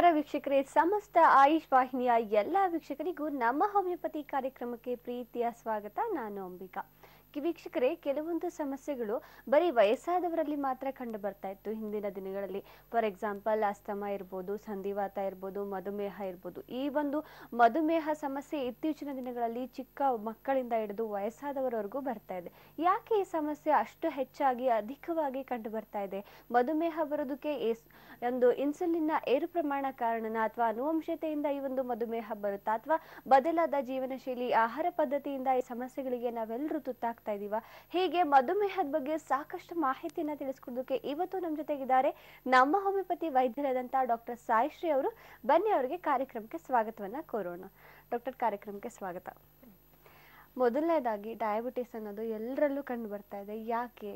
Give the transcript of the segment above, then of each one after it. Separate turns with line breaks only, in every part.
ನಮಸ್ಕಾರ ವೀಕ್ಷಕರೇ ಸಮಸ್ತ ಆಯುಷ್ ವಾಹಿನಿಯ ಎಲ್ಲ ವೀಕ್ಷಕರಿಗೂ ನಮ್ಮ ಹೋಮಿಯೋಪತಿ ಕಾರ್ಯಕ್ರಮಕ್ಕೆ ಪ್ರೀತಿಯ ಸ್ವಾಗತ ನಾನು ಅಂಬಿಕಾ ಕಿ- ವೀಕ್ಷಕರೇ ಕೆಲವೊಂದು ಸಮಸ್ಯೆಗಳು ಬರೀ ವಯಸ್ಸಾದವರಲ್ಲಿ ಮಾತ್ರ ಕಂಡು ಬರ್ತಾ ಇತ್ತು ಹಿಂದಿನ ದಿನಗಳಲ್ಲಿ ಫಾರ್ ಎಕ್ಸಾಂಪಲ್ ಅಸ್ತಮ ಇರ್ಬೋದು ಸಂಧಿವಾತ ಇರ್ಬೋದು ಮಧುಮೇಹ ಇರ್ಬೋದು ಈ ಒಂದು ಮಧುಮೇಹ ಸಮಸ್ಯೆ ಇತ್ತೀಚಿನ ದಿನಗಳಲ್ಲಿ ಚಿಕ್ಕ ಮಕ್ಕಳಿಂದ ಹಿಡಿದು ವಯಸ್ಸಾದವರವರೆಗೂ ಬರ್ತಾ ಇದೆ ಯಾಕೆ ಈ ಸಮಸ್ಯೆ ಅಷ್ಟು ಹೆಚ್ಚಾಗಿ ಅಧಿಕವಾಗಿ ಕಂಡು ಬರ್ತಾ ಇದೆ ಮಧುಮೇಹ ಬರೋದಕ್ಕೆ ಎಸ್- ಒಂದು ಇನ್ಸುಲಿನ್ನ ಏರು ಪ್ರಮಾಣ ಕಾರಣನ ಅಥವಾ ಅನುವಂಶತೆಯಿಂದ ಈ ಒಂದು ಮಧುಮೇಹ ಬರುತ್ತಾ ಅಥವಾ ಬದಲಾದ ಜೀವನ ಶೈಲಿ ಆಹಾರ ಪದ್ಧತಿಯಿಂದ ಈ ಸಮಸ್ಯೆಗಳಿಗೆ ನಾವೆಲ್ಲರೂ ತುತ್ತಾಗ್ತಾ ಇದೀವ ಹೀಗೆ ಮಧುಮೇಹದ ಬಗ್ಗೆ ಸಾಕಷ್ಟು ಮಾಹಿತಿಯನ್ನ ತಿಳಿಸ್ಕೊಡೋದಕ್ಕೆ ಇವತ್ತು ನಮ್ಮ ಜೊತೆಗಿದ್ದಾರೆ ನಮ್ಮ ಹೋಮಿಯೋಪತಿ ವೈದ್ಯರಾದಂತಹ ಡಾಕ್ಟರ್ ಸಾಯಿಶ್ರೀ ಅವರು ಬನ್ನಿ ಅವರಿಗೆ ಕಾರ್ಯಕ್ರಮಕ್ಕೆ ಸ್ವಾಗತವನ್ನ ಕೋರೋಣ ಡಾಕ್ಟರ್ ಕಾರ್ಯಕ್ರಮಕ್ಕೆ ಸ್ವಾಗತ ಮೊದಲನೇದಾಗಿ ಡಯಾಬಿಟಿಸ್ ಅನ್ನೋದು ಎಲ್ಲರಲ್ಲೂ ಕಂಡು ಬರ್ತಾ ಇದೆ ಯಾಕೆ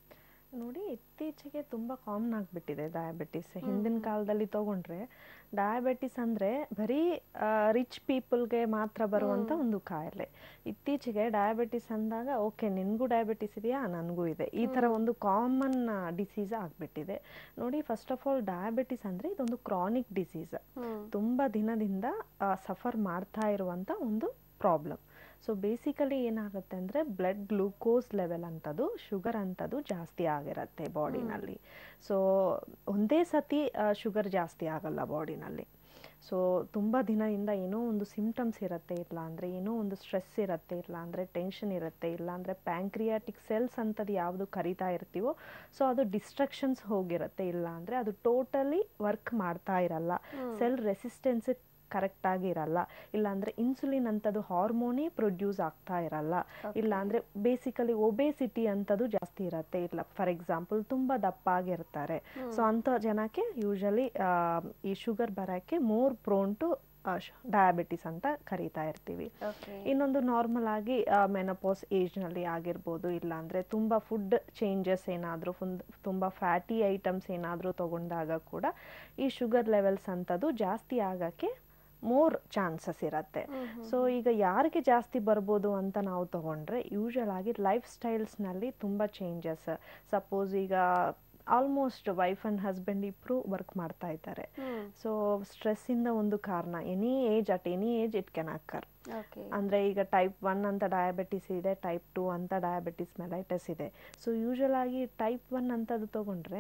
ನೋಡಿ ಇತ್ತೀಚೆಗೆ ತುಂಬ ಕಾಮನ್ ಆಗಿಬಿಟ್ಟಿದೆ ಡಯಾಬಿಟಿಸ್ ಹಿಂದಿನ ಕಾಲದಲ್ಲಿ ತಗೊಂಡ್ರೆ ಡಯಾಬಿಟಿಸ್ ಅಂದರೆ ಬರೀ ರಿಚ್ ಪೀಪಲ್ಗೆ ಮಾತ್ರ ಬರುವಂಥ ಒಂದು ಕಾಯಿಲೆ ಇತ್ತೀಚೆಗೆ ಡಯಾಬಿಟಿಸ್ ಅಂದಾಗ ಓಕೆ ನಿನಗೂ ಡಯಾಬಿಟಿಸ್ ಇದೆಯಾ ನನಗೂ ಇದೆ ಈ ಥರ ಒಂದು ಕಾಮನ್ ಡಿಸೀಸ್ ಆಗಿಬಿಟ್ಟಿದೆ ನೋಡಿ ಫಸ್ಟ್ ಆಫ್ ಆಲ್ ಡಯಾಬಿಟಿಸ್ ಅಂದರೆ ಇದೊಂದು ಕ್ರಾನಿಕ್ ಡಿಸೀಸ್
ಹ್ಮ್
ತುಂಬ ದಿನದಿಂದ ಸಫರ್ ಮಾಡ್ತಾ ಇರುವಂಥ ಒಂದು ಪ್ರಾಬ್ಲಮ್ ಸೊ ಬೇಸಿಕಲಿ ಏನಾಗುತ್ತೆ ಅಂದರೆ ಬ್ಲಡ್ ಗ್ಲೂಕೋಸ್ ಲೆವೆಲ್ ಅಂಥದ್ದು ಶುಗರ್ ಅಂಥದ್ದು ಜಾಸ್ತಿ ಆಗಿರುತ್ತೆ ಬಾಡಿನಲ್ಲಿ ಸೊ ಒಂದೇ ಸತಿ ಶುಗರ್ ಜಾಸ್ತಿ ಆಗಲ್ಲ ಬಾಡಿನಲ್ಲಿ ಸೊ ತುಂಬ ದಿನದಿಂದ ಏನೋ ಒಂದು ಸಿಮ್ಟಮ್ಸ್ ಇರುತ್ತೆ ಇಲ್ಲ ಅಂದರೆ ಏನೋ ಒಂದು ಸ್ಟ್ರೆಸ್ ಇರುತ್ತೆ ಇಲ್ಲ ಅಂದರೆ ಟೆನ್ಷನ್ ಇರುತ್ತೆ ಇಲ್ಲ ಅಂದರೆ ಪ್ಯಾಂಕ್ರಿಯಾಟಿಕ್ ಸೆಲ್ಸ್ ಅಂಥದ್ದು ಯಾವುದು ಕರಿತಾ ಇರ್ತೀವೋ ಸೊ ಅದು ಡಿಸ್ಟ್ರಕ್ಷನ್ಸ್ ಹೋಗಿರುತ್ತೆ ಇಲ್ಲ ಅಂದರೆ ಅದು ಟೋಟಲಿ ವರ್ಕ್ ಮಾಡ್ತಾ ಇರಲ್ಲ ಸೆಲ್ ರೆಸಿಸ್ಟೆನ್ಸ್ ಕರೆಕ್ಟಾಗಿ ಇರಲ್ಲ ಇಲ್ಲಾಂದರೆ ಇನ್ಸುಲಿನ್ ಅಂಥದ್ದು ಹಾರ್ಮೋನೇ ಪ್ರೊಡ್ಯೂಸ್ ಆಗ್ತಾ ಇರಲ್ಲ ಇಲ್ಲ ಅಂದರೆ ಬೇಸಿಕಲಿ ಒಬೇಸಿಟಿ ಅಂಥದ್ದು ಜಾಸ್ತಿ ಇರುತ್ತೆ ಇಲ್ಲ ಫಾರ್ ಎಕ್ಸಾಂಪಲ್ ತುಂಬ ದಪ್ಪ ಆಗಿರ್ತಾರೆ ಸೊ ಅಂಥ ಜನಕ್ಕೆ ಯೂಶಲಿ ಈ ಶುಗರ್ ಬರೋಕ್ಕೆ ಮೋರ್ ಪ್ರೋನ್ ಟು ಡಯಾಬಿಟಿಸ್ ಅಂತ ಕರಿತಾ ಇರ್ತೀವಿ
ಓಕೆ
ಇನ್ನೊಂದು ನಾರ್ಮಲ್ ಆಗಿ ಮೆನಪೋಸ್ ಏಜ್ನಲ್ಲಿ ಆಗಿರ್ಬೋದು ಇಲ್ಲಾಂದರೆ ತುಂಬ ಫುಡ್ ಚೇಂಜಸ್ ಏನಾದರೂ ಫುಲ್ ತುಂಬ ಫ್ಯಾಟಿ ಐಟಮ್ಸ್ ಏನಾದರೂ ತಗೊಂಡಾಗ ಕೂಡ ಈ ಶುಗರ್ ಲೆವೆಲ್ಸ್ ಅಂಥದ್ದು ಜಾಸ್ತಿ ಆಗೋಕ್ಕೆ ಮೋರ್ ಚಾನ್ಸಸ್ ಇರುತ್ತೆ ಸೊ ಈಗ ಯಾರಿಗೆ ಜಾಸ್ತಿ ಬರ್ಬೋದು ಅಂತ ನಾವು ತಗೊಂಡ್ರೆ ಯೂಶಲ್ ಆಗಿ ಲೈಫ್ ಸ್ಟೈಲ್ಸ್ನಲ್ಲಿ ತುಂಬ ಚೇಂಜಸ್ ಸಪೋಸ್ ಈಗ ಆಲ್ಮೋಸ್ಟ್ ವೈಫ್ ಆ್ಯಂಡ್ ಹಸ್ಬೆಂಡ್ ಇಬ್ಬರು ವರ್ಕ್ ಮಾಡ್ತಾ ಇದ್ದಾರೆ
ಹ್ಮ್
ಸೊ ಸ್ಟ್ರೆಸ್ಸಿಂದ ಒಂದು ಕಾರಣ any age at any age it can occur
okay
ಅಂದರೆ ಈಗ ಟೈಪ್ ಒನ್ ಅಂತ ಡಯಾಬಿಟಿಸ್ ಇದೆ ಟೈಪ್ ಟು ಅಂತ ಡಯಾಬಿಟಿಸ್ ಮೆಲೈಟಸ್ ಇದೆ ಸೊ ಯೂಶಲ್ ಆಗಿ ಟೈಪ್ ಒನ್ ಅಂತದ್ದು ತಗೊಂಡ್ರೆ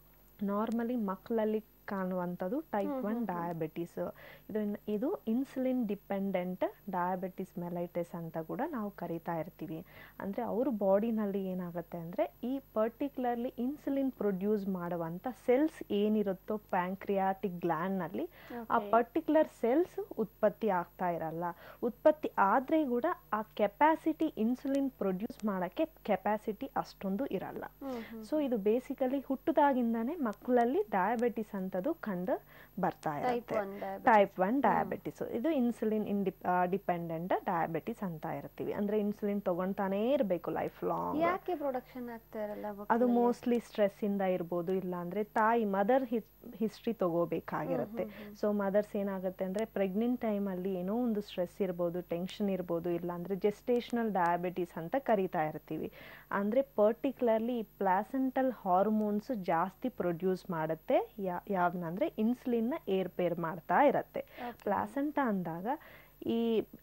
ನಾರ್ಮಲಿ ಮಕ್ಕಳಲ್ಲಿ ಕಾಣುವಂಥದ್ದು ಟೈಪ್ ಒನ್ ಡಯಾಬಿಟಿಸ್ ಇದು ಇದು ಇನ್ಸುಲಿನ್ ಡಿಪೆಂಡೆಂಟ್ ಡಯಾಬಿಟಿಸ್ ಮೆಲೈಟಿಸ್ ಅಂತ ಕೂಡ ನಾವು ಕರಿತಾ ಇರ್ತೀವಿ ಅಂದರೆ ಅವ್ರ ಬಾಡಿನಲ್ಲಿ ಏನಾಗುತ್ತೆ ಅಂದರೆ ಈ ಪರ್ಟಿಕ್ಯುಲರ್ಲಿ ಇನ್ಸುಲಿನ್ ಪ್ರೊಡ್ಯೂಸ್ ಮಾಡುವಂಥ ಸೆಲ್ಸ್ ಏನಿರುತ್ತೋ ಪ್ಯಾಂಕ್ರಿಯಾಟಿಕ್ ಗ್ಲ್ಯಾಂಡ್ನಲ್ಲಿ ಆ ಪರ್ಟಿಕ್ಯುಲರ್ ಸೆಲ್ಸ್ ಉತ್ಪತ್ತಿ ಆಗ್ತಾ ಇರಲ್ಲ ಉತ್ಪತ್ತಿ ಆದರೆ ಕೂಡ ಆ ಕೆಪಾಸಿಟಿ ಇನ್ಸುಲಿನ್ ಪ್ರೊಡ್ಯೂಸ್ ಮಾಡೋಕ್ಕೆ ಕೆಪಾಸಿಟಿ ಅಷ್ಟೊಂದು ಇರಲ್ಲ ಸೊ ಇದು ಬೇಸಿಕಲಿ ಹುಟ್ಟದಾಗಿಂದಾನೇ ಮಕ್ಕಳಲ್ಲಿ ಡಯಾಬಿಟಿಸ್ ಅಂತದ್ದು ಕಂಡು ಬರ್ತಾ
ಟೈಪ್
ಇರುತ್ತೆ
ಒನ್
ಟೈಪ್ ಒನ್ ಡಯಾಬಿಟಿಸ್ ಇದು ಇನ್ಸುಲಿನ್ ಇಂಡಿ ಡಿಪೆಂಡೆಂಟ್ ಡಯಾಬಿಟಿಸ್ ಅಂತ ಇರ್ತೀವಿ ಅಂದ್ರೆ ಇನ್ಸುಲಿನ್ ತಗೊಂತಾನೇ ಇರಬೇಕು ಲೈಫ್ ಲಾಂಗ್
ಯಾಕೆ ಪ್ರೊಡಕ್ಷನ್ ಆಗ್ತಾ ಇರಲ್ಲ
ಅದು
ಮಕ್ಕಳಲ್ಲಿ?
ಮೋಸ್ಟ್ಲಿ ಸ್ಟ್ರೆಸ್ ಇಂದ ಇರ್ಬೋದು ಇಲ್ಲ ಅಂದ್ರೆ ತಾಯಿ ಮದರ್ ಹಿಸ್ಟ್ರಿ ತಗೋಬೇಕಾಗಿರುತ್ತೆ ಸೊ ಮದರ್ಸ್ ಏನಾಗುತ್ತೆ ಅಂದ್ರೆ ಪ್ರೆಗ್ನೆಂಟ್ ಟೈಮಲ್ಲಿ ಏನೋ ಒಂದು ಸ್ಟ್ರೆಸ್ ಇರ್ಬೋದು ಟೆನ್ಷನ್ ಇರ್ಬೋದು ಇಲ್ಲ ಅಂದ್ರೆ ಜೆಸ್ಟೇಷನಲ್ ಡಯಾಬಿಟಿಸ್ ಅಂತ ಕರಿತಾ ಇರ್ತೀವಿ ಅಂದ್ರೆ ಪರ್ಟಿಕ್ಯುಲರ್ಲಿ ಈ ಪ್ಲಾಸೆಂಟಲ್ ಹಾರ್ಮೋನ್ಸ್ ಜಾಸ್ತಿ ಪ್ರೊಡ್ಯೂಸ್ ಮಾಡುತ್ತೆ ಯಾ ಯಾವ್ದಂದ್ರೆ ಇನ್ಸುಲಿನ್ನ ಏರ್ಪೇರ್ ಮಾಡ್ತಾ ಇರತ್ತೆ ಪ್ಲಾಸೆಂಟಾ ಅಂದಾಗ ಈ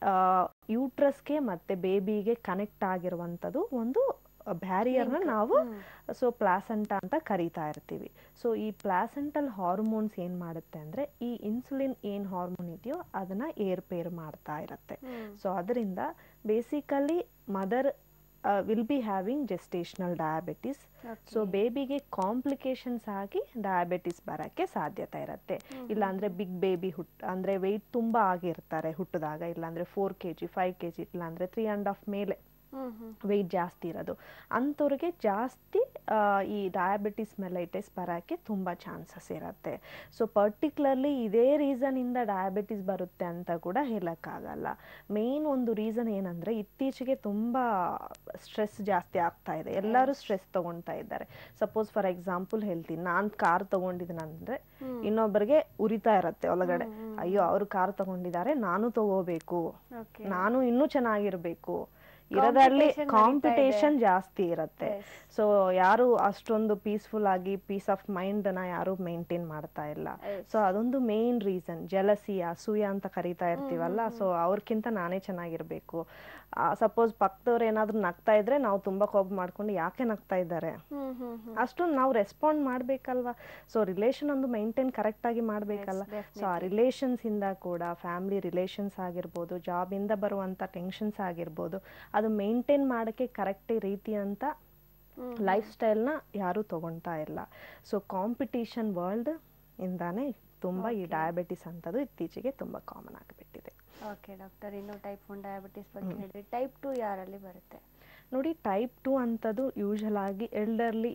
ಯೂಟ್ರಸ್ಗೆ ಮತ್ತೆ ಬೇಬಿಗೆ ಕನೆಕ್ಟ್ ಆಗಿರುವಂಥದ್ದು ಒಂದು ಬ್ಯಾರಿಯರ್ನ ನಾವು ಸೊ ಪ್ಲಾಸೆಂಟಾ ಅಂತ ಕರಿತಾ ಇರ್ತೀವಿ ಸೊ ಈ ಪ್ಲಾಸೆಂಟಲ್ ಹಾರ್ಮೋನ್ಸ್ ಏನು ಮಾಡುತ್ತೆ ಅಂದರೆ ಈ ಇನ್ಸುಲಿನ್ ಏನು ಹಾರ್ಮೋನ್ ಇದೆಯೋ ಅದನ್ನು ಏರ್ಪೇರ್ ಮಾಡ್ತಾ ಇರುತ್ತೆ
ಹ್ಮ್.
ಸೊ ಅದರಿಂದ basically mother will be having gestational diabetes so ಬೇಬಿಗೆ ಕಾಂಪ್ಲಿಕೇಶನ್ಸ್ ಆಗಿ ಡಯಾಬಿಟಿಸ್ ಬರೋಕ್ಕೆ ಸಾಧ್ಯತೆ ಇರುತ್ತೆ ಇಲ್ಲಾಂದ್ರೆ ಬಿಗ್ ಬೇಬಿ ಹುಟ್ ಅಂದರೆ ವೆಯ್ಟ್ ತುಂಬ ಆಗಿರ್ತಾರೆ ಹುಟ್ಟಿದಾಗ ಇಲ್ಲಾಂದ್ರೆ four K G five K G ಇಲ್ಲಾಂದ್ರೆ ತ್ರೀ ಆ್ಯಂಡ್ ಹಾಫ್ ಮೇಲೆ
ಹ್ಮ್ ಹ್ಮ್
ವೆಯ್ಟ್ ಜಾಸ್ತಿ ಇರೋದು ಅಂಥವ್ರಿಗೆ ಜಾಸ್ತಿ ಆ, ಈ ಡಯಾಬಿಟಿಸ್ ಮೆಲೈಟಿಸ್ ಬರೋಕ್ಕೆ ತುಂಬ ಚಾನ್ಸಸ್ ಇರುತ್ತೆ ಸೊ ಪರ್ಟಿಕ್ಯುಲರ್ಲಿ ಇದೇ ರೀಸನಿಂದ ಡಯಾಬಿಟಿಸ್ ಬರುತ್ತೆ ಅಂತ ಕೂಡ ಹೇಳೋಕ್ಕಾಗಲ್ಲ ಮೇನ್ ಒಂದು ರೀಸನ್ ಏನಂದರೆ ಇತ್ತೀಚೆಗೆ ತುಂಬ ಸ್ಟ್ರೆಸ್ ಜಾಸ್ತಿ ಆಗ್ತಾ ಇದೆ ಎಲ್ಲರೂ ಸ್ಟ್ರೆಸ್ ತೊಗೊಳ್ತಾ ಇದ್ದಾರೆ ಸಪೋಸ್ ಫಾರ್ ಎಕ್ಸಾಂಪಲ್ ಹೇಳ್ತೀನಿ ನಾನು ಕಾರ್ ತೊಗೊಂಡಿದ್ದೀನಂದರೆ ಇನ್ನೊಬ್ಬರಿಗೆ ಉರಿತಾ ಇರುತ್ತೆ ಒಳಗಡೆ ಅಯ್ಯೋ ಅವರು ಕಾರ್ ತೊಗೊಂಡಿದ್ದಾರೆ ನಾನು ತಗೋಬೇಕು
ಓಕೆ
ನಾನು ಇನ್ನೂ ಚೆನ್ನಾಗಿರಬೇಕು ಇರೋದ್ರಲ್ಲಿ
Competition ನಡೀತಾ ಇದೆ.
ಕಾಂಪಿಟೇಷನ್ ಜಾಸ್ತಿ ಇರುತ್ತೆ
Yes.
ಸೊ ಯಾರು ಅಷ್ಟೊಂದು ಪೀಸ್ಫುಲ್ ಆಗಿ ಪೀಸ್ ಆಫ್ ಮೈಂಡ್ನ ಯಾರು ಮೇಂಟೈನ್ ಮಾಡ್ತಾ ಇಲ್ಲ
Yes.
ಸೊ ಅದೊಂದು ಮೇನ್ ರೀಸನ್ ಜಲಸಿ ಅಸೂಯ ಅಂತ ಕರಿತಾ ಇರ್ತೀವಲ್ಲ ಸೊ ಅವ್ರಕ್ಕಿಂತ ನಾನೇ ಚೆನ್ನಾಗಿರ್ಬೇಕು ಸಪೋಸ್ ಪಕ್ಕದವ್ರು ಏನಾದ್ರು ನಗ್ತಾ ಇದ್ರೆ ನಾವು ತುಂಬಾ ಕೋಪ ಮಾಡ್ಕೊಂಡು ಯಾಕೆ ನಗ್ತಾ ಇದ್ದಾರೆ
ಹ್ಮ್ ಹ್ಮ್ ಹ್ಮ್
ಅಷ್ಟೊಂದು ನಾವು ರೆಸ್ಪಾಂಡ್ ಮಾಡ್ಬೇಕಲ್ವಾ ಸೊ ರಿಲೇಷನ್ ಒಂದು ಮೈಂಟೈನ್ ಕರೆಕ್ಟ್ ಆಗಿ ಮಾಡ್ಬೇಕಲ್ಲ
Yes,
ಸೊ ಆ ರಿಲೇಷನ್ಸ್ ಇಂದ ಕೂಡ ಫ್ಯಾಮಿಲಿ ರಿಲೇಷನ್ಸ್ ಆಗಿರ್ಬೋದು ಜಾಬ್ ಇಂದ ಬರುವಂತ ಟೆನ್ಷನ್ಸ್ ಆಗಿರ್ಬೋದು ಅದು ಮೇಂಟೈನ್ ಮಾಡಕ್ಕೆ ಕರೆಕ್ಟ್ ರೀತಿ ಅಂತ
ಹ್ಮ್.
ಲೈಫ್ ಸ್ಟೈಲ್ನ ಯಾರೂ ತಗೊಳ್ತಾ ಇಲ್ಲ ಸೊ ಕಾಂಪಿಟಿಷನ್ ವರ್ಲ್ಡ್ ಇಂದಾನೆ ತುಂಬಾ ಈ ಡಯಾಬಿಟಿಸ್ ಅಂತದ್ದು ಇತ್ತೀಚೆಗೆ ತುಂಬಾ ಕಾಮನ್ ಆಗಿಬಿಟ್ಟಿದೆ
ಓಕೆ ಡಾಕ್ಟರ್ ಇನ್ನು ಟೈಪ್ ಒನ್ ಡಯಾಬಿಟಿಸ್ ಬಗ್ಗೆ ಹೇಳಿದ್ರಿ ಟೈಪ್ ಟು ಯಾರಲ್ಲಿ ಬರುತ್ತೆ
ನೋಡಿ ಟೈಪ್ ಟು ಅಂತದ್ದು ಯೂಶಲ್ ಆಗಿ ಎಲ್ಡರ್ಲಿ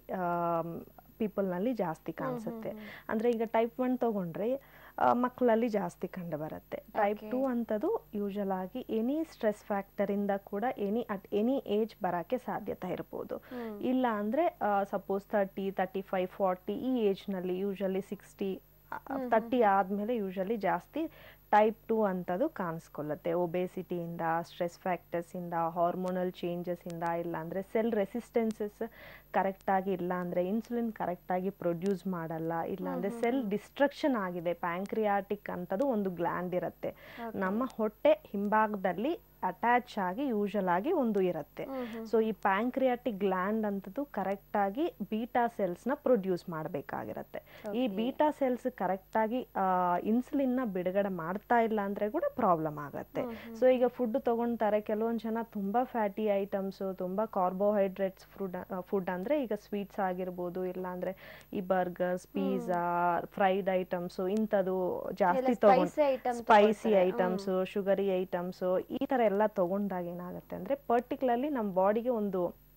ಪೀಪಲ್ನಲ್ಲಿ ಜಾಸ್ತಿ ಕಾಣಿಸುತ್ತೆ ಅಂದ್ರೆ ಈಗ ಟೈಪ್ ಒನ್ ತಗೊಂಡ್ರೆ ಆ, ಮಕ್ಕಳಲ್ಲಿ ಜಾಸ್ತಿ ಕಂಡು ಬರುತ್ತೆ ಟೈಪ್ ಟು ಅಂತದ್ದು ಯೂಶಲ್ ಆಗಿ ಎನಿ ಸ್ಟ್ರೆಸ್ ಫ್ಯಾಕ್ಟರ್ ಇಂದ ಕೂಡ ಎನಿ ಅಟ್ ಎನಿ ಏಜ್ ಬರಕ್ಕೆ ಸಾಧ್ಯತೆ ಇರ್ಬೋದು
ಹ್ಮ್.
ಇಲ್ಲ ಅಂದ್ರೆ suppose thirty thirty five forty ಈ ಏಜ್ನಲ್ಲಿ ಯೂಶಲಿ ಸಿಕ್ಸ್ಟಿ ತರ್ಟಿ ಆದಮೇಲೆ ಯೂಶಲಿ ಜಾಸ್ತಿ ಟೈಪ್ ಟು ಅಂತದ್ದು ಕಾಣಿಸ್ಕೊಳ್ಳುತ್ತೆ ಒಬೇಸಿಟಿಯಿಂದ ಸ್ಟ್ರೆಸ್ ಫ್ಯಾಕ್ಟರ್ಸಿಂದ ಹಾರ್ಮೋನಲ್ ಚೇಂಜಸ್ಸಿಂದ ಇಲ್ಲ ಅಂದರೆ ಸೆಲ್ ರೆಸಿಸ್ಟೆನ್ಸಸ್ ಕರೆಕ್ಟಾಗಿ ಇಲ್ಲ ಅಂದರೆ ಇನ್ಸುಲಿನ್ ಕರೆಕ್ಟಾಗಿ ಪ್ರೊಡ್ಯೂಸ್ ಮಾಡಲ್ಲ ಇಲ್ಲ ಅಂದರೆ ಸೆಲ್ ಡಿಸ್ಟ್ರಕ್ಷನ್ ಆಗಿದೆ ಪ್ಯಾಂಕ್ರಿಯಾಟಿಕ್ ಅಂತದ್ದು ಒಂದು ಗ್ಲ್ಯಾಂಡ್ ಇರುತ್ತೆ ನಮ್ಮ ಹೊಟ್ಟೆ ಹಿಂಭಾಗದಲ್ಲಿ ಅಟ್ಯಾಚ್ ಆಗಿ ಯೂಶಲ್ ಆಗಿ ಒಂದು ಇರುತ್ತೆ
ಹ್ಮ್ ಹ್ಮ್.
ಸೊ ಈ ಪ್ಯಾಂಕ್ರಿಯಾಟಿಕ್ ಗ್ಲ್ಯಾಂಡ್ ಅಂತದ್ದು ಕರೆಕ್ಟ್ ಆಗಿ ಬೀಟಾ ಸೆಲ್ಸ್ ನ ಪ್ರೊಡ್ಯೂಸ್ ಮಾಡಬೇಕಾಗಿರತ್ತೆ ಈ ಬೀಟಾ ಸೆಲ್ಸ್ ಕರೆಕ್ಟ್ ಆಗಿ ಇನ್ಸುಲಿನ್ ನ ಬಿಡುಗಡೆ ಮಾಡ್ತಾ ಇಲ್ಲ ಅಂದ್ರೆ ಕೂಡ ಪ್ರಾಬ್ಲಮ್ ಆಗತ್ತೆ ಸೊ ಈಗ ಫುಡ್ ತಗೊಂತಾರೆ ಕೆಲವೊಂದು ಜನ ತುಂಬಾ ಫ್ಯಾಟಿ ಐಟಮ್ಸ್ ತುಂಬಾ ಕಾರ್ಬೋಹೈಡ್ರೇಟ್ಸ್ ಫುಡ್ ಫುಡ್ ಅಂದ್ರೆ ಈಗ ಸ್ವೀಟ್ಸ್ ಆಗಿರ್ಬೋದು ಇಲ್ಲ ಅಂದ್ರೆ ಈ ಬರ್ಗರ್ಸ್ ಪಿಜ್ಜಾ ಫ್ರೈಡ್ ಐಟಮ್ಸ್ ಇಂಥದ್ದು ಜಾಸ್ತಿ
ಎಲ್ಲ
ತಗೊಂಡ್
spicy item
ಸ್ಪೈಸಿ
ತಗೊಳ್ತಾರೆ.
ಐಟಮ್ಸ್ ಶುಗರಿ ಐಟಮ್ಸ್ ಈ ತರ ಎಲ್ಲ ತಗೊಂಡಾಗ ಏನಾಗುತ್ತೆ ಅಂದ್ರೆ ಪರ್ಟಿಕ್ಯುಲರ್ಲಿ ನಮ್ಮ ಬಾಡಿಗೆ ಒಂದು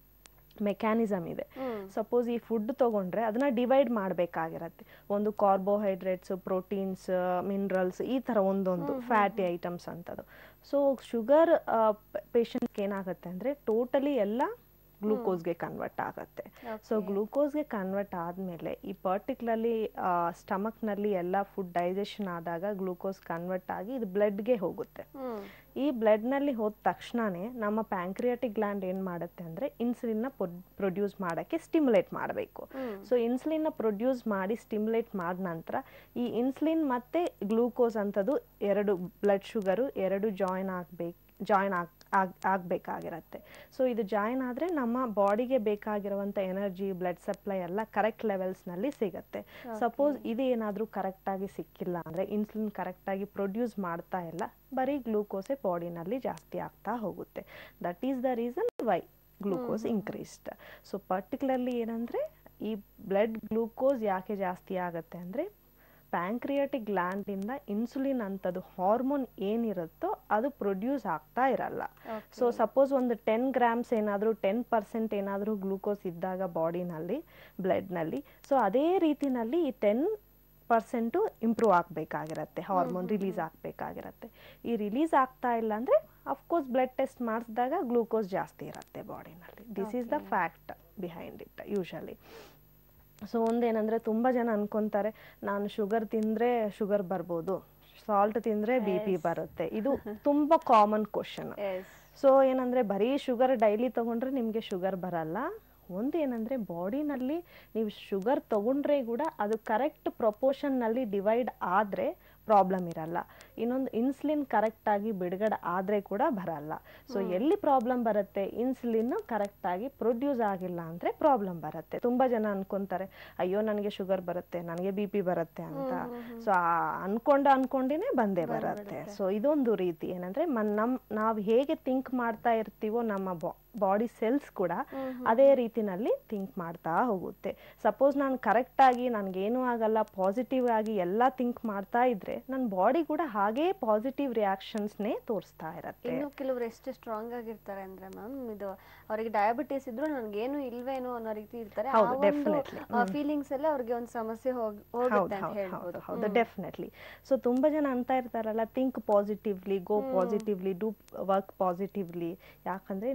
ಮೆಕ್ಯಾನಿಸಮ್ ಇದೆ
ಹ್ಮ್.
ಸಪೋಸ್ ಈ ಫುಡ್ ತಗೊಂಡ್ರೆ ಅದನ್ನ ಡಿವೈಡ್ ಮಾಡಬೇಕಾಗಿರತ್ತೆ ಒಂದು ಕಾರ್ಬೋಹೈಡ್ರೇಟ್ಸ್ ಪ್ರೋಟೀನ್ಸ್ ಮಿನರಲ್ಸ್ ಈ ತರ ಒಂದೊಂದು ಫ್ಯಾಟಿ ಐಟಮ್ಸ್ ಅಂತದ್ದು ಸೊ ಶುಗರ್ ಪೇಷಂಟ್ಗೆ ಏನಾಗುತ್ತೆ ಅಂದ್ರೆ ಟೋಟಲಿ ಎಲ್ಲ ಗ್ಲೂಕೋಸ್ಗೆ ಕನ್ವರ್ಟ್ ಆಗುತ್ತೆ ಸೊ
Okay.
ಗ್ಲೂಕೋಸ್ಗೆ ಕನ್ವರ್ಟ್ ಆದಮೇಲೆ ಈ ಪರ್ಟಿಕ್ಯುಲರ್ಲಿ ಸ್ಟಮಕ್ನಲ್ಲಿ ಎಲ್ಲ ಫುಡ್ ಡೈಜೆಷನ್ ಆದಾಗ ಗ್ಲೂಕೋಸ್ ಕನ್ವರ್ಟ್ ಆಗಿ ಇದು ಬ್ಲಡ್ಗೆ ಹೋಗುತ್ತೆ
ಹ್ಮ್.
ಈ ಬ್ಲಡ್ನಲ್ಲಿ ಹೋದ ತಕ್ಷಣನೇ ನಮ್ಮ ಪ್ಯಾಂಕ್ರಿಯಾಟಿಕ್ ಗ್ಲ್ಯಾಂಡ್ ಏನು ಮಾಡುತ್ತೆ ಅಂದರೆ ಇನ್ಸುಲಿನ್ನ ಪ್ರೊಡ್ಯೂಸ್ ಮಾಡೋಕ್ಕೆ ಸ್ಟಿಮ್ಯುಲೇಟ್ ಮಾಡಬೇಕು
ಹ್ಮ್.
ಸೊ ಇನ್ಸುಲಿನ್ನ ಪ್ರೊಡ್ಯೂಸ್ ಮಾಡಿ ಸ್ಟಿಮ್ಯುಲೇಟ್ ಮಾಡಿದ ನಂತರ ಈ ಇನ್ಸುಲಿನ್ ಮತ್ತೆ ಗ್ಲೂಕೋಸ್ ಅಂತದ್ದು ಎರಡು ಬ್ಲಡ್ ಶುಗರು ಎರಡು ಜಾಯಿನ್ ಆಗಬೇಕು ಜಾಯಿನ್ ಆಗ್ ಆಗ್ ಆಗಬೇಕಾಗಿರತ್ತೆ ಸೊ ಇದು ಜಾಯಿನ್ ಆದರೆ ನಮ್ಮ ಬಾಡಿಗೆ ಬೇಕಾಗಿರುವಂಥ ಎನರ್ಜಿ ಬ್ಲಡ್ ಸಪ್ಲೈ ಎಲ್ಲ ಕರೆಕ್ಟ್ ಲೆವೆಲ್ಸ್ನಲ್ಲಿ ಸಿಗುತ್ತೆ ಸಪೋಸ್ ಇದು ಏನಾದರೂ ಕರೆಕ್ಟಾಗಿ ಸಿಕ್ಕಿಲ್ಲ ಅಂದರೆ ಇನ್ಸುಲಿನ್ ಕರೆಕ್ಟಾಗಿ ಪ್ರೊಡ್ಯೂಸ್ ಮಾಡ್ತಾ ಇಲ್ಲ ಬರೀ ಗ್ಲೂಕೋಸೇ ಬಾಡಿನಲ್ಲಿ ಜಾಸ್ತಿ ಆಗ್ತಾ ಹೋಗುತ್ತೆ that is the reason why glucose increased so particularly ಏನಂದರೆ ಈ ಬ್ಲಡ್ ಗ್ಲೂಕೋಸ್ ಯಾಕೆ ಜಾಸ್ತಿ ಆಗುತ್ತೆ ಅಂದರೆ ಪ್ಯಾಂಕ್ರಿಯಾಟಿಕ್ ಗ್ಲ್ಯಾಂಡಿಂದ ಇನ್ಸುಲಿನ್ ಅಂತದ್ದು ಹಾರ್ಮೋನ್ ಏನಿರುತ್ತೋ ಅದು ಪ್ರೊಡ್ಯೂಸ್ ಆಗ್ತಾ ಇರಲ್ಲ ಸೊ ಸಪೋಸ್ ಒಂದು ಟೆನ್ ಗ್ರಾಮ್ಸ್ ಏನಾದರೂ ಟೆನ್ ಪರ್ಸೆಂಟ್ ಏನಾದರೂ ಗ್ಲೂಕೋಸ್ ಇದ್ದಾಗ ಬಾಡಿನಲ್ಲಿ ಬ್ಲಡ್ನಲ್ಲಿ ಸೊ ಅದೇ ರೀತಿನಲ್ಲಿ ಈ ಟೆನ್ ಪರ್ಸೆಂಟು ಇಂಪ್ರೂವ್ ಆಗಬೇಕಾಗಿರತ್ತೆ ಹಾರ್ಮೋನ್ ರಿಲೀಸ್ ಆಗಬೇಕಾಗಿರತ್ತೆ ಈ ರಿಲೀಸ್ ಆಗ್ತಾ ಇಲ್ಲ ಅಂದರೆ ಅಫ್ಕೋರ್ಸ್ ಬ್ಲಡ್ ಟೆಸ್ಟ್ ಮಾಡಿಸಿದಾಗ ಗ್ಲೂಕೋಸ್ ಜಾಸ್ತಿ ಇರುತ್ತೆ ಬಾಡಿನಲ್ಲಿ this is the fact behind it usually so ಒಂದೇನಂದ್ರೆ ತುಂಬ ಜನ ಅನ್ಕೊಂತಾರೆ ನಾನು ಶುಗರ್ ತಿಂದರೆ ಶುಗರ್ ಬರ್ಬೋದು ಸಾಲ್ಟ್ ತಿಂದರೆ ಬಿ ಪಿ ಬರುತ್ತೆ ಇದು ತುಂಬ ಕಾಮನ್ ಕ್ವಶನ್
Yes.
ಸೊ ಏನಂದ್ರೆ ಬರೀ ಶುಗರ್ ಡೈಲಿ ತಗೊಂಡ್ರೆ ನಿಮಗೆ ಶುಗರ್ ಬರಲ್ಲ ಒಂದು ಏನಂದ್ರೆ ಬಾಡಿನಲ್ಲಿ ನೀವು ಶುಗರ್ ತಗೊಂಡ್ರೆ ಕೂಡ ಅದು ಕರೆಕ್ಟ್ ಪ್ರಪೋರ್ಷನ್ನಲ್ಲಿ ಡಿವೈಡ್ ಆದರೆ ಪ್ರಾಬ್ಲಮ್ ಇರಲ್ಲ ಇನ್ನೊಂದು ಇನ್ಸುಲಿನ್ ಕರೆಕ್ಟಾಗಿ ಬಿಡುಗಡೆ ಆದರೆ ಕೂಡ ಬರಲ್ಲ ಸೊ ಎಲ್ಲಿ ಪ್ರಾಬ್ಲಮ್ ಬರುತ್ತೆ ಇನ್ಸುಲಿನ್ ಕರೆಕ್ಟಾಗಿ ಪ್ರೊಡ್ಯೂಸ್ ಆಗಿಲ್ಲ ಅಂದರೆ ಪ್ರಾಬ್ಲಮ್ ಬರುತ್ತೆ ತುಂಬ ಜನ ಅನ್ಕೊಂತಾರೆ ಅಯ್ಯೋ ನನಗೆ ಶುಗರ್ ಬರುತ್ತೆ ನನಗೆ ಬಿ ಪಿ ಬರುತ್ತೆ ಅಂತ ಸೊ ಅನ್ಕೊಂಡ ಅನ್ಕೊಂಡಿನೇ ಬಂದೇ ಬರುತ್ತೆ ಸೊ ಇದೊಂದು ರೀತಿ ಏನಂದ್ರೆ ಮನ್- ನಮ್ ನಾವು ಹೇಗೆ ಥಿಂಕ್ ಮಾಡ್ತಾ ಇರ್ತೀವೋ ನಮ್ಮ ಬಾಡಿ ಸೆಲ್ಸ್ ಕೂಡ ಅದೇ ರೀತಿನಲ್ಲಿ ಥಿಂಕ್ ಮಾಡ್ತಾ ಹೋಗುತ್ತೆ ಸಪೋಸ್ ನಾನು ಕರೆಕ್ಟಾಗಿ ನನಗೇನು ಆಗಲ್ಲ ಪಾಸಿಟಿವ್ ಆಗಿ ಎಲ್ಲ ಥಿಂಕ್ ಮಾಡ್ತಾ ಇದ್ರೆ ನನ್ನ ಬಾಡಿ ಕೂಡ ಹಾಗೇ ಪಾಸಿಟಿವ್ ರಿಯಾಕ್ಷನ್ಸ್ನೇ ತೋರಿಸ್ತಾ ಇರತ್ತೆ
ಇನ್ನು ಕೆಲವರು ಎಷ್ಟು ಸ್ಟ್ರಾಂಗ್ ಆಗಿರ್ತಾರೆ ಅಂದ್ರೆ ಮ್ಯಾಮ್ ಇದು ಅವರಿಗೆ ಡಯಾಬಿಟಿಸ್ ಇದ್ರು ನನ್ಗೇನು ಇಲ್ವೇನೋ ಅನ್ನೋ ರೀತಿ ಇರ್ತಾರೆ ಆ
ಹೌದು,
ಒಂದು
definitely.
ಫೀಲಿಂಗ್ಸ್ ಎಲ್ಲ ಅವ್ರಿಗೆ ಒಂದು ಸಮಸ್ಯೆ ಹೋಗ್
ಹೌದು
ಹೋಗುತ್ತೆ ಅಂತ
ಹೌದು
ಹೇಳ್ಬೋದು
ಹೌದು ಹೌದು ಡೆಫಿನೆಟ್ಲಿ ಸೊ ತುಂಬಾ ಜನ ಅಂತ ಇರ್ತಾರಲ್ಲ think positively go positively do work positively ಯಾಕಂದ್ರೆ ನಾವು ಹೇಗೆ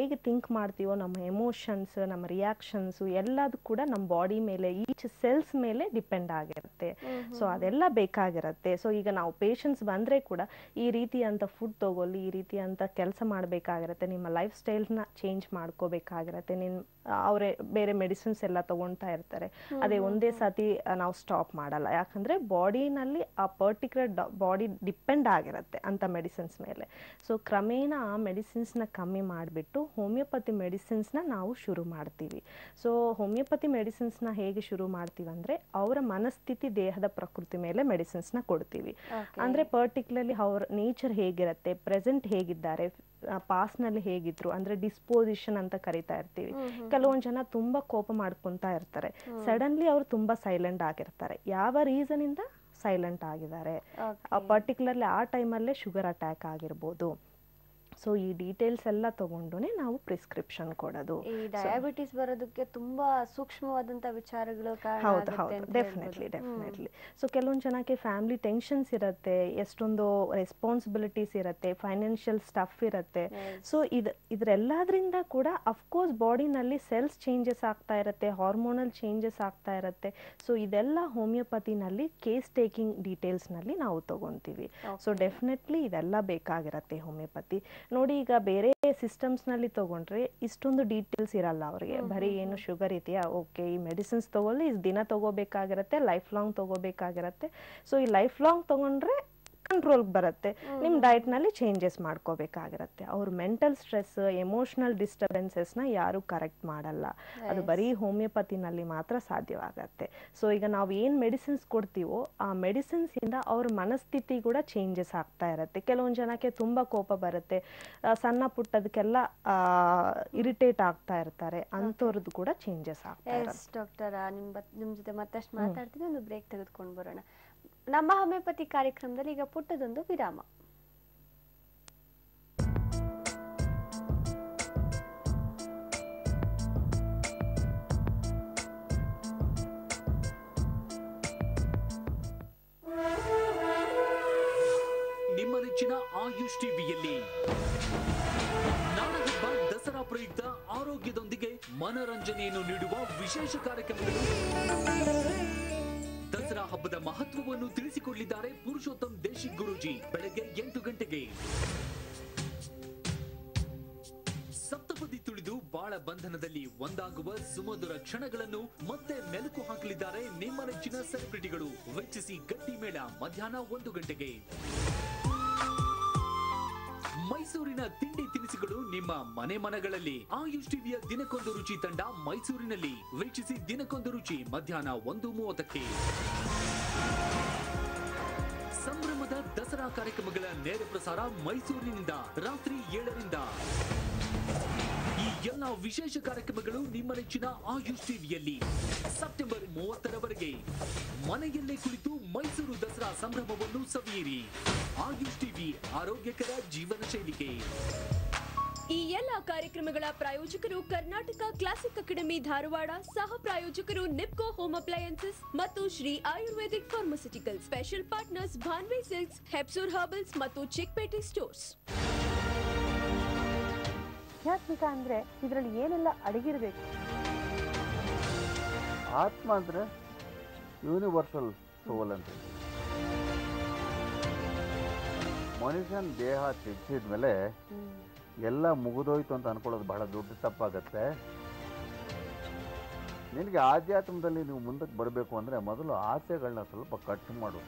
ಹೇಗೆ ಥಿಂಕ್ ಮಾಡ್ತೀವೋ ನಮ್ಮ ಎಮೋಷನ್ಸ್ ನಮ್ಮ ರಿಯಾಕ್ಷನ್ಸು ಎಲ್ಲದು ಕೂಡ ನಮ್ಮ ಬಾಡಿ ಮೇಲೆ ಈಚ್ ಸೆಲ್ಸ್ ಮೇಲೆ ಡಿಪೆಂಡ್ ಆಗಿರುತ್ತೆ ಸೊ ಅದೆಲ್ಲ ಬೇಕಾಗಿರುತ್ತೆ ಸೊ ಈಗ ನಾವು ಪೇಷನ್ಸ್ ಬಂದರೆ ಕೂಡ ಈ ರೀತಿಯಂಥ ಫುಡ್ ತಗೊಳ್ಳಿ ಈ ರೀತಿಯಂಥ ಕೆಲಸ ಮಾಡಬೇಕಾಗಿರುತ್ತೆ ನಿಮ್ಮ ಲೈಫ್ ಸ್ಟೈಲ್ನ ಚೇಂಜ್ ಮಾಡ್ಕೋಬೇಕಾಗಿರುತ್ತೆ ನಿನ್ನ ಅವರೇ ಬೇರೆ ಮೆಡಿಸಿನ್ಸ್ ಎಲ್ಲ ತಗೊಳ್ತಾ ಇರ್ತಾರೆ ಅದೇ ಒಂದೇ ಸತಿ ಆ, ನಾವು ಸ್ಟಾಪ್ ಮಾಡಲ್ಲ ಯಾಕಂದರೆ ಬಾಡಿನಲ್ಲಿ ಆ ಪರ್ಟಿಕ್ಯುಲರ್ ಬಾಡಿ ಡಿಪೆಂಡ್ ಆಗಿರುತ್ತೆ ಅಂಥ ಮೆಡಿಸಿನ್ಸ್ ಮೇಲೆ ಸೊ ಕ್ರಮೇಣ ಆ ಮೆಡಿಸಿನ್ಸ್ನ ಕಮ್ಮಿ ಮಾಡಿಬಿಟ್ಟು ಹೋಮಿಯೋಪತಿ ಮೆಡಿಸಿನ್ಸ್ನ ನಾವು ಶುರು ಮಾಡ್ತೀವಿ ಸೊ ಹೋಮಿಯೋಪತಿ ಮೆಡಿಸಿನ್ಸ್ನ ಹೇಗೆ ಶುರು ಮಾಡ್ತೀವಿ ಅಂದರೆ ಅವರ ಮನಸ್ಥಿತಿ ದೇಹದ ಪ್ರಕೃತಿ ಮೇಲೆ ಮೆಡಿಸಿನ್ಸ್ನ ಕೊಡ್ತೀವಿ
Okay.
ಅಂದರೆ ಪರ್ಟಿಕ್ಯುಲರ್ಲಿ ಅವ್ರ ನೇಚರ್ ಹೇಗಿರುತ್ತೆ ಪ್ರೆಸೆಂಟ್ ಹೇಗಿದ್ದಾರೆ ಪಾಸ್ನಲ್ಲಿ ಹೇಗಿದ್ರು ಅಂದರೆ ಡಿಸ್ಪೋಸಿಷನ್ ಅಂತ ಕರಿತಾ ಇರ್ತೀವಿ ಕೆಲವೊಂದು ಜನ ತುಂಬ ಕೋಪ ಮಾಡ್ಕೊತಾ ಇರ್ತಾರೆ ಸಡನ್ಲಿ ಅವರು ತುಂಬ ಸೈಲೆಂಟ್ ಆಗಿರ್ತಾರೆ ಯಾವ ರೀಸನಿಂದ ಸೈಲೆಂಟ್ ಆಗಿದ್ದಾರೆ
Okay.
ಪರ್ಟಿಕ್ಯುಲರ್ಲಿ ಆ ಟೈಮಲ್ಲೇ ಶುಗರ್ ಅಟ್ಯಾಕ್ ಆಗಿರ್ಬೋದು ಸೊ ಈ ಡೀಟೇಲ್ಸ್ ಎಲ್ಲ ತಗೊಂಡು ನಾವು ಪ್ರಿಸ್ಕ್ರಿಪ್ಷನ್ ಕೊಡೋದು
ಈ ಡಯಾಬಿಟಿಸ್ ಬರೋದಕ್ಕೆ ತುಂಬಾ ಸೂಕ್ಷ್ಮವಾದಂತ ವಿಚಾರಗಳು ಕಾರಣ
ಹೌದು
ಆಗುತ್ತೆ
ಹೌದು
ಅಂತ
ಡೆಫಿನೆಟ್ಲಿ
ಹೇಳ್ಬೋದು. ಹ್ಮ್.
ಡೆಫಿನೆಟ್ಲಿ ಸೊ ಕೆಲವೊಂದು ಜನಕ್ಕೆ ಫ್ಯಾಮಿಲಿ ಟೆನ್ಷನ್ಸ್ ಇರುತ್ತೆ ಎಷ್ಟೊಂದು ರೆಸ್ಪಾನ್ಸಿಬಿಲಿಟೀಸ್ ಇರುತ್ತೆ ಫೈನಾನ್ಷಿಯಲ್ ಸ್ಟಫ್ ಇರುತ್ತೆ
Yes.
ಸೊ ಇದು ಇದರೆಲ್ಲದರಿಂದ ಕೂಡ ಅಫ್ಕೋರ್ಸ್ ಬಾಡಿನಲ್ಲಿ ಸೆಲ್ಸ್ ಚೇಂಜಸ್ ಆಗ್ತಾ ಇರುತ್ತೆ ಹಾರ್ಮೋನಲ್ ಚೇಂಜಸ್ ಆಗ್ತಾ ಇರುತ್ತೆ ಸೊ ಇದೆಲ್ಲ ಹೋಮಿಯೋಪತಿನಲ್ಲಿ ಕೇಸ್ ಟೇಕಿಂಗ್ ಡೀಟೇಲ್ಸ್ನಲ್ಲಿ ನಾವು ತಗೊತೀವಿ ಸೊ
Okay.
ಡೆಫಿನೆಟ್ಲಿ ಇದೆಲ್ಲ ಬೇಕಾಗಿರತ್ತೆ ಹೋಮಿಯೋಪತಿ ನೋಡಿ ಈಗ ಬೇರೆ ಸಿಸ್ಟಮ್ಸ್ನಲ್ಲಿ ತಗೊಂಡ್ರೆ ಇಷ್ಟೊಂದು ಡೀಟೇಲ್ಸ್ ಇರಲ್ಲ ಅವರಿಗೆ ಬರೀ ಏನು ಶುಗರ್ ಇದೆಯಾ ಓಕೆ ಈ ಮೆಡಿಸಿನ್ಸ್ ತಗೊಳ್ಳಿ ಇಷ್ಟು ದಿನ ತಗೋಬೇಕಾಗಿರತ್ತೆ ಲೈಫ್ ಲಾಂಗ್ ತಗೋಬೇಕಾಗಿರತ್ತೆ ಸೊ ಈ ಲೈಫ್ ಲಾಂಗ್ ತಗೊಂಡ್ರೆ ಕಂಟ್ರೋಲ್ಗೆ ಬರುತ್ತೆ ನಿಮ್ಮ ಡಯಟ್ನಲ್ಲಿ ಚೇಂಜಸ್ ಮಾಡ್ಕೋಬೇಕಾಗಿರತ್ತೆ ಅವ್ರ ಮೆಂಟಲ್ ಸ್ಟ್ರೆಸ್ ಎಮೋಷ್ನಲ್ ಡಿಸ್ಟರ್ಬೆನ್ಸಸ್ನ ಯಾರು ಕರೆಕ್ಟ್ ಮಾಡಲ್ಲ ಅದು ಬರೀ ಹೋಮಿಯೋಪತಿನಲ್ಲಿ ಮಾತ್ರ ಸಾಧ್ಯವಾಗತ್ತೆ ಸೊ ಈಗ ನಾವು ಏನು ಮೆಡಿಸಿನ್ಸ್ ಕೊಡ್ತೀವೋ ಆ ಮೆಡಿಸಿನ್ಸಿಂದ ಅವ್ರ ಮನಸ್ಥಿತಿ ಕೂಡ ಚೇಂಜಸ್ ಆಗ್ತಾ ಇರುತ್ತೆ ಕೆಲವೊಂದು ಜನಕ್ಕೆ ತುಂಬ ಕೋಪ ಬರುತ್ತೆ ಆ, ಸಣ್ಣ ಪುಟ್ಟದಕ್ಕೆಲ್ಲ ಇರಿಟೇಟ್ ಆಗ್ತಾ ಇರ್ತಾರೆ ಅಂಥವ್ರದ್ದು ಕೂಡ ಚೇಂಜಸ್ ಆಗ್ತಾ ಇರುತ್ತೆ
ಎಸ್ ಡಾಕ್ಟರ್ ನಿಮ್ ಬತ್- ನಿಮ್ ಜೊತೆ ಮತ್ತಷ್ಟು ಮಾತಾಡ್ತೀನಿ ಒಂದು ಬ್ರೇಕ್ ತೆಗೆದುಕೊಂಡು ಬರೋಣ ನಮ್ಮ ಹೋಮಿಯೋಪತಿ ಕಾರ್ಯಕ್ರಮದಲ್ಲಿ ಈಗ ಪುಟ್ಟದೊಂದು ವಿರಾಮ
ನಿಮ್ಮ ನೆಚ್ಚಿನ ಆಯುಷ್ ಟಿವಿಯಲ್ಲಿ ನಾಡಹಬ್ಬ ದಸರಾ ಪ್ರಯುಕ್ತ ಆರೋಗ್ಯದೊಂದಿಗೆ ಮನರಂಜನೆಯನ್ನು ನೀಡುವ ವಿಶೇಷ ಕಾರ್ಯಕ್ರಮಗಳು ದಸರಾ ಹಬ್ಬದ ಮಹತ್ವವನ್ನು ತಿಳಿಸಿಕೊಡಲಿದ್ದಾರೆ ಪುರುಷೋತ್ತಮ್ ದೇಶಿಕ್ ಗುರೂಜಿ ಬೆಳಗ್ಗೆ ಎಂಟು ಗಂಟೆಗೆ ಸಪ್ತಪದಿ ತುಳಿದು ಬಾಳ ಬಂಧನದಲ್ಲಿ ಒಂದಾಗುವ ಸುಮಧುರ ಕ್ಷಣಗಳನ್ನು ಮತ್ತೆ ಮೆಲುಕು ಹಾಕಲಿದ್ದಾರೆ ನಿಮ್ಮ ನೆಚ್ಚಿನ ಸೆಲೆಬ್ರಿಟಿಗಳು ವೆಚ್ಚಿಸಿ ಗಟ್ಟಿ ಮೇಳ ಮಧ್ಯಾಹ್ನ ಒಂದು ಗಂಟೆಗೆ ಮೈಸೂರಿನ ತಿಂಡಿ ತಿನಿಸುಗಳು ನಿಮ್ಮ ಮನೆ ಮನಗಳಲ್ಲಿ ಆಯುಷ್ ಟಿವಿಯ ದಿನಕ್ಕೊಂದು ರುಚಿ ತಂಡ ಮೈಸೂರಿನಲ್ಲಿ ವೀಕ್ಷಿಸಿ ದಿನಕ್ಕೊಂದು ರುಚಿ ಮಧ್ಯಾಹ್ನ ಒಂದು ಮೂವತ್ತಕ್ಕೆ ಸಂಭ್ರಮದ ದಸರಾ ಕಾರ್ಯಕ್ರಮಗಳ ನೇರ ಪ್ರಸಾರ ಮೈಸೂರಿನಿಂದ ರಾತ್ರಿ ಏಳರಿಂದ ಈ ಎಲ್ಲ ವಿಶೇಷ ಕಾರ್ಯಕ್ರಮಗಳು ನಿಮ್ಮ ನೆಚ್ಚಿನ ಆಯುಷ್ ಟಿವಿಯಲ್ಲಿ ಸೆಪ್ಟೆಂಬರ್ ಮೂವತ್ತರವರೆಗೆ ಮನೆಯಲ್ಲೇ ಕುಳಿತು ಮೈಸೂರು ದಸರಾ ಸಂಭ್ರಮವನ್ನು ಸವಿಯಿರಿ ಆಯುಷ್ ಟಿವಿ ಆರೋಗ್ಯಕರ ಜೀವನ ಶೈಲಿಗೆ
ಈ ಎಲ್ಲ ಕಾರ್ಯಕ್ರಮಗಳ ಪ್ರಾಯೋಜಕರು ಕರ್ನಾಟಕ ಕ್ಲಾಸಿಕ್ ಅಕಾಡೆಮಿ ಧಾರವಾಡ ಸಹ ಪ್ರಾಯೋಜಕರು ನಿಪ್ಕೋ ಹೋಮ್ ಅಪ್ಲಯನ್ಸಸ್ ಮತ್ತು Shri Ayurvedic pharmaceutical special partners Bhanvi silks Hepsur herbals ಮತ್ತು ಚಿಕ್ಪೇಟೆ ಸ್ಟೋರ್ಸ್
ಆಧ್ಯಾತ್ಮಿಕ ಅಂದ್ರೆ ಇದರಲ್ಲಿ ಏನೆಲ್ಲ ಅಡಗಿರ್ಬೇಕು
ಆತ್ಮ ಅಂದರೆ ಯೂನಿವರ್ಸಲ್ ಸೋಲ್ ಅಂತ ಮನುಷ್ಯನ ದೇಹ ತ್ಯಜಿಸಿದ ಮೇಲೆ ಎಲ್ಲ ಮುಗಿದೋಯ್ತು ಅಂತ ಅನ್ಕೊಳ್ಳೋದು ಬಹಳ ದೊಡ್ಡ ತಪ್ಪಾಗತ್ತೆ ನಿನಗೆ ಆಧ್ಯಾತ್ಮದಲ್ಲಿ ನೀವು ಮುಂದಕ್ಕೆ ಬರಬೇಕು ಅಂದರೆ ಮೊದಲು ಆಸೆಗಳನ್ನ ಸ್ವಲ್ಪ ಕಟ್ ಮಾಡು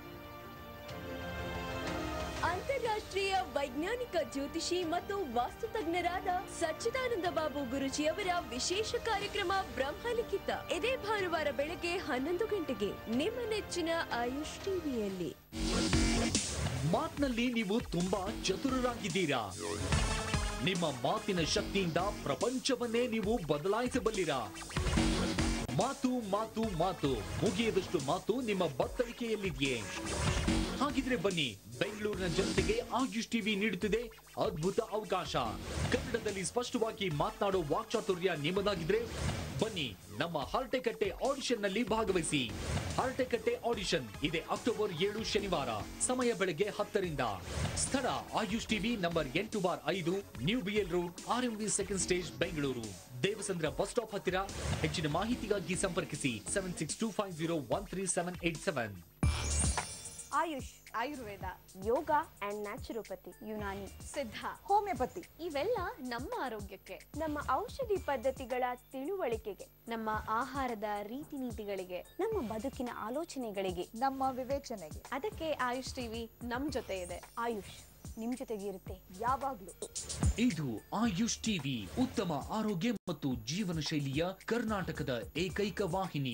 ಅಂತಾರಾಷ್ಟ್ರೀಯ ವೈಜ್ಞಾನಿಕ ಜ್ಯೋತಿಷಿ ಮತ್ತು ವಾಸ್ತುತಜ್ಞರಾದ ಸಚ್ಚಿದಾನಂದ ಬಾಬು ಗುರುಜಿಯವರ ವಿಶೇಷ ಕಾರ್ಯಕ್ರಮ ಬ್ರಹ್ಮಲಿಖಿತ ಇದೇ ಭಾನುವಾರ ಬೆಳಗ್ಗೆ ಹನ್ನೊಂದು ಗಂಟೆಗೆ ನಿಮ್ಮ ನೆಚ್ಚಿನ ಆಯುಷ್ ಟಿವಿಯಲ್ಲಿ
ಮಾತಿನಲ್ಲಿ ನೀವು ತುಂಬಾ ಚತುರರಾಗಿದ್ದೀರಾ ನಿಮ್ಮ ಮಾತಿನ ಶಕ್ತಿಯಿಂದ ಪ್ರಪಂಚವನ್ನೇ ನೀವು ಬದಲಾಯಿಸಬಲ್ಲಿರಾ ಮಾತು ಮಾತು ಮಾತು ಮುಗಿಯದಷ್ಟು ಮಾತು ನಿಮ್ಮ ಬತ್ತಳಿಕೆಯಲ್ಲಿದೆಯೇ ಹಾಗಿದ್ರೆ ಬನ್ನಿ ಬೆಂಗಳೂರಿನ ಜನತೆಗೆ ಆಯುಷ್ ಟಿವಿ ನೀಡುತ್ತಿದೆ ಅದ್ಭುತ ಅವಕಾಶ ಕನ್ನಡದಲ್ಲಿ ಸ್ಪಷ್ಟವಾಗಿ ಮಾತನಾಡೋ ವಾಕ್ಚಾತುರ್ಯ ನಿಮ್ಮದಾಗಿದ್ರೆ ಬನ್ನಿ ನಮ್ಮ ಹರಟೆಕಟ್ಟೆ ಆಡಿಷನ್ ನಲ್ಲಿ ಭಾಗವಹಿಸಿ ಹರಟೆಕಟ್ಟೆ ಆಡಿಷನ್ ಇದೆ ಅಕ್ಟೋಬರ್ ಏಳು ಶನಿವಾರ ಸಮಯ ಬೆಳಗ್ಗೆ ಹತ್ತರಿಂದ ಸ್ಥಳ ಆಯುಷ್ ಟಿವಿ ನಂಬರ್ ಎಂಟು ಬಾರ್ ಐದು new BL road R M V second stage Bengaluru Devasandra bus stop ಹತ್ತಿರ ಹೆಚ್ಚಿನ ಮಾಹಿತಿಗಾಗಿ ಸಂಪರ್ಕಿಸಿ seven six two five zero one three seven eight seven
AYUSH Ayurveda yoga and naturopathy Unani Siddha
homeopathy ಇವೆಲ್ಲ ನಮ್ಮ ಆರೋಗ್ಯಕ್ಕೆ
ನಮ್ಮ ಔಷಧಿ ಪದ್ಧತಿಗಳ ತಿಳುವಳಿಕೆಗೆ
ನಮ್ಮ ಆಹಾರದ ರೀತಿ ನೀತಿಗಳಿಗೆ
ನಮ್ಮ ಬದುಕಿನ ಆಲೋಚನೆಗಳಿಗೆ
ನಮ್ಮ ವಿವೇಚನೆಗೆ
ಅದಕ್ಕೆ ಆಯುಷ್ ಟಿವಿ ನಮ್ ಜೊತೆ ಇದೆ
ಆಯುಷ್ ನಿಮ್ ಜೊತೆಗೆ ಇರುತ್ತೆ ಯಾವಾಗ್ಲೂ
ಇದು ಆಯುಷ್ ಟಿವಿ ಉತ್ತಮ ಆರೋಗ್ಯ ಮತ್ತು ಜೀವನ ಶೈಲಿಯ ಕರ್ನಾಟಕದ ಏಕೈಕ ವಾಹಿನಿ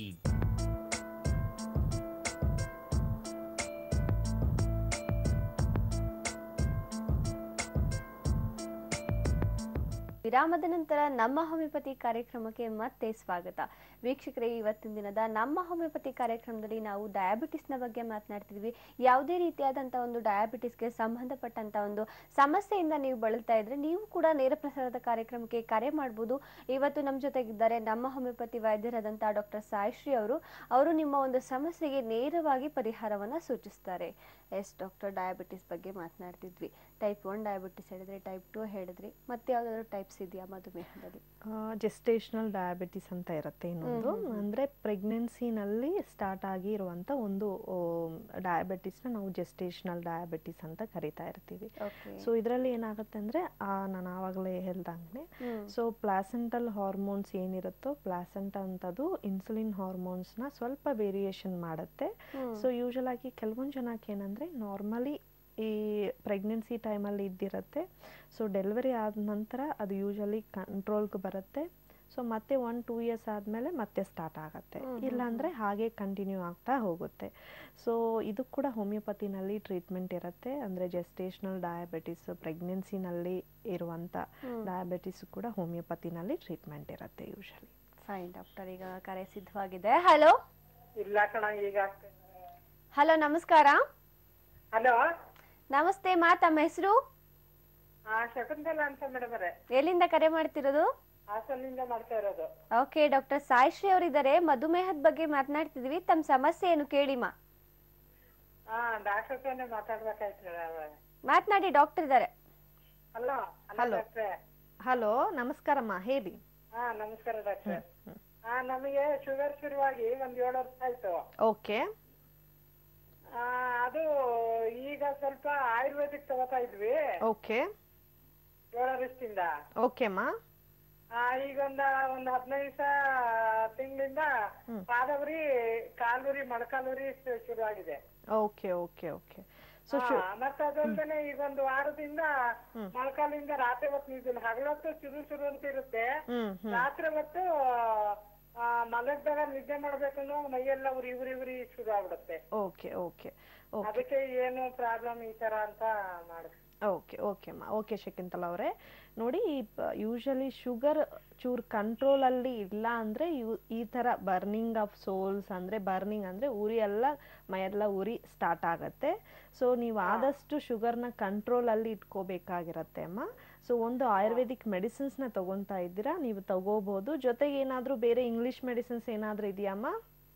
ವಿರಾಮದ ನಂತರ ನಮ್ಮ ಹೋಮಿಯೋಪತಿ ಕಾರ್ಯಕ್ರಮಕ್ಕೆ ಮತ್ತೆ ಸ್ವಾಗತ ವೀಕ್ಷಕರೇ ಇವತ್ತಿನ ದಿನದ ನಮ್ಮ ಹೋಮಿಯೋಪತಿ ಕಾರ್ಯಕ್ರಮದಲ್ಲಿ ನಾವು ಡಯಾಬಿಟಿಸ್ನ ಬಗ್ಗೆ ಮಾತನಾಡ್ತಿದ್ವಿ ಯಾವುದೇ ರೀತಿಯಾದಂಥ ಒಂದು ಡಯಾಬಿಟಿಸ್ಗೆ ಸಂಬಂಧಪಟ್ಟಂತ ಒಂದು ಸಮಸ್ಯೆಯಿಂದ ನೀವು ಬಳಲ್ತಾ ಇದ್ರೆ ನೀವು ಕೂಡ ನೇರ ಪ್ರಸಾರದ ಕಾರ್ಯಕ್ರಮಕ್ಕೆ ಕರೆ ಮಾಡ್ಬೋದು ಇವತ್ತು ನಮ್ಮ ಜೊತೆಗಿದ್ದಾರೆ ನಮ್ಮ ಹೋಮಿಯೋಪತಿ ವೈದ್ಯರಾದಂಥ ಡಾಕ್ಟರ್ ಸಾಯಿಶ್ರೀ ಅವರು ಅವರು ನಿಮ್ಮ ಒಂದು ಸಮಸ್ಯೆಗೆ ನೇರವಾಗಿ ಪರಿಹಾರವನ್ನ ಸೂಚಿಸ್ತಾರೆ ಎಸ್ ಡಾಕ್ಟರ್ ಡಯಾಬಿಟಿಸ್ ಬಗ್ಗೆ ಮಾತನಾಡ್ತಿದ್ವಿ ಟೈಪ್ ಒನ್ ಡಯಾಬಿಟಿಸ್ ಹೇಳಿದ್ರಿ ಟೈಪ್ ಟು ಹೇಳಿದ್ರಿ ಮತ್ತೆ ಯಾವ್ದಾದ್ರು ಟೈಪ್ಸ್ ಇದೆಯಾ ಮಧುಮೇಹದಲ್ಲಿ
ಜೆಸ್ಟೇಷನಲ್ ಡಯಾಬಿಟಿಸ್ ಅಂತ ಇರುತ್ತೆ ಇನ್ನೊಂದು
ಹ್ಮ್, ಹ್ಮ್, ಹ್ಮ್.
ಅಂದರೆ ಪ್ರೆಗ್ನೆನ್ಸಿನಲ್ಲಿ ಸ್ಟಾರ್ಟ್ ಆಗಿರುವಂಥ ಒಂದು ಡಯಾಬಿಟಿಸ್ನ ನಾವು ಜೆಸ್ಟೇಷನಲ್ ಡಯಾಬಿಟಿಸ್ ಅಂತ ಕರಿತಾ ಇರ್ತೀವಿ
ಓಕೆ
ಸೊ ಇದರಲ್ಲಿ ಏನಾಗುತ್ತೆ ಅಂದರೆ ನಾನು ಆವಾಗಲೇ ಹೇಳ್ದಂಗೆ
ಹ್ಮ್
ಸೊ ಪ್ಲಾಸೆಂಟಲ್ ಹಾರ್ಮೋನ್ಸ್ ಏನಿರುತ್ತೋ ಪ್ಲಾಸೆಂಟ ಅಂತದ್ದು ಇನ್ಸುಲಿನ್ ಹಾರ್ಮೋನ್ಸ್ನ ಸ್ವಲ್ಪ ವೇರಿಯೇಷನ್ ಮಾಡುತ್ತೆ
ಹ್ಮ್.
ಸೊ ಯೂಶಲ್ ಆಗಿ ಕೆಲವೊಂದು ಜನಕ್ಕೆ ಏನಂದರೆ ನಾರ್ಮಲಿ ಈ ಪ್ರೆಗ್ನೆನ್ಸಿ ಟೈಮಲ್ಲಿ ಇದ್ದಿರುತ್ತೆ ಸೊ ಡೆಲಿವರಿ ಆದ ನಂತರ ಅದು ಯೂಶಲಿ ಕಂಟ್ರೋಲ್ಗೆ ಬರುತ್ತೆ ಸೊ ಮತ್ತೆ ಒನ್ ಟೂ ಇಯರ್ಸ್ ಆದಮೇಲೆ ಮತ್ತೆ ಸ್ಟಾರ್ಟ್ ಆಗುತ್ತೆ
ಹ್ಮ್, ಹ್ಮ್,
ಇಲ್ಲಾಂದರೆ ಹಾಗೆ ಕಂಟಿನ್ಯೂ ಆಗ್ತಾ ಹೋಗುತ್ತೆ ಸೊ ಇದು ಕೂಡ ಹೋಮಿಯೋಪತಿನಲ್ಲಿ ಟ್ರೀಟ್ಮೆಂಟ್ ಇರುತ್ತೆ ಅಂದರೆ ಜೆಸ್ಟೇಷನಲ್ ಡಯಾಬಿಟಿಸ್ ಪ್ರೆಗ್ನೆನ್ಸಿನಲ್ಲಿ ಇರುವಂಥ
ಹ್ಮ್.
ಡಯಾಬಿಟಿಸ್ ಕೂಡ ಹೋಮಿಯೋಪತಿನಲ್ಲಿ ಟ್ರೀಟ್ಮೆಂಟ್ ಇರುತ್ತೆ ಯೂಶಲಿ
ಫೈನ್ ಡಾಕ್ಟರ್ ಈಗ ಕರೆ ಸಿದ್ಧವಾಗಿದೆ ಹಲೋ
ಇಲ್ಲ ಕಣ ಈಗ
ಹಲೋ ನಮಸ್ಕಾರ
ಹಲೋ
ನಮಸ್ತೆ ಮಾ ತಮ್ಮ ಹೆಸರು
ಹಾ ಶಕುಂತಲ ಅಂತ ಮೇಡಮ್ ಅವರೇ
ಎಲ್ಲಿಂದ ಕರೆ ಮಾಡ್ತಿರೋದು
ಹಾಸನಿಂದ ಮಾಡ್ತಾ ಇರೋದು
ಓಕೆ ಡಾಕ್ಟರ್ ಸಾಯಿಶ್ರೀ ಅವರಿದ್ದಾರೆ ಮಧುಮೇಹದ ಬಗ್ಗೆ ಮಾತನಾಡ್ತಿದ್ವಿ ತಮ್ಮ ಸಮಸ್ಯೆ ಏನು ಕೇಳಿಮಾ
ಹಾ ಡಾಕ್ಟರ್ ಹತ್ರನೇ ಮಾತಾಡ್ಬೇಕಾಯ್ತು ಮೇಡಮ್
ಮಾತನಾಡಿ ಡಾಕ್ಟರ್ ಇದ್ದಾರೆ
ಹಲೋ
Hello.
ಹಲೋ ಡಾಕ್ಟ್ರೆ
ಹಲೋ ನಮಸ್ಕಾರಮ್ಮ ಹೇಳಿ
ಹಾ ನಮಸ್ಕಾರ ಡಾಕ್ಟ್ರೆ ಹಾ ನಮಗೆ ಶುಗರ್ ಶುರುವಾಗಿ ಒಂದ್ ಏಳು ವರ್ಷ ಆಯ್ತು
ಓಕೆ
ಆ, ಅದು ಈಗ ಸ್ವಲ್ಪ ಆಯುರ್ವೇದಿಕ್ ತಗೋತಾ ಇದ್ವಿ
ಓಕೆ
ಏಳು ವರ್ಷದಿಂದ
ಓಕೆಮ್ಮ
ಆ, ಈಗ ಒಂದ ಒಂದ್ ಹದಿನೈದು ದಿವಸ ತಿಂಗಳಿಂದ
ಹ್ಮ್.
ಪಾದವರಿ ಕಾಲುರಿ ಮೊಳಕಾಲುರಿ ಶು- ಶುರು ಆಗಿದೆ
ಓಕೆ ಓಕೆ ಓಕೆ ಸೊ
ಹಾ, ಮತ್ತೆ ಅದಲ್ದೇನೆ ಈಗ ಒಂದು ವಾರದಿಂದ
ಹ್ಮ್.
ಮೊಳಕಾಲಿಂದ ರಾತ್ರಿ ಹೊತ್ತು ನಿಂತಿಲ್ಲ ಹಗಲೊತ್ತು ಶುರು ಶುರು ಅಂತ ಇರುತ್ತೆ
ಹ್ಮ್ ಹ್ಮ್
ರಾತ್ರಿ ಹೊತ್ತು ಆ, ಮಲಗ್ದಾಗ ನಿದ್ದೆ ಮಾಡ್ಬೇಕು ಅನ್ನೋ ಮೈಯೆಲ್ಲ ಉರಿ ಉರಿ ಉರಿ ಶುರು ಆಗ್ಬಿಡುತ್ತೆ
ಓಕೆ ಓಕೆ ಓಕೆ
ಅದಕ್ಕೆ ಏನು ಪ್ರಾಬ್ಲಮ್ ಈ ತರ ಅಂತ ಮಾಡಿದೆ
ಓಕೆ ಓಕೆಮ್ಮ ಓಕೆ ಶಕಿಂತಲ ಅವರೇ ನೋಡಿ ಯೂಶಲಿ ಶುಗರ್ ಚೂರು ಕಂಟ್ರೋಲಲ್ಲಿ ಇಲ್ಲ ಅಂದರೆ ಯು ಈ ಥರ ಬರ್ನಿಂಗ್ ಆಫ್ ಸೋಲ್ಸ್ ಅಂದರೆ ಬರ್ನಿಂಗ್ ಅಂದರೆ ಉರಿ ಎಲ್ಲ ಮೈಯೆಲ್ಲ ಉರಿ ಸ್ಟಾರ್ಟ್ ಆಗುತ್ತೆ ಸೊ ನೀವು ಆದಷ್ಟು ಶುಗರ್ನ ಕಂಟ್ರೋಲಲ್ಲಿ ಇಟ್ಕೋಬೇಕಾಗಿರತ್ತೆ ಅಮ್ಮ ಸೊ ಒಂದು ಆಯುರ್ವೇದಿಕ್ ಮೆಡಿಸಿನ್ಸ್ನ ತಗೊತಾ ಇದ್ದೀರಾ ನೀವು ತಗೋಬೋದು ಜೊತೆಗೆ ಏನಾದರೂ ಬೇರೆ ಇಂಗ್ಲೀಷ್ ಮೆಡಿಸಿನ್ಸ್ ಏನಾದರೂ ಇದೆಯಮ್ಮ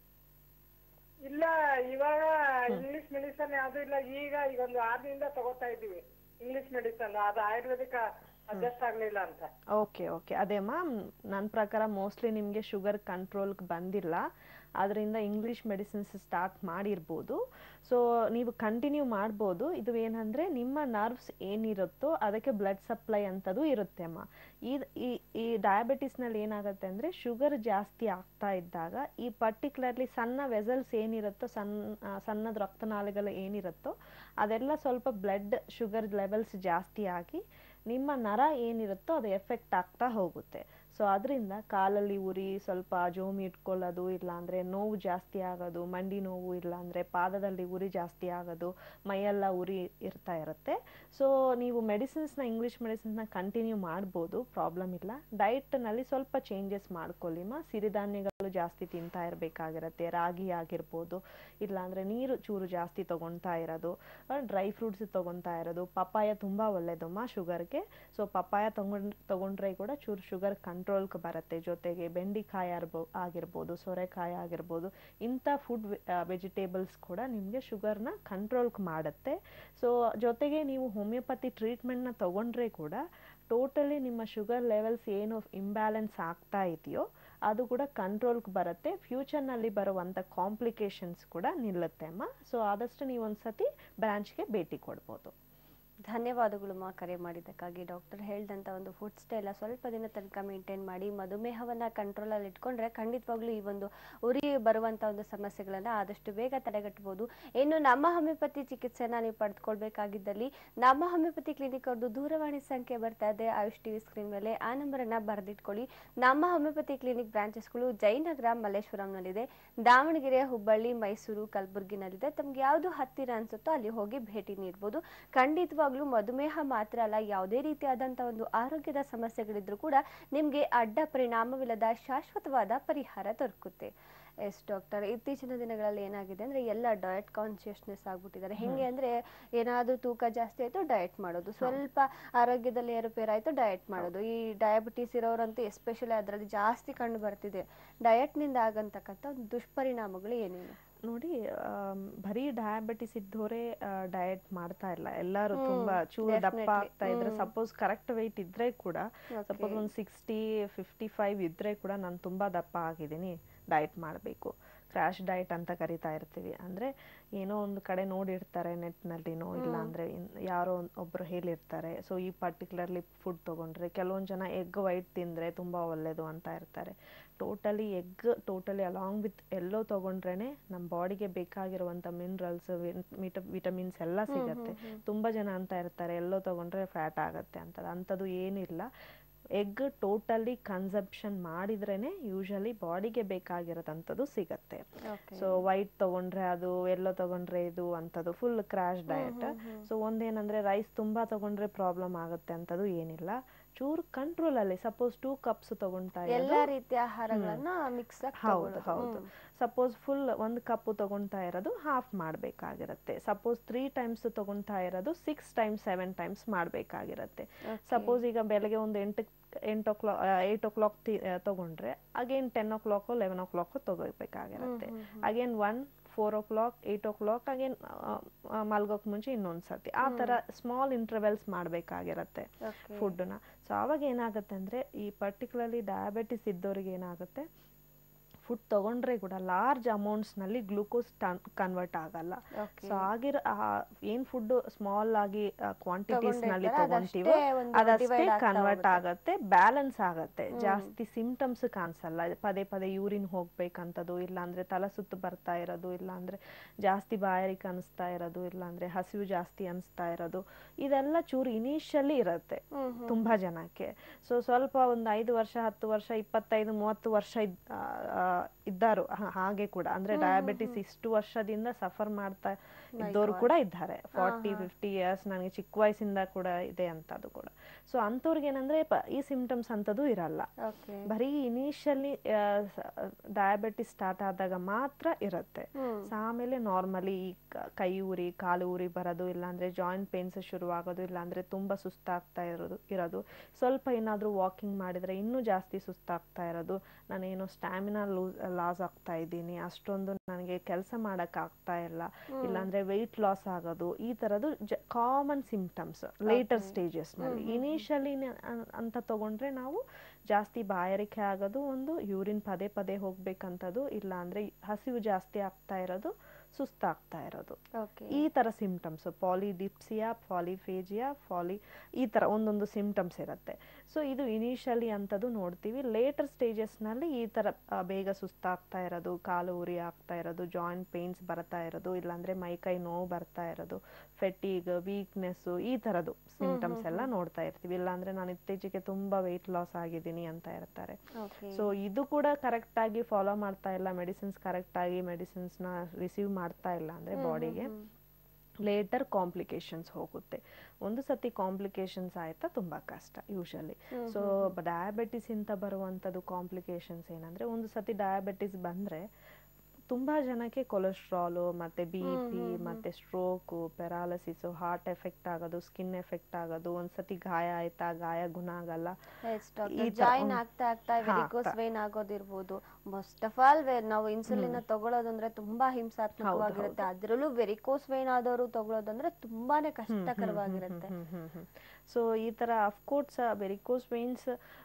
ಇಲ್ಲ ಇವಾಗ ಇಂಗ್ಲಿಷ್ ಮೆಡಿಸನ್ ಯಾವ್ದು ಇಲ್ಲ ಈಗ ಈಗ ಒಂದು ಆರರಿಂದ ತಗೋತಾ ಇದೀವಿ ಇಂಗ್ಲಿಷ್ ಮೆಡಿಸನ್ ಅದು ಆಯುರ್ವೇದಿಕ್ ಅಡ್ಜಸ್ಟ್ ಆಗ್ಲಿಲ್ಲ ಅಂತ
ಓಕೆ ಓಕೆ ಅದೇ ಮ್ಯಾಮ್ ನನ್ನ ಪ್ರಕಾರ ಮೋಸ್ಟ್ಲಿ ನಿಮಗೆ ಶುಗರ್ ಕಂಟ್ರೋಲ್ಗೆ ಬಂದಿಲ್ಲ ಅದರಿಂದ ಇಂಗ್ಲೀಷ್ ಮೆಡಿಸಿನ್ಸ್ ಸ್ಟಾರ್ಟ್ ಮಾಡಿರ್ಬೋದು ಸೊ ನೀವು ಕಂಟಿನ್ಯೂ ಮಾಡ್ಬೋದು ಇದು ಏನಂದರೆ ನಿಮ್ಮ ನರ್ವ್ಸ್ ಏನಿರುತ್ತೋ ಅದಕ್ಕೆ ಬ್ಲಡ್ ಸಪ್ಲೈ ಅಂತದು ಇರುತ್ತೆ ಅಮ್ಮ ಈ ಈ ಈ ಡಯಾಬಿಟಿಸ್ನಲ್ಲಿ ಏನಾಗುತ್ತೆ ಅಂದರೆ ಶುಗರ್ ಜಾಸ್ತಿ ಆಗ್ತಾ ಇದ್ದಾಗ ಈ ಪರ್ಟಿಕ್ಯುಲರ್ಲಿ ಸಣ್ಣ ವೆಸಲ್ಸ್ ಏನಿರುತ್ತೋ ಸಣ್ಣ ಆ, ಸಣ್ಣದ ರಕ್ತನಾಳಗಳು ಏನಿರುತ್ತೋ ಅದೆಲ್ಲ ಸ್ವಲ್ಪ ಬ್ಲಡ್ ಶುಗರ್ ಲೆವೆಲ್ಸ್ ಜಾಸ್ತಿ ಆಗಿ ನಿಮ್ಮ ನರ ಏನಿರುತ್ತೋ ಅದು ಎಫೆಕ್ಟ್ ಆಗ್ತಾ ಹೋಗುತ್ತೆ ಸೊ ಅದರಿಂದ ಕಾಲಲ್ಲಿ ಉರಿ ಸ್ವಲ್ಪ ಜೋಮಿ ಇಟ್ಕೊಳ್ಳೋದು ಇಲ್ಲಾಂದರೆ ನೋವು ಜಾಸ್ತಿ ಆಗೋದು ಮಂಡಿ ನೋವು ಇಲ್ಲಾಂದರೆ ಪಾದದಲ್ಲಿ ಉರಿ ಜಾಸ್ತಿ ಆಗೋದು ಮೈಯೆಲ್ಲ ಉರಿ ಇರ್ತಾ ಇರುತ್ತೆ ಸೊ ನೀವು ಮೆಡಿಸಿನ್ಸ್ನ ಇಂಗ್ಲೀಷ್ ಮೆಡಿಸಿನ್ಸ್ನ ಕಂಟಿನ್ಯೂ ಮಾಡ್ಬೋದು ಪ್ರಾಬ್ಲಮ್ ಇಲ್ಲ ಡಯಟ್ನಲ್ಲಿ ಸ್ವಲ್ಪ ಚೇಂಜಸ್ ಮಾಡ್ಕೊಳ್ಳಿಮ್ಮ ಸಿರಿಧಾನ್ಯಗಳು ಜಾಸ್ತಿ ತಿಂತಾ ಇರಬೇಕಾಗಿರುತ್ತೆ ರಾಗಿ ಆಗಿರ್ಬೋದು ಇಲ್ಲಾಂದರೆ ನೀರು ಚೂರು ಜಾಸ್ತಿ ತೊಗೊಳ್ತಾ ಇರೋದು ಡ್ರೈ ಫ್ರೂಟ್ಸ್ ತೊಗೊತಾ ಇರೋದು ಪಪ್ಪಾಯ ತುಂಬ ಒಳ್ಳೆಯದಮ್ಮ ಶುಗರ್ಗೆ ಸೊ ಪಪ್ಪಾಯ ತೊಗೊಂಡ್ ತೊಗೊಂಡ್ರೆ ಕೂಡ ಚೂರು ಶುಗರ್ ಕಂಟ್ರೋಲ್ ಕಂಟ್ರೋಲ್ಗೆ ಬರುತ್ತೆ ಜೊತೆಗೆ ಬೆಂಡಿಕಾಯಿ ಆರ್ಬೋ ಆಗಿರ್ಬೋದು ಸೋರೆಕಾಯಿ ಆಗಿರ್ಬೋದು ಇಂಥ ಫುಡ್ ವೆಜಿಟೇಬಲ್ಸ್ ಕೂಡ ನಿಮಗೆ ಶುಗರ್ನ ಕಂಟ್ರೋಲ್ಗೆ ಮಾಡುತ್ತೆ ಸೊ ಜೊತೆಗೆ ನೀವು ಹೋಮಿಯೋಪತಿ ಟ್ರೀಟ್ಮೆಂಟ್ನ ತಗೊಂಡ್ರೆ ಕೂಡ ಟೋಟಲಿ ನಿಮ್ಮ ಶುಗರ್ ಲೆವೆಲ್ಸ್ ಏನು ಇಂಬ್ಯಾಲೆನ್ಸ್ ಆಗ್ತಾ ಇದೆಯೋ ಅದು ಕೂಡ ಕಂಟ್ರೋಲ್ಗೆ ಬರುತ್ತೆ ಫ್ಯೂಚರ್ನಲ್ಲಿ ಬರುವಂಥ ಕಾಂಪ್ಲಿಕೇಶನ್ಸ್ ಕೂಡ ನಿಲ್ಲುತ್ತೆ ಅಮ್ಮ ಸೊ ಆದಷ್ಟು ನೀವು ಒಂದ್ಸತಿ ಬ್ರಾಂಚ್ಗೆ ಭೇಟಿ ಕೊಡ್ಬೋದು
ಧನ್ಯವಾದಗಳು ಮಾ ಕರೆ ಮಾಡಿದ್ದಕ್ಕಾಗಿ ಡಾಕ್ಟರ್ ಹೇಳ್ದಂಥ ಒಂದು ಫುಡ್ ಸ್ಟೈಲ ಸ್ವಲ್ಪ ದಿನ ತನಕ ಮೇಂಟೈನ್ ಮಾಡಿ ಮಧುಮೇಹವನ್ನು ಕಂಟ್ರೋಲಲ್ಲಿ ಇಟ್ಕೊಂಡ್ರೆ ಖಂಡಿತವಾಗ್ಲೂ ಈ ಒಂದು ಉರಿ ಬರುವಂಥ ಒಂದು ಸಮಸ್ಯೆಗಳನ್ನು ಆದಷ್ಟು ಬೇಗ ತಡೆಗಟ್ಟಬಹುದು ಇನ್ನು ನಮ್ಮ ಹೋಮಿಯೋಪತಿ ಚಿಕಿತ್ಸೆನ ನೀವು ಪಡೆದುಕೊಳ್ಬೇಕಾಗಿದ್ದಲ್ಲಿ ನಮ್ಮ ಹೋಮಿಯೋಪತಿ ಕ್ಲಿನಿಕ್ ಅವ್ರದ್ದು ದೂರವಾಣಿ ಸಂಖ್ಯೆ ಬರ್ತಾ ಇದೆ ಆಯುಷ್ ಟಿವಿ ಸ್ಕ್ರೀನ್ ಮೇಲೆ ಆ ನಂಬರನ್ನು ಬರೆದಿಟ್ಕೊಳ್ಳಿ ನಮ್ಮ ಹೋಮಿಯೋಪತಿ ಕ್ಲಿನಿಕ್ ಬ್ರಾಂಚಸ್ಗಳು ಜಯನಗರ ಮಲ್ಲೇಶ್ವರಂನಲ್ಲಿದೆ ದಾವಣಗೆರೆ ಹುಬ್ಬಳ್ಳಿ ಮೈಸೂರು ಕಲಬುರಗಿನಲ್ಲಿದೆ ತಮ್ಗೆ ಯಾವುದು ಹತ್ತಿರ ಅನ್ಸುತ್ತೋ ಅಲ್ಲಿ ಹೋಗಿ ಭೇಟಿ ನೀಡ್ಬೋದು ಖಂಡಿತವಾಗ್ಲೂ ಮಧುಮೇಹ ಮಾತ್ರ ಅಲ್ಲ ಯಾವುದೇ ರೀತಿಯಾದಂಥ ಒಂದು ಆರೋಗ್ಯದ ಸಮಸ್ಯೆಗಳಿದ್ರೂ ಕೂಡ ನಿಮಗೆ ಅಡ್ಡ ಪರಿಣಾಮವಿಲ್ಲದ ಶಾಶ್ವತವಾದ ಪರಿಹಾರ ದೊರಕುತ್ತೆ ಎಸ್ ಡಾಕ್ಟರ್ ಇತ್ತೀಚಿನ ದಿನಗಳಲ್ಲಿ ಏನಾಗಿದೆ ಅಂದ್ರೆ ಎಲ್ಲ ಡಯಟ್ ಕಾನ್ಶಿಯಸ್ನೆಸ್ ಆಗ್ಬಿಟ್ಟಿದ್ದಾರೆ ಹೆಂಗೆ ಅಂದ್ರೆ ಏನಾದ್ರೂ ತೂಕ ಜಾಸ್ತಿ ಆಯ್ತು ಡಯಟ್ ಮಾಡೋದು ಸ್ವಲ್ಪ ಆರೋಗ್ಯದಲ್ಲಿ ಏರುಪೇರಾಯ್ತು ಡಯಟ್ ಮಾಡೋದು ಈ ಡಯಾಬಿಟಿಸ್ ಇರೋರಂತೂ ಎಸ್ಪೆಷಲಿ ಅದರಲ್ಲಿ ಜಾಸ್ತಿ ಕಂಡು ಬರ್ತಿದೆ ಡಯಟ್ ನಿಂದ ಆಗಂತಕ್ಕಂಥ ಒಂದು ದುಷ್ಪರಿಣಾಮಗಳು ಏನೇನು
ನೋಡಿ ಆಮ್, ಬರೀ ಡಯಾಬಿಟಿಸ್ ಇದ್ದೋರೆ ಡಯಟ್ ಮಾಡ್ತಾ ಇಲ್ಲ ಎಲ್ಲರೂ ತುಂಬಾ ಚೂರು ದಪ್ಪ
definitely.
ಆಗ್ತಾ ಇದ್ರೆ
ಹ್ಮ್.
ಸಪೋಸ್ ಕರೆಕ್ಟ್ ವೆಯ್ಟ್ ಇದ್ರೆ ಕೂಡ ಸಪೋಸ್
Okay.
ಒಂದು ಸಿಕ್ಸ್ಟಿ ಫಿಫ್ಟಿ ಫೈವ್ ಇದ್ರೆ ಕೂಡ ನಾನು ತುಂಬಾ ದಪ್ಪ ಆಗಿದ್ದೀನಿ ಡಯಟ್ ಮಾಡಬೇಕು ಕ್ರ್ಯಾಶ್ ಡಯಟ್ ಅಂತ ಕರಿತಾ ಇರ್ತೀವಿ ಅಂದ್ರೆ ಏನೋ ಒಂದು ಕಡೆ ನೋಡಿರ್ತಾರೆ ನೆಟ್ನಲ್ಲಿನೋ ಇಲ್ಲ ಅಂದ್ರೆ ಇನ್- ಯಾರೋ ಒಂದ್- ಒಬ್ರು ಹೇಳಿರ್ತಾರೆ ಸೊ ಈ ಪರ್ಟಿಕ್ಯುಲರ್ಲಿ ಫುಡ್ ತಗೊಂಡ್ರೆ ಕೆಲವೊಂದು ಜನ ಎಗ್ ವೈಟ್ ತಿಂದ್ರೆ ತುಂಬಾ ಒಳ್ಳೇದು ಅಂತ ಇರ್ತಾರೆ totally egg totally along with yellow ತಗೊಂಡ್ರೇನೆ ನಮ್ಮ ಬಾಡಿಗೆ ಬೇಕಾಗಿರುವಂಥ ಮಿನರಲ್ಸ್ ವಿಟಮಿನ್ಸ್ ಎಲ್ಲ ಸಿಗತ್ತೆ ತುಂಬ ಜನ ಅಂತ ಇರ್ತಾರೆ ಎಲ್ಲೋ ತಗೊಂಡ್ರೆ ಫ್ಯಾಟ್ ಆಗತ್ತೆ ಅಂತ ಅಂಥದ್ದು ಏನಿಲ್ಲ ಎಗ್ ಟೋಟಲಿ ಕನ್ಸಂಪ್ಷನ್ ಮಾಡಿದ್ರೇನೆ ಯೂಶಲಿ ಬಾಡಿಗೆ ಬೇಕಾಗಿರೋದಂಥದ್ದು ಸಿಗತ್ತೆ ಸೊ ವೈಟ್ ತಗೊಂಡ್ರೆ ಅದು ಎಲ್ಲೋ ತಗೊಂಡ್ರೆ ಇದು ಅಂಥದ್ದು ಫುಲ್ ಕ್ರಾಶ್ ಡಯಟ್ ಸೊ ಒಂದೇನಂದ್ರೆ ರೈಸ್ ತುಂಬಾ ತಗೊಂಡ್ರೆ ಪ್ರಾಬ್ಲಮ್ ಆಗುತ್ತೆ ಅಂತದ್ದು ಏನಿಲ್ಲ ಚೂರು ಕಂಟ್ರೋಲ್ ಅಲ್ಲಿ ಸಪೋಸ್ ಟೂ ಕಪ್ಸ್ ತಗೊಂತಾ
ಎಲ್ಲ
ಇರೋದು
ರೀತಿಯ ಆಹಾರಗಳನ್ನ ಮಿಕ್ಸ್
ಹೌದು ಹೌದು ಸಪೋಸ್ ಫುಲ್ ಒಂದು ಕಪ್ ತಗೊಂತಾ ಇರೋದು ಹಾಫ್ ಮಾಡಬೇಕಾಗಿರುತ್ತೆ ಸಪೋಸ್ ತ್ರೀ ಟೈಮ್ಸ್ ತಗೊಂತಾ ಇರೋದು ಸಿಕ್ಸ್ ಟೈಮ್ಸ್ ಸೆವೆನ್ ಟೈಮ್ಸ್ ಮಾಡಬೇಕಾಗಿರುತ್ತೆ ಸಪೋಸ್ ಈಗ ಬೆಳಗ್ಗೆ ಒಂದು ಎಂಟು ಎಂಟು o'clock eight o'clock ತಗೊಂಡ್ರೆ again ten o'clock eleven o'clock ತಗೋಬೇಕಾಗಿರುತ್ತೆ again one four o'clock eight o'clock again ಮಲ್ಗೋಕ್ ಮುಂಚೆ ಇನ್ನೊಂದು ಸರ್ತಿ ಆ ಥರ ಸ್ಮಾಲ್ ಇಂಟರ್ವೆಲ್ಸ್ ಮಾಡಬೇಕಾಗಿರುತ್ತೆ ಫುಡ್ನ ಸೊ ಅವಾಗ ಏನಾಗುತ್ತೆ ಅಂದರೆ ಈ ಪರ್ಟಿಕ್ಯುಲರ್ಲಿ ಡಯಾಬಿಟಿಸ್ ಇದ್ದವ್ರಿಗೆ ಏನಾಗುತ್ತೆ ಫುಡ್ ತಗೊಂಡ್ರೆ ಕೂಡ ಲಾರ್ಜ್ ಅಮೌಂಟ್ಸ್ನಲ್ಲಿ ಗ್ಲೂಕೋಸ್ ಕನ್ವರ್ಟ್ ಆಗಲ್ಲ ಸೊ ಆಗಿರೋ ಏನು ಫುಡ್ ಸ್ಮಾಲ್ ಆಗಿ ಕ್ವಾಂಟಿಟೀಸ್ ನಲ್ಲಿ
ತಗೊಂಡಿರ್ತಾರೆ,
ತಗೊಂತೀವೋ
ಅದಷ್ಟೇ ಒಂದು
ಅದಷ್ಟೇ
divide ಆಗ್ತಾ
ಕನ್ವರ್ಟ್
ಹೋಗುತ್ತೆ.
ಆಗತ್ತೆ ಬ್ಯಾಲೆನ್ಸ್ ಆಗತ್ತೆ ಜಾಸ್ತಿ ಸಿಂಪ್ಟಮ್ಸ್ ಕಾಣಿಸಲ್ಲ ಪದೇ ಪದೇ ಯೂರಿನ್ ಹೋಗ್ಬೇಕಂತದ್ದು ಇಲ್ಲಾಂದ್ರೆ ತಲೆ ಸುತ್ತು ಬರ್ತಾ ಇರೋದು ಇಲ್ಲಾಂದ್ರೆ ಜಾಸ್ತಿ ಬಾಯಾರಿಕೆ ಅನಿಸ್ತಾ ಇರೋದು ಇಲ್ಲಾಂದ್ರೆ ಹಸಿವು ಜಾಸ್ತಿ ಅನಿಸ್ತಾ ಇರೋದು ಇದೆಲ್ಲ ಚೂರು ಇನಿಷಿಯಲಿ ಇರುತ್ತೆ ತುಂಬಾ ಜನಕ್ಕೆ ಸೊ ಸ್ವಲ್ಪ ಒಂದು ಐದು ವರ್ಷ ಹತ್ತು ವರ್ಷ ಇಪ್ಪತ್ತೈದು ಮೂವತ್ತು ವರ್ಷ ಇದ್ ಆ, ಆ, ಇದ್ದಾರು ಹ- ಹಾಗೆ ಕೂಡ ಅಂದ್ರೆ ಡಯಾಬಿಟಿಸ್ ಇಷ್ಟು ವರ್ಷದಿಂದ ಸಫರ್ ಮಾಡ್ತಾ ಇದ್ದವರು ಕೂಡ ಇದ್ದಾರೆ ಫಾರ್ಟಿ ಫಿಫ್ಟಿ ಇಯರ್ಸ್ ನನಗೆ ಚಿಕ್ಕ ವಯಸ್ಸಿಂದ ಕೂಡ ಇದೆ ಅಂತದ್ದು ಕೂಡ ಸೊ ಅಂಥವ್ರಿಗೆ ಏನಂದ್ರೆ ಪ- ಈ ಸಿಂಪ್ಟಮ್ಸ್ ಅಂತದ್ದು ಇರಲ್ಲ
ಓಕೆ
ಬರೀ ಇನಿಷಿಯಲಿ ಡಯಾಬಿಟಿಸ್ ಸ್ಟಾರ್ಟ್ ಆದಾಗ ಮಾತ್ರ ಇರುತ್ತೆ ಸೊ ಆಮೇಲೆ ನಾರ್ಮಲಿ ಈ ಕ- ಕೈ ಉರಿ ಕಾಲು ಉರಿ ಬರೋದು ಇಲ್ಲಾಂದ್ರೆ ಜಾಯಿಂಟ್ ಪೇನ್ಸ್ ಶುರುವಾಗೋದು ಇಲ್ಲಾಂದ್ರೆ ತುಂಬಾ ಸುಸ್ತಾಗ್ತಾ ಇರೋದು ಇರೋದು ಸ್ವಲ್ಪ ಏನಾದರೂ ವಾಕಿಂಗ್ ಮಾಡಿದ್ರೆ ಇನ್ನೂ ಜಾಸ್ತಿ ಸುಸ್ತಾಗ್ತಾ ಇರೋದು ನಾನೇನೋ ಸ್ಟ್ಯಾಮಿನಾ ಲೂಸ್ ಲಾಸ್ ಆಗ್ತಾ ಇದ್ದೀನಿ ಅಷ್ಟೊಂದು ನನಗೆ ಕೆಲಸ ಮಾಡಕ್ ಆಗ್ತಾ ಇಲ್ಲ ಇಲ್ಲಾಂದ್ರೆ ವೆಯ್ಟ್ ಲಾಸ್ ಆಗೋದು ಈ ತರದ್ದು ಕಾಮನ್ ಸಿಂಪ್ಟಮ್ಸ್ ಲೇಟರ್ ಸ್ಟೇಜಸ್ನಲ್ಲಿ ಇನಿಷಿಯಲಿ ಅಂತ ತಗೊಂಡ್ರೆ ನಾವು ಜಾಸ್ತಿ ಬಾಯಾರಿಕೆ ಆಗೋದು ಒಂದು ಯೂರಿನ್ ಪದೇ ಪದೇ ಹೋಗ್ಬೇಕಂತದ್ದು ಇಲ್ಲ ಅಂದ್ರೆ ಹಸಿವು ಜಾಸ್ತಿ ಆಗ್ತಾ ಇರೋದು ಸುಸ್ತಾಗ್ತಾ ಇರೋದು
ಓಕೆ
ಈ ತರ ಸಿಂಪ್ಟಮ್ಸ್ ಪಾಲಿಡಿಪ್ಸಿಯಾ ಪಾಲಿಫೇಜಿಯಾ ಪಾಲಿ ಈ ತರ ಒಂದೊಂದು ಸಿಂಪ್ಟಮ್ಸ್ ಇರುತ್ತೆ ಸೊ ಇದು ಇನಿಷಿಯಲಿ ಅಂತದ್ದು ನೋಡ್ತೀವಿ ಲೇಟರ್ ಸ್ಟೇಜಸ್ನಲ್ಲಿ ಈ ತರ ಆ, ಬೇಗ ಸುಸ್ತಾಗ್ತಾ ಇರೋದು ಕಾಲು ಉರಿ ಆಗ್ತಾ ಇರೋದು ಜಾಯಿಂಟ್ ಪೇನ್ಸ್ ಬರ್ತಾ ಇರೋದು ಇಲ್ಲಾಂದ್ರೆ ಮೈಕೈ ನೋವು ಬರ್ತಾ ಇರೋದು ಫೆಟೀಗ್ ವೀಕ್ನೆಸ್ಸು ಈ ಥರದ್ದು ಸಿಂಪ್ಟಮ್ಸ್ ಎಲ್ಲ ನೋಡ್ತಾ ಇರ್ತೀವಿ ಇಲ್ಲಾಂದ್ರೆ ನಾನು ಇತ್ತೀಚೆಗೆ ತುಂಬಾ ವೆಯ್ಟ್ ಲಾಸ್ ಆಗಿದ್ದೀನಿ ಅಂತ ಇರ್ತಾರೆ
ಓಕೆ
ಸೊ ಇದು ಕೂಡ ಕರೆಕ್ಟ್ ಆಗಿ ಫಾಲೋ ಮಾಡ್ತಾ ಇಲ್ಲ ಮೆಡಿಸಿನ್ಸ್ ಕರೆಕ್ಟ್ ಆಗಿ ಮೆಡಿಸಿನ್ಸ್ ನ ರಿಸೀವ್ ಮಾಡ್ತಾ ಇಲ್ಲ ಅಂದ್ರೆ ಬಾಡಿಗೆ ಲೇಟರ್ ಕಾಂಪ್ಲಿಕೇಶನ್ಸ್ ಹೋಗುತ್ತೆ ಒಂದು ಸತಿ ಕಾಂಪ್ಲಿಕೇಶನ್ಸ್ ಆಯ್ತಾ ತುಂಬಾ ಕಷ್ಟ ಯೂಶಲಿ ಸೊ ಡಯಾಬಿಟಿಸ್ ಇಂದ ಬರುವಂಥದ್ದು ಕಾಂಪ್ಲಿಕೇಶನ್ಸ್ ಏನಂದ್ರೆ ಒಂದು ಸತಿ ಡಯಾಬಿಟಿಸ್ ಬಂದ್ರೆ ತುಂಬಾ ಜನಕ್ಕೆ ಕೊಲೆಸ್ಟ್ರಾಲು ಮತ್ತೆ ಬಿ ಪಿ ಮತ್ತೆ ಸ್ಟ್ರೋಕು ಪೆರಾಲಸಿಸ್ ಹಾರ್ಟ್ ಎಫೆಕ್ಟ್ ಆಗೋದು ಸ್ಕಿನ್ ಎಫೆಕ್ಟ್ ಆಗೋದು ಒಂದ್ಸತಿ ಗಾಯ ಆಯ್ತಾ ಗಾಯ ಗುಣ ಆಗಲ್ಲ ಈ ತರ
ಜಾಯಿನ್
ಒಂದು-
ಆಗ್ತಾ ಆಗ್ತಾ
ಹಾ,
ವೆರಿಕೋಸ್
ಆಗ್ತಾ-
ವೇನ್ ಆಗೋದಿರ್ಬೋದು ಫಸ್ಟ್ ಆಫ್ ಆಲ್ ನಾವು ಇನ್ಸುಲಿನ್ ತಗೊಳ್ಳೋದಂದ್ರೆ ತುಂಬಾ ಹಿಂಸಾತ್ಮಕವಾಗಿರುತ್ತೆ ಅದರಲ್ಲೂ ವೆರಿಕೋಸ್ ವೇನ್ ಆದವರು ತಗೊಳ್ಳೋದಂದ್ರೆ ತುಂಬಾನೇ ಕಷ್ಟಕರವಾಗಿರುತ್ತೆ
ಸೊ ಈ ತರ ಅಫ್ಕೋರ್ಸ್ ವೆರಿಕೋಸ್ ವೇನ್ಸ್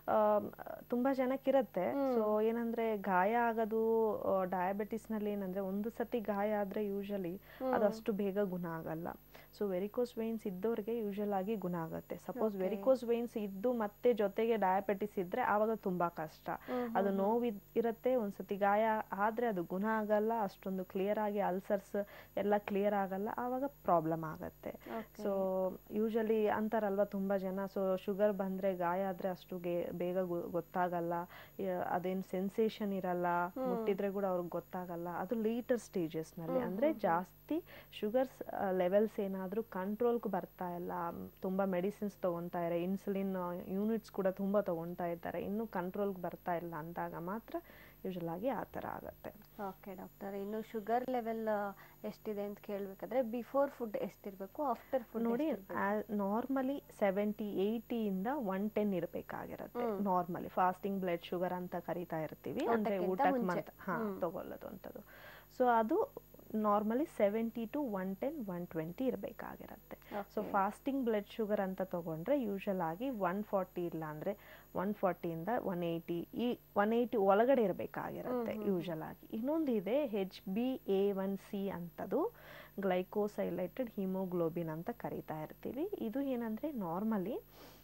ತುಂಬಾ ಜನಕ್ಕಿರತ್ತೆ ಸೊ ಏನಂದ್ರೆ ಗಾಯ ಆಗೋದು ಡಯಾಬಿಟಿಸ್ ನಲ್ಲಿ ಏನಂದ್ರೆ ಒಂದು ಸತಿ ಗಾಯ ಆದ್ರೆ ಯೂಶಲಿ ಅದು ಅಷ್ಟು ಬೇಗ ಗುಣ ಆಗಲ್ಲ ಸೊ ವೆರಿಕೋಸ್ ವೇನ್ಸ್ ಇದ್ದವ್ರಿಗೆ ಯೂಶಲ್ ಆಗಿ ಗುಣ ಆಗುತ್ತೆ ಸಪೋಸ್ ವೆರಿಕೋಸ್ ವೇನ್ಸ್ ಇದ್ದು ಮತ್ತೆ ಜೊತೆಗೆ ಡಯಾಬಿಟಿಸ್ ಇದ್ರೆ ಆವಾಗ ತುಂಬಾ ಕಷ್ಟ ಅದು ನೋವು ಇದ್- ಇರತ್ತೆ ಒಂದ್ಸತಿ ಗಾಯ ಆದ್ರೆ ಅದು ಗುಣ ಆಗಲ್ಲ ಅಷ್ಟೊಂದು ಕ್ಲಿಯರ್ ಆಗಿ ಅಲ್ಸರ್ಸ್ ಎಲ್ಲ ಕ್ಲಿಯರ್ ಆಗಲ್ಲ ಆವಾಗ ಪ್ರಾಬ್ಲಮ್ ಆಗತ್ತೆ ಸೊ ಯೂಶಲಿ ಅಂತಾರಲ್ವಾ ತುಂಬಾ ಜನ ಸೊ ಶುಗರ್ ಬಂದ್ರೆ ಗಾಯ ಆದ್ರೆ ಅಷ್ಟು ಗೆ- ಬೇಗ ಗೊ- ಗೊತ್ತಾಗಲ್ಲ ಯ- ಅದೇನ್ ಸೆನ್ಸೇಷನ್ ಇರಲ್ಲ ಮುಟ್ಟಿದ್ರೆ ಕೂಡ ಅವ್ರಿಗೆ ಗೊತ್ತಾಗಲ್ಲ ಅದು ಲೇಟರ್ ಸ್ಟೇಜಸ್ ನಲ್ಲಿ ಅಂದ್ರೆ ಜಾಸ್ತಿ ಶುಗರ್ಸ್ ಲೆವೆಲ್ಸ್ ಏನಾದ್ರೂ ಕಂಟ್ರೋಲ್ಗೆ ಬರ್ತಾ ಇಲ್ಲ ಮ್, ತುಂಬಾ ಮೆಡಿಸಿನ್ಸ್ ತಗೊಂತಾ ಇದ್ದಾರೆ ಇನ್ಸುಲಿನ್ ಯೂನಿಟ್ಸ್ ಕೂಡ ತುಂಬಾ ತಗೊಂತಾ ಇದ್ದಾರೆ ಇನ್ನು ಕಂಟ್ರೋಲ್ಗೆ ಬರ್ತಾ ಇಲ್ಲ ಅಂದಾಗ ಮಾತ್ರ ಯೂಶಲ್ ಆಗಿ ಆ ಥರ ಆಗತ್ತೆ
ಓಕೆ ಡಾಕ್ಟರ್ ಇನ್ನು ಶುಗರ್ ಲೆವೆಲ್ ಎಷ್ಟಿದೆ ಅಂತ ಕೇಳ್ಬೇಕಾದ್ರೆ ಬಿಫೋರ್ ಫುಡ್ ಎಷ್ಟಿರ್ಬೇಕು ಆಫ್ಟರ್ ಫುಡ್
ನೋಡಿ ನಾರ್ಮಲಿ ಸೆವೆಂಟಿ ಇಂದ ಒನ್ ಟೆನ್ ಇರಬೇಕಾಗಿರುತ್ತೆ ನಾರ್ಮಲಿ ಫಾಸ್ಟಿಂಗ್ ಬ್ಲಡ್ ಶುಗರ್ ಅಂತ ಕರಿತಾ ಇರ್ತೀವಿ ಅಂದ್ರೆ
ಊಟಕ್ಕಿಂತ
ಊಟಕ್ಕೆ
ಮುಂಚೆ.
ಮಂತ್ ಹಾ ತಗೊಳ್ಳೋದು ಅಂತದ್ದು ಸೊ ಅದು normally seventy to one ten one twenty ಇರಬೇಕಾಗಿರುತ್ತೆ ಸೊ ಫಾಸ್ಟಿಂಗ್ ಬ್ಲಡ್ ಶುಗರ್ ಅಂತ ತಗೊಂಡ್ರೆ ಯೂಶಲ್ ಆಗಿ ಒನ್ ಫಾರ್ಟಿ ಇಲ್ಲ ಅಂದ್ರೆ ಒನ್ ಫಾರ್ಟಿಯಿಂದ ಒನ್ ಏಯ್ಟಿ ಈ ಒನ್ ಏಯ್ಟಿ ಒಳಗಡೆ ಇರಬೇಕಾಗಿರುತ್ತೆ ಯೂಶಲ್ ಆಗಿ ಇನ್ನೊಂದು ಇದೆ H B A one C ಅಂತದು ಗ್ಲೈಕೋಸೈಲೇಟೆಡ್ ಹಿಮೋಗ್ಲೋಬಿನ್ ಅಂತ ಕರಿತಾ ಇರ್ತೀವಿ ಇದು ಏನಂದ್ರೆ normally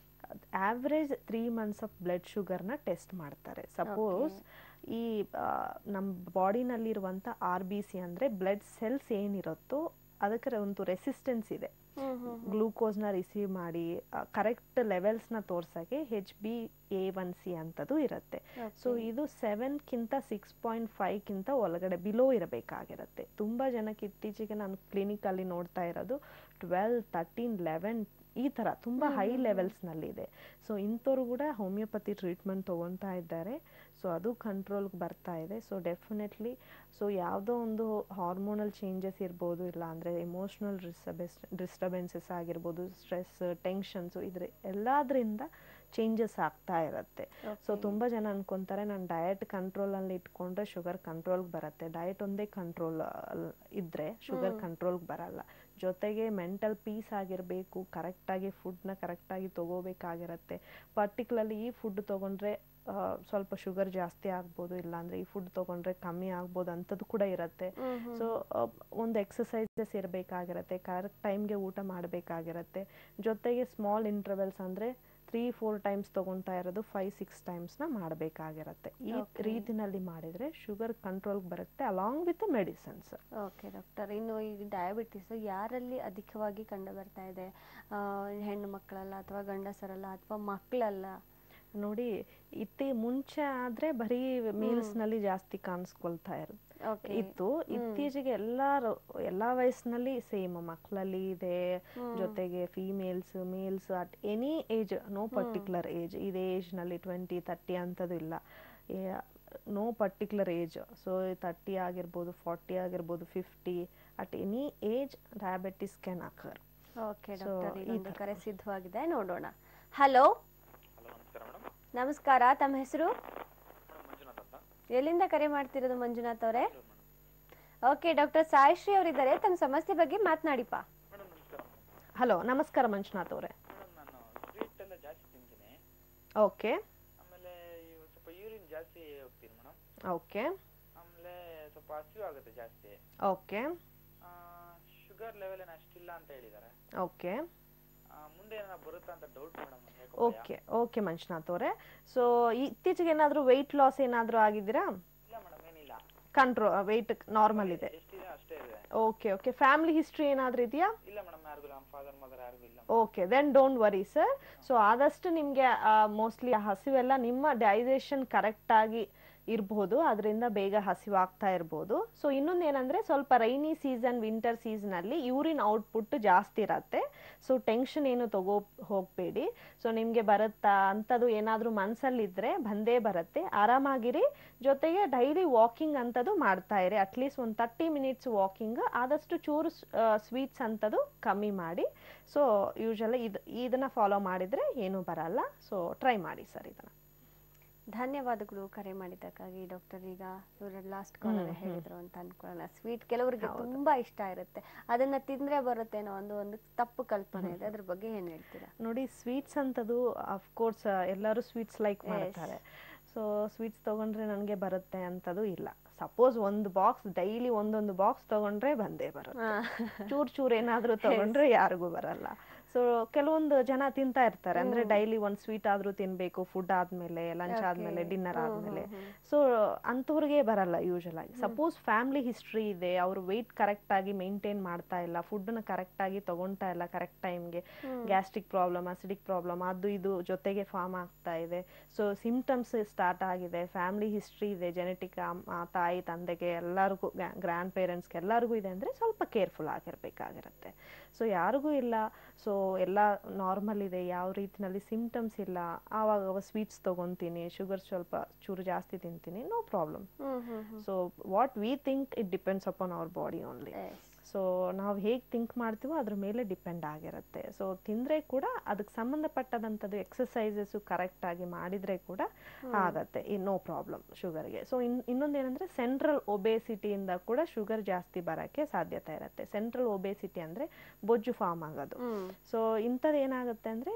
average three months of blood ಶುಗರ್ನ ಟೆಸ್ಟ್ ಮಾಡ್ತಾರೆ ಸಪೋಸ್ ಈ ಆ, ನಮ್ಮ ಬಾಡಿನಲ್ಲಿರುವಂಥ ಆರ್ ಬಿ ಸಿ ಅಂದರೆ ಬ್ಲಡ್ ಸೆಲ್ಸ್ ಏನಿರುತ್ತೋ ಅದಕ್ಕೆ ಒಂದು ರೆಸಿಸ್ಟೆನ್ಸ್ ಇದೆ ಗ್ಲೂಕೋಸ್ನ ರಿಸೀವ್ ಮಾಡಿ ಕರೆಕ್ಟ್ ಲೆವೆಲ್ಸ್ನ ತೋರ್ಸಕ್ಕೆ H B A one C ಅಂತದು ಇರುತ್ತೆ ಸೊ ಇದು ಸೆವೆನ್ಕಿಂತ ಸಿಕ್ಸ್ ಪಾಯಿಂಟ್ ಫೈವ್ಕಿಂತ ಒಳಗಡೆ ಬಿಲೋ ಇರಬೇಕಾಗಿರುತ್ತೆ ತುಂಬ ಜನಕ್ಕೆ ಇತ್ತೀಚೆಗೆ ನಾನು ಕ್ಲಿನಿಕಲ್ಲಿ ನೋಡ್ತಾ ಇರೋದು ಟ್ವೆಲ್ ತರ್ಟೀನ್ ಲೆವೆನ್ ಈ ಥರ ತುಂಬ ಹೈ ಲೆವೆಲ್ಸ್ನಲ್ಲಿದೆ ಸೊ ಇಂಥವ್ರು ಕೂಡ ಹೋಮಿಯೋಪತಿ ಟ್ರೀಟ್ಮೆಂಟ್ ತೊಗೊತಾ ಇದ್ದಾರೆ ಸೊ ಅದು ಕಂಟ್ರೋಲ್ಗೆ ಬರ್ತಾ ಇದೆ ಸೊ ಡೆಫಿನೆಟ್ಲಿ ಸೊ ಯಾವುದೋ ಒಂದು ಹಾರ್ಮೋನಲ್ ಚೇಂಜಸ್ ಇರ್ಬೋದು ಇಲ್ಲ ಅಂದರೆ ಎಮೋಷ್ನಲ್ ಡಿಸ್ಟರ್ಬೆನ್ಸ್ ಡಿಸ್ಟರ್ಬೆನ್ಸಸ್ ಆಗಿರ್ಬೋದು ಸ್ಟ್ರೆಸ್ ಟೆನ್ಷನ್ಸು ಇದ್ರ ಎಲ್ಲದರಿಂದ ಚೇಂಜಸ್ ಆಗ್ತಾ ಇರುತ್ತೆ ಸೊ ತುಂಬ ಜನ ಅನ್ಕೊಂತಾರೆ ನಾನು ಡಯಟ್ ಕಂಟ್ರೋಲಲ್ಲಿ ಇಟ್ಕೊಂಡ್ರೆ ಶುಗರ್ ಕಂಟ್ರೋಲ್ಗೆ ಬರುತ್ತೆ ಡಯಟ್ ಒಂದೇ ಕಂಟ್ರೋಲ್ ಇದ್ದರೆ ಶುಗರ್ ಕಂಟ್ರೋಲ್ಗೆ ಬರಲ್ಲ ಜೊತೆಗೆ ಮೆಂಟಲ್ ಪೀಸ್ ಆಗಿರಬೇಕು ಕರೆಕ್ಟಾಗಿ ಫುಡ್ನ ಕರೆಕ್ಟಾಗಿ ತೊಗೋಬೇಕಾಗಿರತ್ತೆ ಪರ್ಟಿಕ್ಯುಲರ್ಲಿ ಈ ಫುಡ್ ತೊಗೊಂಡ್ರೆ ಆ, ಸ್ವಲ್ಪ ಶುಗರ್ ಜಾಸ್ತಿ ಆಗ್ಬೋದು ಇಲ್ಲಾಂದ್ರೆ ಈ ಫುಡ್ ತೊಗೊಂಡ್ರೆ ಕಮ್ಮಿ ಆಗ್ಬೋದು ಅಂಥದ್ದು ಕೂಡ ಇರುತ್ತೆ ಸೊ ಒಂದು ಎಕ್ಸಸೈಸಸ್ ಇರಬೇಕಾಗಿರತ್ತೆ ಕರೆಕ್ಟ್ ಟೈಮ್ಗೆ ಊಟ ಮಾಡಬೇಕಾಗಿರತ್ತೆ ಜೊತೆಗೆ ಸ್ಮಾಲ್ ಇಂಟರ್ವೆಲ್ಸ್ ಅಂದರೆ ತ್ರೀ ಫೋರ್ ಟೈಮ್ಸ್ ತೊಗೊತಾ ಇರೋದು ಫೈವ್ ಸಿಕ್ಸ್ ಟೈಮ್ಸ್ನ ಮಾಡಬೇಕಾಗಿರತ್ತೆ ಈ ರೀತಿನಲ್ಲಿ ಮಾಡಿದರೆ ಶುಗರ್ ಕಂಟ್ರೋಲ್ಗೆ ಬರುತ್ತೆ along with medicines
okay doctor ಇನ್ನು ಈ ಡಯಾಬಿಟಿಸ್ ಯಾರಲ್ಲಿ ಅಧಿಕವಾಗಿ ಕಂಡು ಬರ್ತಾ ಇದೆ ಆ, ಹೆಣ್ಣು ಮಕ್ಕಳಲ್ಲ ಅಥವಾ ಗಂಡಸರಲ್ಲ ಅಥವಾ ಮಕ್ಕಳಲ್ಲ
ನೋಡಿ ಇತ್ತಿ ಮುಂಚೆ ಆದ್ರೆ ಬರೀ ಮೀಲ್ಸ್ ನಲ್ಲಿ ಜಾಸ್ತಿ ಕಾಣಿಸ್ಕೊಳ್ತಾ ಇರುತ್ತೆ
ಓಕೆ
ಇತ್ತು ಇತ್ತೀಚೆಗೆ ಎಲ್ಲಾರು ಎಲ್ಲಾ ವಯಸ್ಸಿನಲ್ಲಿ ಸೇಮ್ ಮಕ್ಕಳಲ್ಲಿ ಇದೆ ಜೊತೆಗೆ females males at any age no particular age ಇದೇ ಏಜ್ ನಲ್ಲಿ ಟ್ವೆಂಟಿ ತರ್ಟಿ ಅಂತದು ಇಲ್ಲ no particular age so thirty ಆಗಿರ್ಬೋದು ಫಾರ್ಟಿ ಆಗಿರ್ಬೋದು fifty at any age diabetes can occur
okay
So,
doctor
ಈ
ಇದೊಂದು
ಥರ.
ಕರೆ ಸಿದ್ಧವಾಗಿದೆ ನೋಡೋಣ ಹಲೋ ನಮಸ್ಕಾರ ತಮ್ಮ ಹೆಸರು ಎಲ್ಲಿಂದ ಕರೆ ಮಾಡ್ತಿರೋದು ಮಂಜುನಾಥ್ ಅವರೇ ಓಕೆ ಡಾಕ್ಟರ್ ಸಾಯಿಶ್ರೀ ಅವರಿದ್ದಾರೆ ತಮ್ಮ ಸಮಸ್ಯೆ ಬಗ್ಗೆ ಮಾತನಾಡಿಪ್ಪ
ಹಲೋ ನಮಸ್ಕಾರ ಮಂಜುನಾಥ್ ಅವರೇ
ನಾನು ಸ್ವೀಟ್ ಎಲ್ಲ ಜಾಸ್ತಿ ತಿಂತೀನಿ
ಓಕೆ
ಆಮೇಲೆ ಈ ಸ್ವಲ್ಪ ಯೂರಿನ್ ಜಾಸ್ತಿ ಹೋಗ್ತೀನಿ ಮೇಡಮ್
ಓಕೆ
ಆಮೇಲೆ ಸ್ವಲ್ಪ ಹಸಿವು ಆಗುತ್ತೆ ಜಾಸ್ತಿ
ಓಕೆ
ಶುಗರ್ ಲೆವೆಲ್ ಏನು ಅಷ್ಟಿಲ್ಲ ಅಂತ ಹೇಳಿದ್ದಾರೆ
ಓಕೆ
ಆ, ಮುಂದೆ ಏನಾರ ಬರುತ್ತಾ ಅಂತ doubt madam
okay okay Manjunath ಅವರೇ ಸೊ ಇತ್ತೀಚೆಗೆ ಏನಾದರೂ ವೆಯ್ಟ್ ಲಾಸ್ ಏನಾದರೂ ಆಗಿದ್ದೀರಾ
ಇಲ್ಲ ಮೇಡಮ್ ಏನಿಲ್ಲ
ಕಂಟ್ರೋಲ್ ವೆಯ್ಟ್ ನಾರ್ಮಲ್ ಇದೆ
ಎಷ್ಟಿದೆ ಅಷ್ಟೇ ಇದೆ
ಓಕೆ ಓಕೆ ಫ್ಯಾಮಿಲಿ ಹಿಸ್ಟ್ರಿ ಏನಾದರೂ ಇದೆಯಾ
ಇಲ್ಲ ಮೇಡಮ್ ಯಾರಿಗೂ ನಮ್ಮ ಫಾದರ್ ಮದರ್ ಯಾರಿಗೂ ಇಲ್ಲ
okay then don't worry sir so ಆದಷ್ಟು ನಿಮಗೆ ಮೋಸ್ಟ್ಲಿ ಹಸಿವೆಲ್ಲ ನಿಮ್ಮ ಡೈಜೆಷನ್ ಕರೆಕ್ಟಾಗಿ ಇರ್ಬೋದು ಅದರಿಂದ ಬೇಗ ಹಸಿವಾಗ್ತಾ ಇರ್ಬೋದು ಸೊ ಇನ್ನೊಂದು ಏನಂದರೆ ಸ್ವಲ್ಪ ರೈನಿ ಸೀಸನ್ ವಿಂಟರ್ ಸೀಸನಲ್ಲಿ ಯೂರಿನ್ ಔಟ್ಪುಟ್ ಜಾಸ್ತಿ ಇರತ್ತೆ ಸೊ ಟೆನ್ಷನ್ ಏನು ತಗೋ ಹೋಗಬೇಡಿ ಸೊ ನಿಮಗೆ ಬರುತ್ತಾ ಅಂಥದ್ದು ಏನಾದರೂ ಮನಸ್ಸಲ್ಲಿದ್ದರೆ ಬಂದೇ ಬರುತ್ತೆ ಆರಾಮಾಗಿರಿ ಜೊತೆಗೆ ಡೈಲಿ ವಾಕಿಂಗ್ ಅಂಥದ್ದು ಮಾಡ್ತಾ ಇರಿ ಅಟ್ಲೀಸ್ಟ್ ಒಂದು ತರ್ಟಿ ಮಿನಿಟ್ಸ್ ವಾಕಿಂಗ್ ಆದಷ್ಟು ಚೂರು ಸ್ವೀಟ್ಸ್ ಅಂಥದ್ದು ಕಮ್ಮಿ ಮಾಡಿ ಸೊ ಯೂಶಲಿ ಇದು ಇದನ್ನು ಫಾಲೋ ಮಾಡಿದರೆ ಏನೂ ಬರಲ್ಲ ಸೊ ಟ್ರೈ ಮಾಡಿ ಸರ್ ಇದನ್ನು
ಧನ್ಯವಾದಗಳು ಕರೆ ಮಾಡಿದ್ದಕ್ಕಾಗಿ ಡಾಕ್ಟರ್ ಈಗ ಇವರ ಲಾಸ್ಟ್ ಕಾಲಲ್ಲಿ
ಹ್ಮ್, ಹ್ಮ್.
ಹೇಳಿದ್ರು ಅಂತ ಅನ್ಕೊಳ್ಳೋಣ ಸ್ವೀಟ್ ಕೆಲವರಿಗೆ
ಹೌದು.
ತುಂಬಾ ಇಷ್ಟ ಇರುತ್ತೆ ಅದನ್ನ ತಿಂದ್ರೆ ಬರುತ್ತೇನೋ ಒಂದು ಒಂದು ತಪ್ಪು ಕಲ್ಪನೆ ಇದೆ ಅದ್ರ ಬಗ್ಗೆ ಏನ್ ಹೇಳ್ತೀರಾ
ನೋಡಿ ಸ್ವೀಟ್ಸ್ ಅಂತದು ಅಫ್ಕೋರ್ಸ್ ಎಲ್ಲರೂ ಸ್ವೀಟ್ಸ್ ಲೈಕ್
Yes.
ಮಾಡ್ತಾರೆ ಸೊ ಸ್ವೀಟ್ಸ್ ತಗೊಂಡ್ರೆ ನನಗೆ ಬರುತ್ತೆ ಅಂತದು ಇಲ್ಲ ಸಪೋಸ್ ಒಂದು ಬಾಕ್ಸ್ ಡೈಲಿ ಒಂದೊಂದು ಬಾಕ್ಸ್ ತಗೊಂಡ್ರೆ ಬಂದೇ ಬರುತ್ತೆ ಚೂರ್ ಚೂರ್ ಏನಾದ್ರೂ ತಗೊಂಡ್ರೆ ಯಾರಿಗೂ ಬರಲ್ಲ ಸೊ ಕೆಲವೊಂದು ಜನ ತಿಂತಾ ಇರ್ತಾರೆ ಅಂದ್ರೆ ಡೈಲಿ ಒಂದ್ ಸ್ವೀಟ್ ಆದ್ರೂ ತಿನ್ಬೇಕು ಫುಡ್ ಆದ್ಮೇಲೆ ಲಂಚ್ ಆದ್ಮೇಲೆ ಡಿನ್ನರ್ ಆದ್ಮೇಲೆ ಸೊ ಅಂಥವ್ರಿಗೆ ಬರಲ್ಲ ಯೂಶಲ್ ಆಗಿ ಸಪೋಸ್ ಫ್ಯಾಮಿಲಿ ಹಿಸ್ಟ್ರಿ ಇದೆ ಅವರು ವೆಯ್ಟ್ ಕರೆಕ್ಟ್ ಆಗಿ ಮೇಂಟೈನ್ ಮಾಡ್ತಾ ಇಲ್ಲ ಫುಡ್ನ ಕರೆಕ್ಟ್ ಆಗಿ ತಗೊಂತಾ ಇಲ್ಲ ಕರೆಕ್ಟ್ ಟೈಮ್ಗೆ ಗ್ಯಾಸ್ಟ್ರಿಕ್ ಪ್ರಾಬ್ಲಮ್ ಅಸಿಡಿಕ್ ಪ್ರಾಬ್ಲಮ್ ಅದು ಇದು ಜೊತೆಗೆ ಫಾರ್ಮ್ ಆಗ್ತಾ ಇದೆ ಸೊ ಸಿಂಪ್ಟಮ್ಸ್ ಸ್ಟಾರ್ಟ್ ಆಗಿದೆ ಫ್ಯಾಮಿಲಿ ಹಿಸ್ಟ್ರಿ ಇದೆ ಜೆನೆಟಿಕ್ ತಾಯಿ ತಂದೆಗೆ ಎಲ್ಲರಿಗೂ ಗ್ರ್ಯಾಂಡ್ ಪೇರೆಂಟ್ಸ್ಗೆ ಎಲ್ಲರಿಗೂ ಇದೆ ಅಂದರೆ ಸ್ವಲ್ಪ ಕೇರ್ಫುಲ್ ಆಗಿರಬೇಕಾಗಿರುತ್ತೆ ಸೊ ಯಾರಿಗೂ ಇಲ್ಲ ಸೊ ಎಲ್ಲ ನಾರ್ಮಲ್ ಇದೆ ಯಾವ ರೀತಿನಲ್ಲಿ ಸಿಂಪ್ಟಮ್ಸ್ ಇಲ್ಲ ಆವಾಗ ಸ್ವೀಟ್ಸ್ ತೊಗೊತೀನಿ ಶುಗರ್ ಸ್ವಲ್ಪ ಚೂರು ಜಾಸ್ತಿ ತಿಂತೀನಿ no problem so what we think it depends upon our body only so ನಾವು ಹೇಗೆ ಥಿಂಕ್ ಮಾಡ್ತೀವೋ ಅದ್ರ ಮೇಲೆ ಡಿಪೆಂಡ್ ಆಗಿರುತ್ತೆ ಸೊ ತಿಂದರೆ ಕೂಡ ಅದಕ್ಕೆ ಸಂಬಂಧಪಟ್ಟದಂಥದ್ದು ಎಕ್ಸಸೈಸಸ್ಸು ಕರೆಕ್ಟಾಗಿ ಮಾಡಿದರೆ ಕೂಡ ಆಗತ್ತೆ ನೋ ಪ್ರಾಬ್ಲಮ್ ಶುಗರ್ಗೆ ಸೊ ಇನ್ ಇನ್ನೊಂದು ಏನಂದರೆ ಸೆಂಟ್ರಲ್ ಒಬೇಸಿಟಿಯಿಂದ ಕೂಡ ಶುಗರ್ ಜಾಸ್ತಿ ಬರೋಕ್ಕೆ ಸಾಧ್ಯತೆ ಇರುತ್ತೆ ಸೆಂಟ್ರಲ್ ಒಬೇಸಿಟಿ ಅಂದರೆ ಬೊಜ್ಜು ಫಾರ್ಮ್ ಆಗೋದು ಸೊ ಇಂಥದ್ದು ಏನಾಗುತ್ತೆ ಅಂದರೆ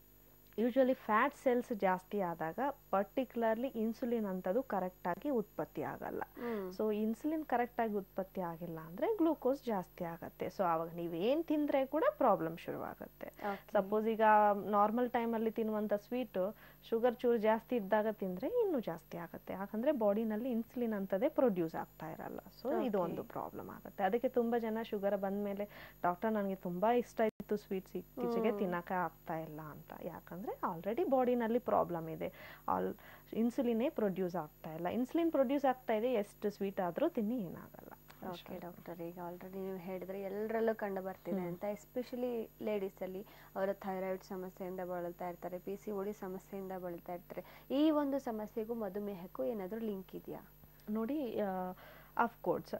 ಯೂಶಲಿ ಫ್ಯಾಟ್ ಸೆಲ್ಸ್ ಜಾಸ್ತಿ ಆದಾಗ ಪರ್ಟಿಕ್ಯುಲರ್ಲಿ ಇನ್ಸುಲಿನ್ ಅಂಥದ್ದು ಕರೆಕ್ಟಾಗಿ ಉತ್ಪತ್ತಿ ಆಗಲ್ಲ ಸೊ ಇನ್ಸುಲಿನ್ ಕರೆಕ್ಟಾಗಿ ಉತ್ಪತ್ತಿ ಆಗಿಲ್ಲ ಅಂದರೆ ಗ್ಲೂಕೋಸ್ ಜಾಸ್ತಿ ಆಗುತ್ತೆ ಸೊ ಆವಾಗ ನೀವೇನು ತಿಂದರೆ ಕೂಡ ಪ್ರಾಬ್ಲಮ್ ಶುರುವಾಗುತ್ತೆ ಸಪೋಸ್ ಈಗ ನಾರ್ಮಲ್ ಟೈಮಲ್ಲಿ ತಿನ್ನುವಂಥ ಸ್ವೀಟು ಶುಗರ್ ಚೂರು ಜಾಸ್ತಿ ಇದ್ದಾಗ ತಿಂದರೆ ಇನ್ನೂ ಜಾಸ್ತಿ ಆಗುತ್ತೆ ಯಾಕಂದರೆ ಬಾಡಿನಲ್ಲಿ ಇನ್ಸುಲಿನ್ ಅಂತದೇ ಪ್ರೊಡ್ಯೂಸ್ ಆಗ್ತಾ ಇರಲ್ಲ ಸೊ ಇದು ಒಂದು ಪ್ರಾಬ್ಲಮ್ ಆಗುತ್ತೆ ಅದಕ್ಕೆ ತುಂಬ ಜನ ಶುಗರ್ ಬಂದಮೇಲೆ ಡಾಕ್ಟರ್ ನನಗೆ ತುಂಬ ಇಷ್ಟ ಇತ್ತು ಸ್ವೀಟ್ಸ್ ಇತ್ತೀಚೆಗೆ ತಿನ್ನಕ್ಕೆ ಆಗ್ತಾ ಇಲ್ಲ ಅಂತ ಯಾಕಂದರೆ ಆಲ್ರೆಡಿ ಬಾಡಿನಲ್ಲಿ ಪ್ರಾಬ್ಲಮ್ ಇದೆ ಆಲ್ ಇನ್ಸುಲಿನೇ ಪ್ರೊಡ್ಯೂಸ್ ಆಗ್ತಾ ಇಲ್ಲ ಇನ್ಸುಲಿನ್ ಪ್ರೊಡ್ಯೂಸ್ ಆಗ್ತಾ ಇದೆ ಎಷ್ಟು ಸ್ವೀಟ್ ಆದರೂ ತಿನ್ನಿ ಏನಾಗಲ್ಲ
ಓಕೆ ಡಾಕ್ಟರ್ ಈಗ ಆಲ್ರೆಡಿ ನೀವು ಹೇಳಿದ್ರೆ ಎಲ್ಲರಲ್ಲೂ ಕಂಡು ಬರ್ತಿದೆ ಅಂತ ಎಸ್ಪೆಷಲಿ ಲೇಡೀಸ್ ಅಲ್ಲಿ ಅವರ ಥೈರಾಯ್ಡ್ ಸಮಸ್ಯೆಯಿಂದ ಬಳಲ್ತಾ ಇರ್ತಾರೆ ಪಿ ಸಿ ಓಡಿ ಸಮಸ್ಯೆಯಿಂದ ಬಳಲ್ತಾ ಇರ್ತಾರೆ ಈ ಒಂದು ಸಮಸ್ಯೆಗೂ ಮಧುಮೇಹಕ್ಕೂ ಏನಾದರೂ ಲಿಂಕ್ ಇದೆಯಾ
ನೋಡಿ ಅಫ್ಕೋರ್ಸ್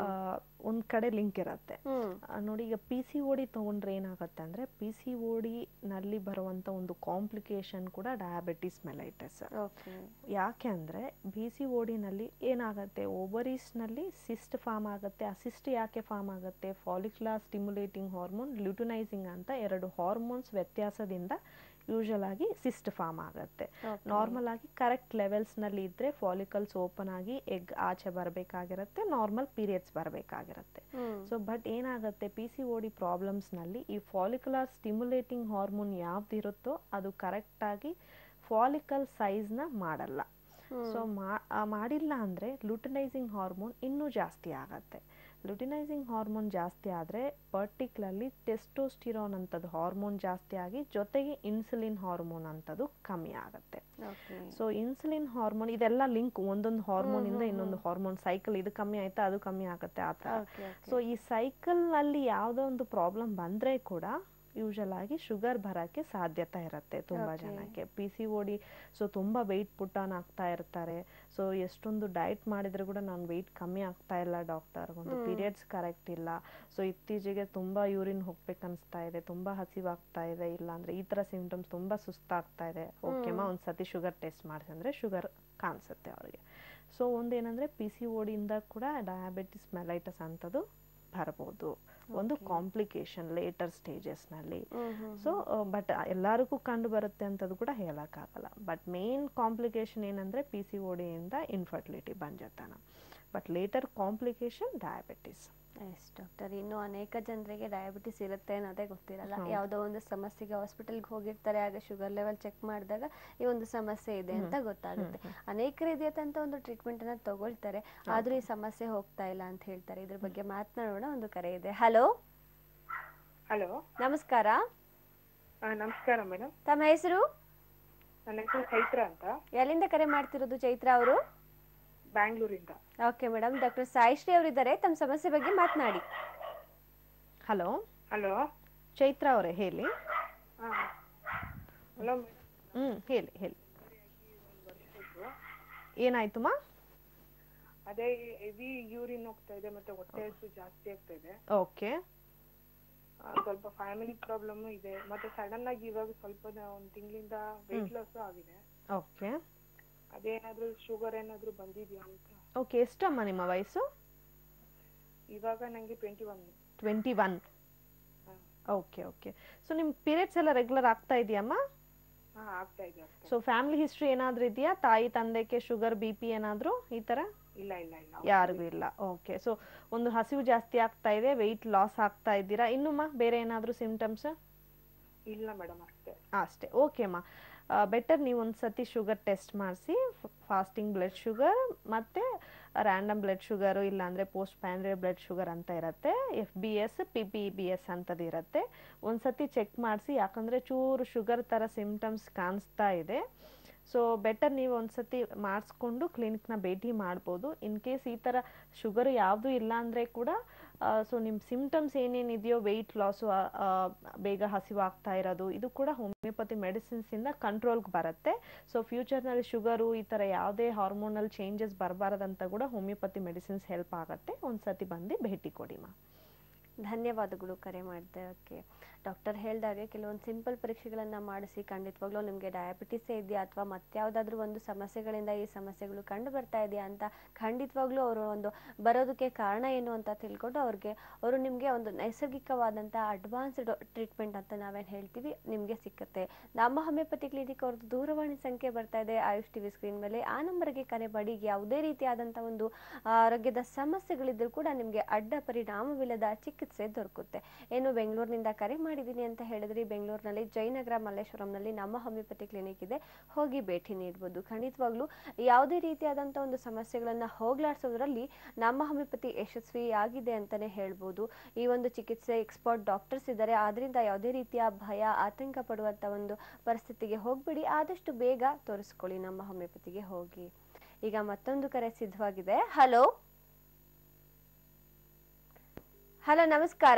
ಒಂದು ಕಡೆ ಲಿಂಕ್ ಇರುತ್ತೆ ಆ, ನೋಡಿ ಈಗ ಪಿ ಸಿ ಓಡಿ ತೊಗೊಂಡ್ರೆ ಏನಾಗುತ್ತೆ ಅಂದರೆ ಪಿ ಸಿ ಓಡಿನಲ್ಲಿ ಬರುವಂಥ ಒಂದು ಕಾಂಪ್ಲಿಕೇಶನ್ ಕೂಡ ಡಯಾಬಿಟಿಸ್ ಮೆಲೈಟಸ್
ಓಕೆ
ಯಾಕೆ ಅಂದರೆ ಬಿ ಸಿ ಓಡಿನಲ್ಲಿ ಏನಾಗುತ್ತೆ ಓವರೀಸ್ನಲ್ಲಿ ಸಿಸ್ಟ್ ಫಾರ್ಮ್ ಆಗುತ್ತೆ ಆ ಸಿಸ್ಟ್ ಯಾಕೆ ಫಾರ್ಮ್ ಆಗುತ್ತೆ ಫಾಲಿಕ್ಯುಲರ್ ಸ್ಟಿಮ್ಯುಲೇಟಿಂಗ್ ಹಾರ್ಮೋನ್ ಲ್ಯೂಟಿನೈಸಿಂಗ್ ಅಂತ ಎರಡು ಹಾರ್ಮೋನ್ಸ್ ವ್ಯತ್ಯಾಸದಿಂದ ಯೂಶಲ್ ಆಗಿ ಸಿಸ್ಟ್ ಫಾರ್ಮ್ ಆಗುತ್ತೆ ನಾರ್ಮಲ್ ಆಗಿ ಕರೆಕ್ಟ್ ಲೆವೆಲ್ಸ್ನಲ್ಲಿ ಇದ್ದರೆ ಫಾಲಿಕಲ್ಸ್ ಓಪನ್ ಆಗಿ ಎಗ್ ಆಚೆ ಬರಬೇಕಾಗಿರುತ್ತೆ ನಾರ್ಮಲ್ ಪೀರಿಯಡ್ಸ್ ಬರಬೇಕಾಗಿರುತ್ತೆ ಸೊ ಬಟ್ ಏನಾಗುತ್ತೆ ಪಿ ಸಿ ಓ ಡಿ ಪ್ರಾಬ್ಲಮ್ಸ್ನಲ್ಲಿ ಈ ಫಾಲಿಕ್ಯುಲರ್ ಸ್ಟಿಮ್ಯುಲೇಟಿಂಗ್ ಹಾರ್ಮೋನ್ ಯಾವ್ದಿರುತ್ತೋ ಅದು ಕರೆಕ್ಟಾಗಿ ಫಾಲಿಕಲ್ ಸೈಜ್ನ ಮಾಡಲ್ಲ ಸೊ ಮಾಡಿಲ್ಲ ಅಂದರೆ ಲುಟಿನೈಸಿಂಗ್ ಹಾರ್ಮೋನ್ ಇನ್ನೂ ಜಾಸ್ತಿ ಆಗತ್ತೆ ಲುಟಿನೈಸಿಂಗ್ ಹಾರ್ಮೋನ್ ಜಾಸ್ತಿ ಆದರೆ ಪರ್ಟಿಕ್ಯುಲರ್ಲಿ ಟೆಸ್ಟೋಸ್ಟಿರೋನ್ ಅಂಥದ್ದು ಹಾರ್ಮೋನ್ ಜಾಸ್ತಿ ಆಗಿ ಜೊತೆಗೆ ಇನ್ಸುಲಿನ್ ಹಾರ್ಮೋನ್ ಅಂಥದ್ದು ಕಮ್ಮಿ ಆಗುತ್ತೆ
ಓಕೆ
ಸೊ ಇನ್ಸುಲಿನ್ ಹಾರ್ಮೋನ್ ಇದೆಲ್ಲ ಲಿಂಕ್ ಒಂದೊಂದು ಹಾರ್ಮೋನಿಂದ ಇನ್ನೊಂದು ಹಾರ್ಮೋನ್ ಸೈಕಲ್ ಇದು ಕಮ್ಮಿ ಆಯ್ತಾ ಅದು ಕಮ್ಮಿ ಆಗುತ್ತೆ ಆ ಥರ
ಓಕೆ
ಸೊ ಈ ಸೈಕಲ್ನಲ್ಲಿ ಯಾವುದೋ ಒಂದು ಪ್ರಾಬ್ಲಮ್ ಬಂದರೆ ಕೂಡ ಯೂಶಲ್ ಆಗಿ ಶುಗರ್ ಬರೋಕ್ಕೆ ಸಾಧ್ಯತೆ ಇರುತ್ತೆ ತುಂಬ
Okay.
ಜನಕ್ಕೆ P C O D so ತುಂಬ ವೆಯ್ಟ್ ಪುಟ್ ಆನ್ ಆಗ್ತಾ ಇರ್ತಾರೆ ಸೊ ಎಷ್ಟೊಂದು ಡಯಟ್ ಮಾಡಿದ್ರೆ ಕೂಡ ನಾನು ವೆಯ್ಟ್ ಕಮ್ಮಿ ಆಗ್ತಾ ಇಲ್ಲ ಡಾಕ್ಟರ್ ಒಂದು ಪೀರಿಯಡ್ಸ್ ಕರೆಕ್ಟ್ ಇಲ್ಲ ಸೊ ಇತ್ತೀಚೆಗೆ ತುಂಬ ಯೂರಿನ್ ಹೋಗ್ಬೇಕು ಅನಿಸ್ತಾ ಇದೆ ತುಂಬ ಹಸಿವಾಗ್ತಾ ಇದೆ ಇಲ್ಲಾಂದ್ರೆ ಈ ಥರ ಸಿಂಪ್ಟಮ್ಸ್ ತುಂಬ ಸುಸ್ತಾಗ್ತಾ ಇದೆ ಓಕೆಮ್ಮ ಒಂದು ಸತಿ ಶುಗರ್ ಟೆಸ್ಟ್ ಮಾಡಿಸಂದ್ರೆ ಶುಗರ್ ಕಾಣಿಸುತ್ತೆ ಅವ್ರಿಗೆ ಸೊ ಒಂದೇನಂದರೆ ಪಿ ಸಿ ಓಡಿಯಿಂದ ಕೂಡ ಡಯಾಬಿಟಿಸ್ ಮೆಲೈಟಸ್ ಅಂಥದ್ದು ಬರ್ಬೋದು ಒಂದು ಕಾಂಪ್ಲಿಕೇಶನ್ ಲೇಟರ್ ಸ್ಟೇಜಸ್ನಲ್ಲಿ ಸೊ ಬಟ್ ಎಲ್ಲರಿಗೂ ಕಂಡು ಬರುತ್ತೆ ಅಂತದ್ದು ಕೂಡ ಹೇಳೋಕ್ಕಾಗಲ್ಲ ಬಟ್ ಮೇನ್ ಕಾಂಪ್ಲಿಕೇಶನ್ ಏನಂದರೆ ಪಿ ಸಿ ಓಡಿಯಿಂದ ಇನ್ಫರ್ಟಿಲಿಟಿ ಬಂಜತನ but later complication diabetes
yes doctor ಇನ್ನು ಅನೇಕ ಜನರಿಗೆ ಡಯಾಬಿಟಿಸ್ ಇರುತ್ತೆ ಅನ್ನೋದೇ ಗೊತ್ತಿರಲ್ಲ
ಹೌದು.
ಯಾವುದೋ ಒಂದು ಸಮಸ್ಯೆಗೆ ಹಾಸ್ಪಿಟಲ್ಗೆ ಹೋಗಿರ್ತಾರೆ ಆಗ ಶುಗರ್ ಲೆವೆಲ್ ಚೆಕ್ ಮಾಡಿದಾಗ ಈ ಒಂದು ಸಮಸ್ಯೆ ಇದೆ ಅಂತ ಗೊತ್ತಾಗುತ್ತೆ ಅನೇಕ ರೀತಿಯಾದಂಥ ಒಂದು ಟ್ರೀಟ್ಮೆಂಟ್ ಅನ್ನ ತಗೊಳ್ತಾರೆ ಆದ್ರೂ ಈ ಸಮಸ್ಯೆ ಹೋಗ್ತಾ ಇಲ್ಲ ಅಂತ ಹೇಳ್ತಾರೆ ಇದ್ರ ಬಗ್ಗೆ ಮಾತನಾಡೋಣ ಒಂದು ಕರೆ ಇದೆ ಹಲೋ
ಹಲೋ
ನಮಸ್ಕಾರ
ನಮಸ್ಕಾರ ಮೇಡಮ್
ತಮ್ಮ ಹೆಸರು
ನನ್ನ ಹೆಸರು ಚೈತ್ರ ಅಂತ
ಎಲ್ಲಿಂದ ಕರೆ ಮಾಡ್ತಿರೋದು ಚೈತ್ರ ಅವರು
ಬ್ಯಾಂಗ್ಳೂರಿಂದ
ಓಕೆ ಮೇಡಮ್ ಡಾಕ್ಟರ್ ಸಾಯಿಶ್ರೀ ಅವರಿದ್ದಾರೆ ತಮ್ಮ ಸಮಸ್ಯೆ ಬಗ್ಗೆ ಮಾತನಾಡಿ
ಹಲೋ
ಹಲೋ
ಚೈತ್ರ ಅವರೇ ಹೇಳಿ
ಹಲೋ
ಹ್ಞೂ ಹೇಳಿ ಹೇಳಿ ಏನಾಯ್ತುಮ್ಮ
ಅದೇ ಹೆವಿ ಯೂರಿನ್ ಹೋಗ್ತಾ ಇದೆ ಮತ್ತೆ ಹೊಟ್ಟೆ ಹಸು ಜಾಸ್ತಿ ಆಗ್ತಾ ಇದೆ
ಓಕೆ
ಆ, ಸ್ವಲ್ಪ ಫ್ಯಾಮಿಲಿ ಪ್ರಾಬ್ಲಮ್ ಇದೆ ಮತ್ತೆ ಸಡನ್ ಆಗಿ ಇವಾಗ ಸ್ವಲ್ಪ ದ- ಒಂದ್ ತಿಂಗಳಿಂದ ವೆಯ್ಟ್ ಲಾಸ್ ಆಗಿದೆ
ಓಕೆ
ಅದೇನಾದ್ರೂ ಶುಗರ್ ಏನಾದ್ರೂ ಬಂದಿದ್ಯಾ ಅಂತ
ಓಕೆ ಎಷ್ಟಮ್ಮ ನಿಮ್ಮ ವಯಸ್ಸು
ಇವಾಗ ನಂಗೆ twenty one
twenty one okay okay so ನಿಮ್ಮ ಪೀರಿಯಡ್ಸ್ ಎಲ್ಲ ರೆಗ್ಯುಲರ್ ಆಗ್ತಾ ಇದೆಯಮ್ಮ
ಹಾ ಆಗ್ತಾ ಇದೆ ಆಗ್ತಾ
ಸೊ ಫ್ಯಾಮಿಲಿ ಹಿಸ್ಟ್ರಿ ಏನಾದರೂ ಇದೆಯಾ ತಾಯಿ ತಂದೆಗೆ ಶುಗರ್ ಬಿ ಪಿ ಏನಾದರೂ ಈ ಥರ
ಇಲ್ಲ ಇಲ್ಲ ಇಲ್ಲ
ಯಾರಿಗೂ ಇಲ್ಲ ಓಕೆ ಸೊ ಒಂದು ಹಸಿವು ಜಾಸ್ತಿ ಆಗ್ತಾ ಇದೆ ವೆಯ್ಟ್ ಲಾಸ್ ಆಗ್ತಾ ಇದ್ದೀರಾ ಇನ್ನುಮ್ಮ ಬೇರೆ ಏನಾದರೂ ಸಿಮ್ಟಮ್ಸ್
ಇಲ್ಲ ಮೇಡಮ್ ಅಷ್ಟೇ
ಅಷ್ಟೇ ಓಕೆಮ್ಮ ಬೆಟರ್ ನೀವು ಒಂದು ಸತಿ ಶುಗರ್ ಟೆಸ್ಟ್ ಮಾಡಿಸಿ ಫಾಸ್ಟಿಂಗ್ ಬ್ಲಡ್ ಶುಗರ್ ಮತ್ತು ರ್ಯಾಂಡಮ್ ಬ್ಲಡ್ ಶುಗರು ಇಲ್ಲಾಂದರೆ ಪೋಸ್ಟ್ ಪ್ಯಾನ್ರಿ ಬ್ಲಡ್ ಶುಗರ್ ಅಂತ ಇರುತ್ತೆ F B S P P B S ಅಂತದ್ದು ಇರುತ್ತೆ ಒಂದು ಸತಿ ಚೆಕ್ ಮಾಡಿಸಿ ಯಾಕಂದರೆ ಚೂರು ಶುಗರ್ ಥರ ಸಿಮ್ಟಮ್ಸ್ ಕಾಣಿಸ್ತಾ ಇದೆ ಸೊ ಬೆಟರ್ ನೀವು ಒಂದು ಸತಿ ಮಾಡಿಸ್ಕೊಂಡು ಕ್ಲಿನಿಕ್ನ ಭೇಟಿ ಮಾಡ್ಬೋದು ಇನ್ ಕೇಸ್ ಈ ಥರ ಶುಗರ್ ಯಾವುದೂ ಇಲ್ಲ ಅಂದರೆ ಕೂಡ ಸೊ ನಿಮ್ಮ ಸಿಮ್ಟಮ್ಸ್ ಏನೇನಿದೆಯೋ ವೆಯ್ಟ್ ಲಾಸು ಬೇಗ ಹಸಿವಾಗ್ತಾ ಇರೋದು ಇದು ಕೂಡ ಹೋಮಿಯೋಪತಿ ಮೆಡಿಸಿನ್ಸಿಂದ ಕಂಟ್ರೋಲ್ಗೆ ಬರುತ್ತೆ ಸೊ ಫ್ಯೂಚರ್ನಲ್ಲಿ ಶುಗರು ಈ ಥರ ಯಾವುದೇ ಹಾರ್ಮೋನಲ್ ಚೇಂಜಸ್ ಬರಬಾರದಂತ ಕೂಡ ಹೋಮಿಯೋಪತಿ ಮೆಡಿಸಿನ್ಸ್ ಹೆಲ್ಪ್ ಆಗುತ್ತೆ ಒಂದು ಸತಿ ಬಂದು ಭೇಟಿ ಕೊಡಿ ಮಾ
ಧನ್ಯವಾದಗಳು ಕರೆ ಮಾಡಿದ್ದಕ್ಕೆ ಡಾಕ್ಟರ್ ಹೇಳ್ದಾಗೆ ಕೆಲವೊಂದು ಸಿಂಪಲ್ ಪರೀಕ್ಷೆಗಳನ್ನು ಮಾಡಿಸಿ ಖಂಡಿತವಾಗ್ಲೂ ನಿಮಗೆ ಡಯಾಬಿಟಿಸೇ ಇದೆಯಾ ಅಥವಾ ಮತ್ಯಾವುದಾದ್ರೂ ಒಂದು ಸಮಸ್ಯೆಗಳಿಂದ ಈ ಸಮಸ್ಯೆಗಳು ಕಂಡು ಬರ್ತಾ ಇದೆಯಾ ಅಂತ ಖಂಡಿತವಾಗ್ಲೂ ಅವರು ಒಂದು ಬರೋದಕ್ಕೆ ಕಾರಣ ಏನು ಅಂತ ತಿಳ್ಕೊಂಡು ಅವ್ರಿಗೆ ಅವರು ನಿಮಗೆ ಒಂದು ನೈಸರ್ಗಿಕವಾದಂಥ ಅಡ್ವಾನ್ಸ್ಡ್ ಟ್ರೀಟ್ಮೆಂಟ್ ಅಂತ ನಾವೇನು ಹೇಳ್ತೀವಿ ನಿಮಗೆ ಸಿಕ್ಕತ್ತೆ ನಮ್ಮ ಹೋಮಿಯೋಪತಿ ಕ್ಲಿನಿಕ್ ಅವ್ರದ್ದು ದೂರವಾಣಿ ಸಂಖ್ಯೆ ಬರ್ತಾ ಇದೆ ಆಯುಷ್ ಟಿವಿ ಸ್ಕ್ರೀನ್ ಮೇಲೆ ಆ ನಂಬರ್ಗೆ ಕರೆ ಮಾಡಿ ಯಾವುದೇ ರೀತಿಯಾದಂಥ ಒಂದು ಆರೋಗ್ಯದ ಸಮಸ್ಯೆಗಳಿದ್ರೂ ಕೂಡ ನಿಮಗೆ ಅಡ್ಡ ಪರಿಣಾಮವಿಲ್ಲದ ಚಿಕಿತ್ಸೆ ದೊರಕುತ್ತೆ ಏನು ಬೆಂಗಳೂರಿನಿಂದ ಕರೆ ಮಾಡಿದ್ದೀನಿ ಅಂತ ಹೇಳಿದ್ರಿ ಬೆಂಗಳೂರಿನಲ್ಲಿ ಜಯನಗರ ಮಲ್ಲೇಶ್ವರಂನಲ್ಲಿ ನಮ್ಮ ಹೋಮಿಯೋಪತಿ ಕ್ಲಿನಿಕ್ ಇದೆ ಹೋಗಿ ಭೇಟಿ ನೀಡ್ಬೋದು ಖಂಡಿತವಾಗ್ಲೂ ಯಾವುದೇ ರೀತಿಯಾದಂಥ ಒಂದು ಸಮಸ್ಯೆಗಳನ್ನು ಹೋಗ್ಲಾಡಿಸೋದ್ರಲ್ಲಿ ನಮ್ಮ ಹೋಮಿಯೋಪತಿ ಯಶಸ್ವಿ ಆಗಿದೆ ಅಂತಲೇ ಹೇಳ್ಬೋದು ಈ ಒಂದು ಚಿಕಿತ್ಸೆ ಎಕ್ಸ್ಪರ್ಟ್ ಡಾಕ್ಟರ್ಸ್ ಇದ್ದಾರೆ ಆದ್ರಿಂದ ಯಾವುದೇ ರೀತಿಯ ಭಯ ಆತಂಕ ಪಡುವಂಥ ಒಂದು ಪರಿಸ್ಥಿತಿಗೆ ಹೋಗ್ಬಿಡಿ ಆದಷ್ಟು ಬೇಗ ತೋರಿಸ್ಕೊಳ್ಳಿ ನಮ್ಮ ಹೋಮಿಯೋಪತಿಗೆ ಹೋಗಿ ಈಗ ಮತ್ತೊಂದು ಕರೆ ಸಿದ್ಧವಾಗಿದೆ ಹಲೋ ಹಲೋ ನಮಸ್ಕಾರ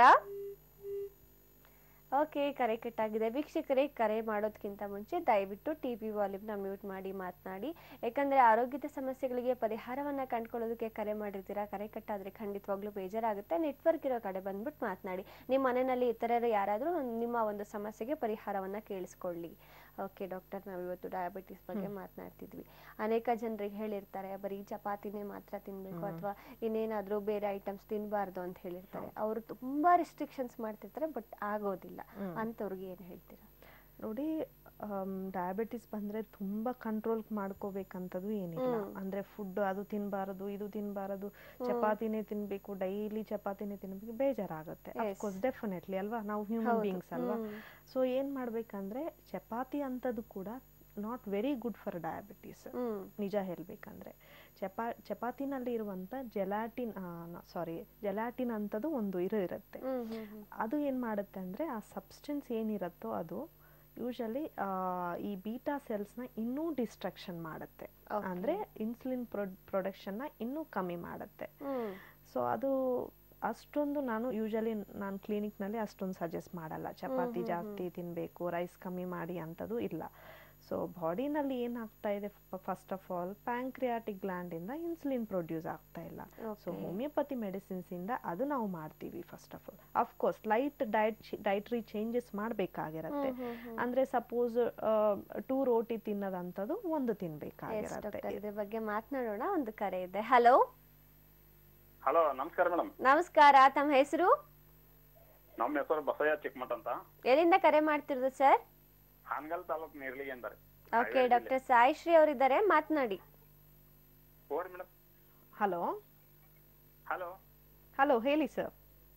ಓಕೆ ಕರೆ ಕಟ್ಟಾಗಿದೆ ವೀಕ್ಷಕರೇ ಕರೆ ಮಾಡೋದಕ್ಕಿಂತ ಮುಂಚೆ ದಯವಿಟ್ಟು ಟಿ ವಿ ವಾಲ್ಯೂಮ್ನ ಮ್ಯೂಟ್ ಮಾಡಿ ಮಾತನಾಡಿ ಯಾಕಂದರೆ ಆರೋಗ್ಯದ ಸಮಸ್ಯೆಗಳಿಗೆ ಪರಿಹಾರವನ್ನು ಕಂಡುಕೊಳ್ಳೋದಕ್ಕೆ ಕರೆ ಮಾಡಿರ್ತೀರಾ ಕರೆ ಕಟ್ಟಾದರೆ ಖಂಡಿತವಾಗ್ಲೂ ಬೇಜಾರಾಗುತ್ತೆ ನೆಟ್ವರ್ಕ್ ಇರೋ ಕಡೆ ಬಂದ್ಬಿಟ್ಟು ಮಾತನಾಡಿ ನಿಮ್ಮ ಮನೆಯಲ್ಲಿ ಇತರರು ಯಾರಾದರೂ ನಿಮ್ಮ ಒಂದು ಸಮಸ್ಯೆಗೆ ಪರಿಹಾರವನ್ನು ಕೇಳಿಸ್ಕೊಳ್ಳಿ ಓಕೆ ಡಾಕ್ಟರ್ ನಾವು ಇವತ್ತು ಡಯಾಬಿಟಿಸ್ ಬಗ್ಗೆ ಮಾತನಾಡ್ತಿದ್ವಿ ಅನೇಕ ಜನರಿಗೆ ಹೇಳಿರ್ತಾರೆ ಬರೀ ಚಪಾತಿನೇ ಮಾತ್ರ ತಿನ್ಬೇಕು ಅಥವಾ ಇನ್ನೇನಾದ್ರೂ ಬೇರೆ ಐಟಮ್ಸ್ ತಿನ್ನಬಾರ್ದು ಅಂತ ಹೇಳಿರ್ತಾರೆ ಅವರು ತುಂಬಾ ರಿಸ್ಟ್ರಿಕ್ಷನ್ಸ್ ಮಾಡ್ತಿರ್ತಾರೆ ಬಟ್ ಆಗೋದಿಲ್ಲ ಅಂಥವ್ರಿಗೆ ಏನು ಹೇಳ್ತೀರಾ
ನೋಡಿ ಡಯಾಬಿಟಿಸ್ ಬಂದರೆ ತುಂಬ ಕಂಟ್ರೋಲ್ ಮಾಡ್ಕೋಬೇಕಂತದ್ದು ಏನಿಲ್ಲ ಅಂದರೆ ಫುಡ್ ಅದು ತಿನ್ನಬಾರದು ಇದು ತಿನ್ನಬಾರದು ಚಪಾತಿನೇ ತಿನ್ನಬೇಕು ಡೈಲಿ ಚಪಾತಿನೇ ತಿನ್ನಬೇಕು ಬೇಜಾರಾಗುತ್ತೆ ಅಫ್ಕೋರ್ಸ್ ಡೆಫಿನೆಟ್ಲಿ ಅಲ್ವಾ ನಾವು ಹ್ಯೂಮನ್ ಬೀಯಿಂಗ್ಸ್ ಅಲ್ವಾ ಸೊ ಏನು ಮಾಡಬೇಕಂದ್ರೆ ಚಪಾತಿ ಅಂಥದ್ದು ಕೂಡ not very good for diabetes ನಿಜ ಹೇಳಬೇಕಂದ್ರೆ ಚಪಾ ಚಪಾತಿನಲ್ಲಿ ಇರುವಂಥ ಜೆಲಾಟಿನ್ ಸಾರಿ ಜೆಲಾಟಿನ್ ಅಂಥದ್ದು ಒಂದು ಇರು ಇರುತ್ತೆ ಅದು ಏನು ಮಾಡುತ್ತೆ ಅಂದರೆ ಆ ಸಬ್ಸ್ಟೆನ್ಸ್ ಏನಿರುತ್ತೋ ಅದು ಯೂಶಲಿ ಈ ಬೀಟಾ ಸೆಲ್ಸ್ನ ಇನ್ನೂ ಡಿಸ್ಟ್ರಕ್ಷನ್ ಮಾಡುತ್ತೆ ಅಂದರೆ ಇನ್ಸುಲಿನ್ ಪ್ರೊಡಕ್ಷನ್ನ ಇನ್ನೂ ಕಮ್ಮಿ ಮಾಡುತ್ತೆ ಸೊ ಅದು ಅಷ್ಟೊಂದು ನಾನು ಯೂಶಲಿ ನಾನು ಕ್ಲಿನಿಕ್ನಲ್ಲಿ ಅಷ್ಟೊಂದು ಸಜೆಸ್ಟ್ ಮಾಡಲ್ಲ ಚಪಾತಿ ಜಾಸ್ತಿ ತಿನ್ನಬೇಕು ರೈಸ್ ಕಮ್ಮಿ ಮಾಡಿ ಅಂಥದ್ದು ಇಲ್ಲ ಸೊ ಬಾಡಿನಲ್ಲಿ ಏನಾಗ್ತಾ ಇದೆ ಫಸ್ಟ್ ಆಫ್ ಆಲ್ ಪ್ಯಾಂಕ್ರಿಯಾಟಿಕ್ ಗ್ಲ್ಯಾಂಡಿಂದ ಇನ್ಸುಲಿನ್ ಪ್ರೊಡ್ಯೂಸ್ ಆಗ್ತಾ ಇಲ್ಲ ಸೊ ಹೋಮಿಯೋಪತಿ ಮೆಡಿಸಿನ್ಸಿಂದ ಅದು ನಾವು ಮಾಡ್ತೀವಿ first of all of course light diet dietary changes ಮಾಡಬೇಕಾಗಿರತ್ತೆ ಅಂದ್ರೆ ಸಪೋಸ್ ಟೂ ರೋಟಿ ತಿನ್ನೋದಂಥದ್ದು ಒಂದು ತಿನ್ಬೇಕಾಗಿರತ್ತೆ
ಇದ್ರ ಬಗ್ಗೆ ಮಾತನಾಡೋಣ ಒಂದು ಕರೆ ಇದೆ ಹಲೋ
ಹಲೋ ನಮಸ್ಕಾರ ಮೇಡಮ್
ನಮಸ್ಕಾರ ತಮ್ಮ ಹೆಸರು
ನಮ್ಮ ಹೆಸರು ಬಸಯ್ಯ ಚಿಕ್ಕಮಠ ಅಂತ
ಎಲ್ಲಿಂದ ಕರೆ ಮಾಡ್ತಿರೋದು ಸರ್
ಹಾನಗಲ್ ತಾಲೂಕ್ ನೀರ್ಲಿಗೆ ಅಂತಾರೆ
ಓಕೆ ಡಾಕ್ಟರ್ ಸಾಯಿಶ್ರೀ ಅವರಿದ್ದಾರೆ ಮಾತನಾಡಿ
ಓರಿ ಮೇಡಮ್
ಹಲೋ
ಹಲೋ
ಹಲೋ ಹೇಳಿ ಸರ್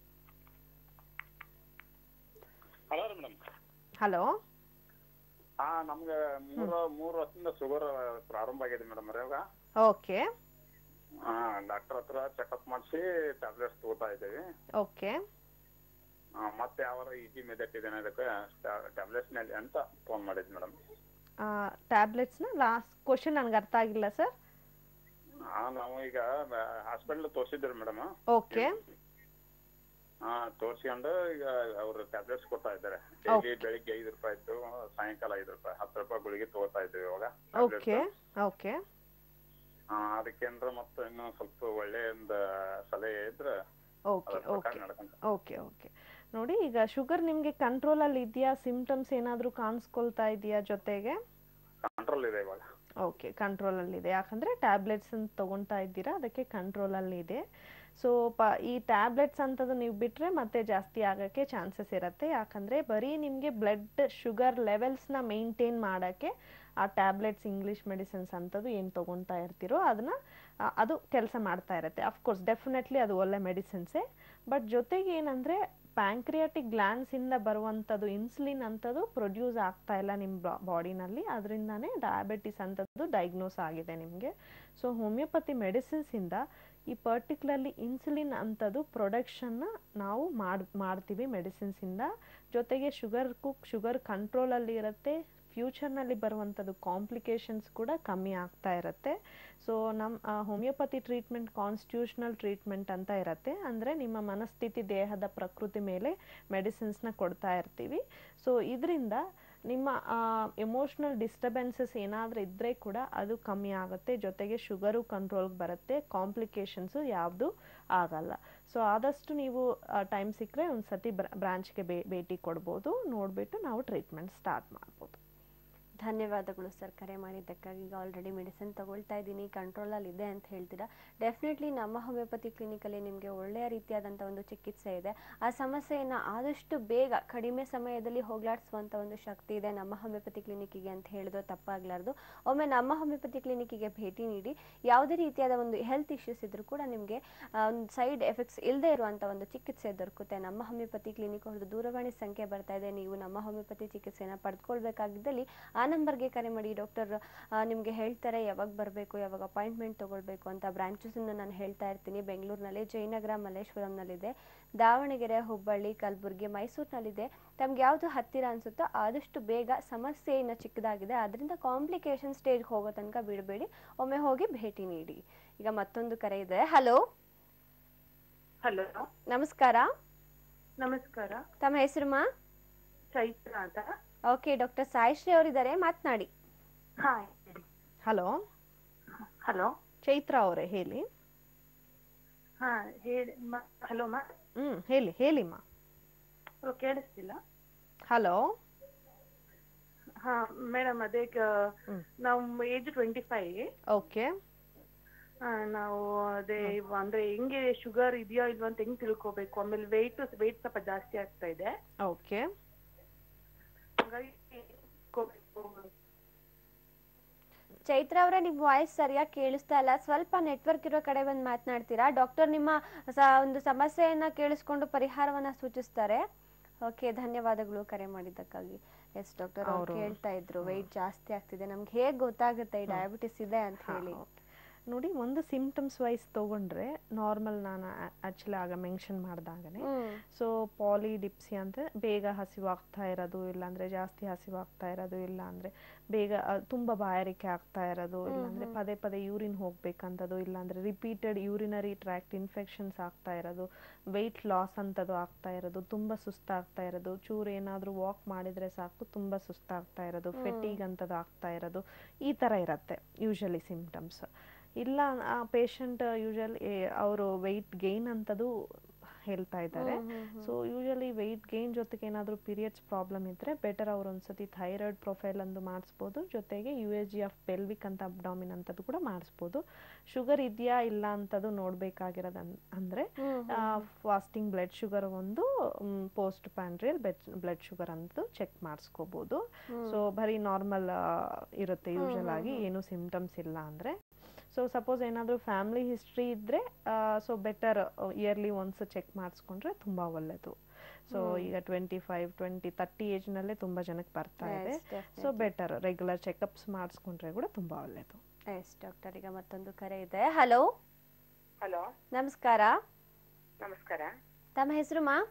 ಹಲೋ ರೀ ಮೇಡಮ್
ಹಲೋ
ಹಾ ನಮ್ಗೆ ಮೂರು ಮೂರು ವರ್ಷದಿಂದ ಶುಗರ್ ಪ್ರಾರಂಭ ಆಗಿದೆ ಮೇಡಮ್ ಇವಾಗ
ಓಕೆ
ಹಾ ಡಾಕ್ಟರ್ ಹತ್ರ ಚೆಕಪ್ ಮಾಡಿಸಿ ಟ್ಯಾಬ್ಲೆಟ್ಸ್ ತಗೋತಾ ಇದ್ದೀವಿ
ಓಕೆ
ಆ, ಮತ್ತೆ ಯಾವ ಈಜಿ ಮೆದಟ್ ಇದೆ ಅದಕ್ಕೆ ಟ್ಯಾಬ್ಲೆಟ್ಸ್ ಮೇಲೆ ಅಂತ ಫೋನ್ ಮಾಡಿದ್ ಮೇಡಮ್
ಟ್ಯಾಬ್ಲೆಟ್ಸ್ನ ಲಾಸ್ಟ್ ಕ್ವಶನ್ ನನಗೆ ಅರ್ಥ ಆಗಿಲ್ಲ ಸರ್
ಹಾ ನಾವು ಈಗ ಹಾಸ್ಪಿಟಲ್ ತೋರಿಸಿದ್ರಿ ಮೇಡಮ್
ಓಕೆ
ಹಾ ತೋರ್ಸ್ಕೊಂಡು ಈಗ ಅವ್ರು ಟ್ಯಾಬ್ಲೆಟ್ಸ್ ಕೊಡ್ತಾ ಇದ್ದಾರೆ ಡೈಲಿ ಬೆಳಿಗ್ಗೆ ಐದು ರೂಪಾಯಿ ಇತ್ತು ಸಾಯಂಕಾಲ ಐದು ರೂಪಾಯಿ ಹತ್ತು ರೂಪಾಯಿ ಗುಳಿಗೆ ತಗೋತಾ ಇದ್ದೀವಿ ಇವಾಗ
ಓಕೆ ಓಕೆ
ಅದಕ್ಕೇನ್ರ ಮತ್ತೆ ಇನ್ನೂ ಸ್ವಲ್ಪ ಒಳ್ಳೆ ಒಂದು ಸಲಹೆ ಇದ್ರೆ
ಓಕೆ
ಅದ್ರ ಪ್ರಕಾರ
ಓಕೆ
ನಡ್ಕೊಂತ
ಓಕೆ ಓಕೆ ನೋಡಿ ಈಗ ಶುಗರ್ ನಿಮಗೆ ಕಂಟ್ರೋಲಲ್ಲಿ ಇದೆಯಾ ಸಿಮ್ಟಮ್ಸ್ ಏನಾದರೂ ಕಾಣಿಸ್ಕೊಳ್ತಾ ಇದೆಯಾ ಜೊತೆಗೆ
ಕಂಟ್ರೋಲ್ ಇದೆ ಇವಾಗ
ಓಕೆ ಕಂಟ್ರೋಲಲ್ಲಿದೆ ಯಾಕಂದರೆ ಟ್ಯಾಬ್ಲೆಟ್ಸ್ ಅಂತ ತೊಗೊಳ್ತಾ ಇದ್ದೀರಾ ಅದಕ್ಕೆ ಕಂಟ್ರೋಲಲ್ಲಿ ಇದೆ ಸೊ ಪ ಈ ಟ್ಯಾಬ್ಲೆಟ್ಸ್ ಅಂತದ್ದು ನೀವು ಬಿಟ್ಟರೆ ಮತ್ತೆ ಜಾಸ್ತಿ ಆಗೋಕ್ಕೆ ಚಾನ್ಸಸ್ ಇರುತ್ತೆ ಯಾಕಂದರೆ ಬರೀ ನಿಮಗೆ ಬ್ಲಡ್ ಶುಗರ್ ಲೆವೆಲ್ಸ್ನ ಮೇಂಟೈನ್ ಮಾಡೋಕ್ಕೆ ಆ ಟ್ಯಾಬ್ಲೆಟ್ಸ್ ಇಂಗ್ಲೀಷ್ ಮೆಡಿಸಿನ್ಸ್ ಅಂಥದ್ದು ಏನು ತೊಗೊಳ್ತಾ ಇರ್ತೀರೋ ಅದನ್ನು ಅದು ಕೆಲಸ ಮಾಡ್ತಾ ಇರುತ್ತೆ ಅಫ್ಕೋರ್ಸ್ ಡೆಫಿನೆಟ್ಲಿ ಅದು ಒಳ್ಳೆ ಮೆಡಿಸಿನ್ಸೇ ಬಟ್ ಜೊತೆಗೆ ಏನಂದರೆ ಪ್ಯಾಂಕ್ರಿಯಾಟಿಕ್ ಗ್ಲ್ಯಾಂಡ್ಸಿಂದ ಬರುವಂಥದ್ದು ಇನ್ಸುಲಿನ್ ಅಂಥದ್ದು ಪ್ರೊಡ್ಯೂಸ್ ಆಗ್ತಾ ಇಲ್ಲ ನಿಮ್ಮ ಬಾಡಿನಲ್ಲಿ ಅದರಿಂದನೇ ಡಯಾಬಿಟಿಸ್ ಅಂಥದ್ದು ಡಯಾಗ್ನೋಸ್ ಆಗಿದೆ ನಿಮಗೆ ಸೊ ಹೋಮಿಯೋಪತಿ ಮೆಡಿಸಿನ್ಸಿಂದ ಈ ಪರ್ಟಿಕ್ಯುಲರ್ಲಿ ಇನ್ಸುಲಿನ್ ಅಂಥದ್ದು ಪ್ರೊಡಕ್ಷನ್ನ ನಾವು ಮಾಡಿ ಮಾಡ್ತೀವಿ ಮೆಡಿಸಿನ್ಸಿಂದ ಜೊತೆಗೆ ಶುಗರ್ಗೂ ಶುಗರ್ ಕಂಟ್ರೋಲಲ್ಲಿ ಇರುತ್ತೆ ಫ್ಯೂಚರ್ನಲ್ಲಿ ಬರುವಂಥದ್ದು ಕಾಂಪ್ಲಿಕೇಶನ್ಸ್ ಕೂಡ ಕಮ್ಮಿ ಆಗ್ತಾ ಇರುತ್ತೆ ಸೊ ನಮ್ಮ ಹೋಮಿಯೋಪತಿ ಟ್ರೀಟ್ಮೆಂಟ್ ಕಾನ್ಸ್ಟಿಟ್ಯೂಷನಲ್ ಟ್ರೀಟ್ಮೆಂಟ್ ಅಂತ ಇರುತ್ತೆ ಅಂದರೆ ನಿಮ್ಮ ಮನಸ್ಥಿತಿ ದೇಹದ ಪ್ರಕೃತಿ ಮೇಲೆ ಮೆಡಿಸಿನ್ಸ್ನ ಕೊಡ್ತಾ ಇರ್ತೀವಿ ಸೊ ಇದರಿಂದ ನಿಮ್ಮ ಎಮೋಷ್ನಲ್ ಡಿಸ್ಟರ್ಬೆನ್ಸಸ್ ಏನಾದರೂ ಇದ್ದರೆ ಕೂಡ ಅದು ಕಮ್ಮಿ ಆಗುತ್ತೆ ಜೊತೆಗೆ ಶುಗರು ಕಂಟ್ರೋಲ್ಗೆ ಬರುತ್ತೆ ಕಾಂಪ್ಲಿಕೇಶನ್ಸು ಯಾವುದು ಆಗಲ್ಲ ಸೊ ಆದಷ್ಟು ನೀವು ಟೈಮ್ ಸಿಕ್ಕರೆ ಒಂದು ಸತಿ ಬ್ರಾಂಚ್ಗೆ ಭೇಟಿ ಕೊಡ್ಬೋದು ನೋಡಿಬಿಟ್ಟು ನಾವು ಟ್ರೀಟ್ಮೆಂಟ್ ಸ್ಟಾರ್ಟ್ ಮಾಡ್ಬೋದು
ಧನ್ಯವಾದಗಳು ಸರ್ ಕರೆ ಮಾಡಿದ್ದಕ್ಕಾಗಿ ಈಗ ಆಲ್ರೆಡಿ ಮೆಡಿಸಿನ್ ತಗೊಳ್ತಾ ಇದ್ದೀನಿ ಕಂಟ್ರೋಲಲ್ಲಿ ಇದೆ ಅಂತ ಹೇಳ್ತೀರಾ ಡೆಫಿನೆಟ್ಲಿ ನಮ್ಮ ಹೋಮಿಯೋಪತಿ ಕ್ಲಿನಿಕಲ್ಲಿ ನಿಮಗೆ ಒಳ್ಳೆಯ ರೀತಿಯಾದಂಥ ಒಂದು ಚಿಕಿತ್ಸೆ ಇದೆ ಆ ಸಮಸ್ಯೆಯನ್ನು ಆದಷ್ಟು ಬೇಗ ಕಡಿಮೆ ಸಮಯದಲ್ಲಿ ಹೋಗ್ಲಾಡಿಸುವಂಥ ಒಂದು ಶಕ್ತಿ ಇದೆ ನಮ್ಮ ಹೋಮಿಯೋಪತಿ ಕ್ಲಿನಿಕ್ಕಿಗೆ ಅಂತ ಹೇಳಿದ್ರು ತಪ್ಪಾಗಲಾರ್ದು ಒಮ್ಮೆ ನಮ್ಮ ಹೋಮಿಯೋಪತಿ ಕ್ಲಿನಿಕ್ಕಿಗೆ ಭೇಟಿ ನೀಡಿ ಯಾವುದೇ ರೀತಿಯಾದ ಒಂದು ಹೆಲ್ತ್ ಇಶ್ಯೂಸ್ ಇದ್ರೂ ಕೂಡ ನಿಮಗೆ ಒಂದು ಸೈಡ್ ಎಫೆಕ್ಟ್ಸ್ ಇಲ್ಲದೆ ಇರುವಂಥ ಒಂದು ಚಿಕಿತ್ಸೆ ದೊರಕುತ್ತೆ ನಮ್ಮ ಹೋಮಿಯೋಪತಿ ಕ್ಲಿನಿಕ್ ಅವ್ರದ್ದು ದೂರವಾಣಿ ಸಂಖ್ಯೆ ಬರ್ತಾ ಇದೆ ನೀವು ನಮ್ಮ ಹೋಮಿಯೋಪತಿ ಚಿಕಿತ್ಸೆಯನ್ನು ಪಡೆದುಕೊಳ್ಬೇಕಾಗಿದ್ದಲ್ಲಿ ಆ ನಂಬರ್ಗೆ ಕರೆ ಮಾಡಿ ಡಾಕ್ಟರ್ ನಿಮಗೆ ಹೇಳ್ತಾರೆ ಯಾವಾಗ ಬರಬೇಕು ಯಾವಾಗ ಅಪಾಯಿಂಟ್ಮೆಂಟ್ ತೊಗೊಳ್ಬೇಕು ಅಂತ ಬ್ರಾಂಚಸನ್ನು ನಾನು ಹೇಳ್ತಾ ಇರ್ತೀನಿ ಬೆಂಗಳೂರಿನಲ್ಲಿ ಜಯನಗರ ಮಲ್ಲೇಶ್ವರಂನಲ್ಲಿದೆ ದಾವಣಗೆರೆ ಹುಬ್ಬಳ್ಳಿ ಕಲಬುರಗಿ ಮೈಸೂರಿನಲ್ಲಿದೆ ತಮ್ಗೆ ಯಾವುದು ಹತ್ತಿರ ಅನಿಸುತ್ತೋ ಆದಷ್ಟು ಬೇಗ ಸಮಸ್ಯೆ ಇನ್ನು ಚಿಕ್ಕದಾಗಿದೆ ಅದರಿಂದ ಕಾಂಪ್ಲಿಕೇಶನ್ ಸ್ಟೇಜ್ಗೆ ಹೋಗೋ ತನಕ ಬಿಡಬೇಡಿ ಒಮ್ಮೆ ಹೋಗಿ ಭೇಟಿ ನೀಡಿ ಈಗ ಮತ್ತೊಂದು ಕರೆ ಇದೆ ಹಲೋ
ಹಲೋ
ನಮಸ್ಕಾರ
ನಮಸ್ಕಾರ
ತಮ್ಮ ಹೆಸರು ಮಾ
ಚೈತ್ರ ಅಂತ
ಓಕೆ ಡಾಕ್ಟರ್ ಸಾಯಿಶ್ರೀ ಅವರಿದ್ದಾರೆ ಮಾತನಾಡಿ
ಹಾ
ಹಲೋ
ಹಲೋ
ಚೈತ್ರ ಅವರೇ ಹೇಳಿ
ಹಾ ಹೇಳಿ ಹಲೋ ಮಾ
ಹ್ಞೂ ಹೇಳಿ ಹೇಳಿಮ್ಮ
ಓ, ಕೇಳಿಸ್ತಿಲ್ಲ
ಹಲೋ
ಹಾ ಮೇಡಮ್ ಅದೇ ನಾವು ಏಜ್ ಟ್ವೆಂಟಿ ಫೈವ್
ಓಕೆ
ನಾವು ಅದೇ ಇವ- ಅಂದ್ರೆ ಹೆಂಗೆ ಶುಗರ್ ಇದೆಯೋ ಇಲ್ವಾ ಅಂತ ಹೆಂಗ್ ತಿಳ್ಕೊಬೇಕು ಆಮೇಲೆ ವೆಯ್ಟ್ ವೆಯ್ಟ್ ಸ್ವಲ್ಪ ಜಾಸ್ತಿ ಆಗ್ತಾ ಇದೆ
ಓಕೆ
ಹಾಗಾಗಿ ತಿಳ್ಕೊಬೇಕು.
ಚೈತ್ರ ಅವರೇ ನಿಮ್ಮ ವಾಯ್ಸ್ ಸರಿಯಾಗಿ ಕೇಳಿಸ್ತಾ ಇಲ್ಲ ಸ್ವಲ್ಪ ನೆಟ್ವರ್ಕ್ ಇರೋ ಕಡೆ ಬಂದು ಮಾತನಾಡ್ತೀರಾ ಡಾಕ್ಟರ್ ನಿಮ್ಮ ಸ- ಒಂದು ಸಮಸ್ಯೆಯನ್ನ ಕೇಳಿಸ್ಕೊಂಡು ಪರಿಹಾರವನ್ನ ಸೂಚಿಸ್ತಾರೆ ಓಕೆ ಧನ್ಯವಾದಗಳು ಕರೆ ಮಾಡಿದ್ದಕ್ಕಾಗಿ ಎಸ್ ಡಾಕ್ಟರ್ ಅವ್ರು
ಅವ್ರು-
ಕೇಳ್ತಾ ಇದ್ರು ವೆಯ್ಟ್ ಜಾಸ್ತಿ ಆಗ್ತಿದೆ ನಮ್ಗೆ ಹೇಗೆ ಗೊತ್ತಾಗುತ್ತೆ ಈ ಡಯಾಬಿಟಿಸ್ ಇದೆ ಅಂತ ಹೇಳಿ
ನೋಡಿ ಒಂದು ಸಿಂಪ್ಟಮ್ಸ್ ವೈಸ್ ತೊಗೊಂಡ್ರೆ ನಾರ್ಮಲ್ ನಾನು ಆ್ಯಕ್ಚುಲಿ ಆಗ ಮೆನ್ಷನ್ ಮಾಡ್ದಾಗನೇ
ಹ್ಮ್.
ಸೊ ಪಾಲಿಡಿಪ್ಸಿ ಅಂದರೆ ಬೇಗ ಹಸಿವಾಗ್ತಾ ಇರೋದು ಇಲ್ಲಾಂದರೆ ಜಾಸ್ತಿ ಹಸಿವಾಗ್ತಾ ಇರೋದು ಇಲ್ಲಾಂದರೆ ಬೇಗ ಆ, ತುಂಬ ಬಾಯಾರಿಕೆ ಆಗ್ತಾ ಇರೋದು ಇಲ್ಲಾಂದರೆ ಪದೇ ಪದೇ ಯೂರಿನ್ ಹೋಗ್ಬೇಕಂಥದ್ದು ಇಲ್ಲಾಂದರೆ ರಿಪೀಟೆಡ್ ಯೂರಿನರಿ ಟ್ರ್ಯಾಕ್ಟ್ ಇನ್ಫೆಕ್ಷನ್ಸ್ ಆಗ್ತಾ ಇರೋದು ವೆಯ್ಟ್ ಲಾಸ್ ಅಂಥದ್ದು ಆಗ್ತಾ ಇರೋದು ತುಂಬ ಸುಸ್ತಾಗ್ತಾ ಇರೋದು ಚೂರು ಏನಾದರೂ ವಾಕ್ ಮಾಡಿದರೆ ಸಾಕು ತುಂಬ ಸುಸ್ತಾಗ್ತಾ ಇರೋದು ಫೆಟೀಗ್ ಅಂಥದ್ದು ಆಗ್ತಾ ಇರೋದು ಈ ಥರ ಇರುತ್ತೆ ಯೂಶಲಿ ಸಿಂಪ್ಟಮ್ಸ್ ಇಲ್ಲ ಆ ಪೇಷಂಟ್ ಯೂಶಲಿ ಅವರು ವೆಯ್ಟ್ ಗೇನ್ ಅಂಥದ್ದು ಹೇಳ್ತಾ ಇದ್ದಾರೆ ಸೊ ಯೂಶಲಿ ವೆಯ್ಟ್ ಗೇನ್ ಜೊತೆಗೆ ಏನಾದರೂ ಪೀರಿಯಡ್ಸ್ ಪ್ರಾಬ್ಲಮ್ ಇದ್ದರೆ ಬೆಟರ್ ಅವ್ರು ಒಂದ್ಸತಿ ಥೈರಾಯ್ಡ್ ಪ್ರೊಫೈಲ್ ಅಂದು ಮಾಡಿಸ್ಬೋದು ಜೊತೆಗೆ U S G of pelvic ಅಂತ ಅಬ್ಡಾಮಿನ್ ಅಂಥದ್ದು ಕೂಡ ಮಾಡಿಸ್ಬೋದು ಶುಗರ್ ಇದೆಯಾ ಇಲ್ಲ ಅಂಥದ್ದು ನೋಡಬೇಕಾಗಿರೋದು ಅಂದರೆ ಫಾಸ್ಟಿಂಗ್ ಬ್ಲಡ್ ಶುಗರ್ ಒಂದು ಪೋಸ್ಟ್ ಪ್ಯಾಂಡ್ರಿಯಲ್ ಬ್ಲಡ್ ಶುಗರ್ ಅಂತ ಚೆಕ್ ಮಾಡಿಸ್ಕೋಬೋದು ಸೊ ಬರೀ ನಾರ್ಮಲ್ ಇರುತ್ತೆ ಯೂಶಲ್ ಆಗಿ ಏನು ಸಿಂಪ್ಟಮ್ಸ್ ಇಲ್ಲ ಅಂದರೆ ಸೊ ಸಪೋಸ್ ಏನಾದರೂ ಫ್ಯಾಮಿಲಿ ಹಿಸ್ಟ್ರಿ ಇದ್ದರೆ so better early once check ಮಾಡಿಸ್ಕೊಂಡ್ರೆ ತುಂಬ ಒಳ್ಳೆಯದು ಸೊ ಈಗ ಟ್ವೆಂಟಿ ಫೈವ್ ಟ್ವೆಂಟಿ ತರ್ಟಿ ಏಜ್ನಲ್ಲೇ ತುಂಬ ಜನಕ್ಕೆ ಬರ್ತಾ ಇದೆ
Yes, definitely.
So better regular checkups ಮಾಡಿಸ್ಕೊಂಡ್ರೆ ಕೂಡ ತುಂಬ ಒಳ್ಳೆಯದು
ಎಸ್ ಡಾಕ್ಟರ್ ಈಗ ಮತ್ತೊಂದು ಕರೆ ಇದೆ ಹಲೋ
ಹಲೋ
ನಮಸ್ಕಾರ
ನಮಸ್ಕಾರ
ತಮ್ಮ ಹೆಸರು ಮಾ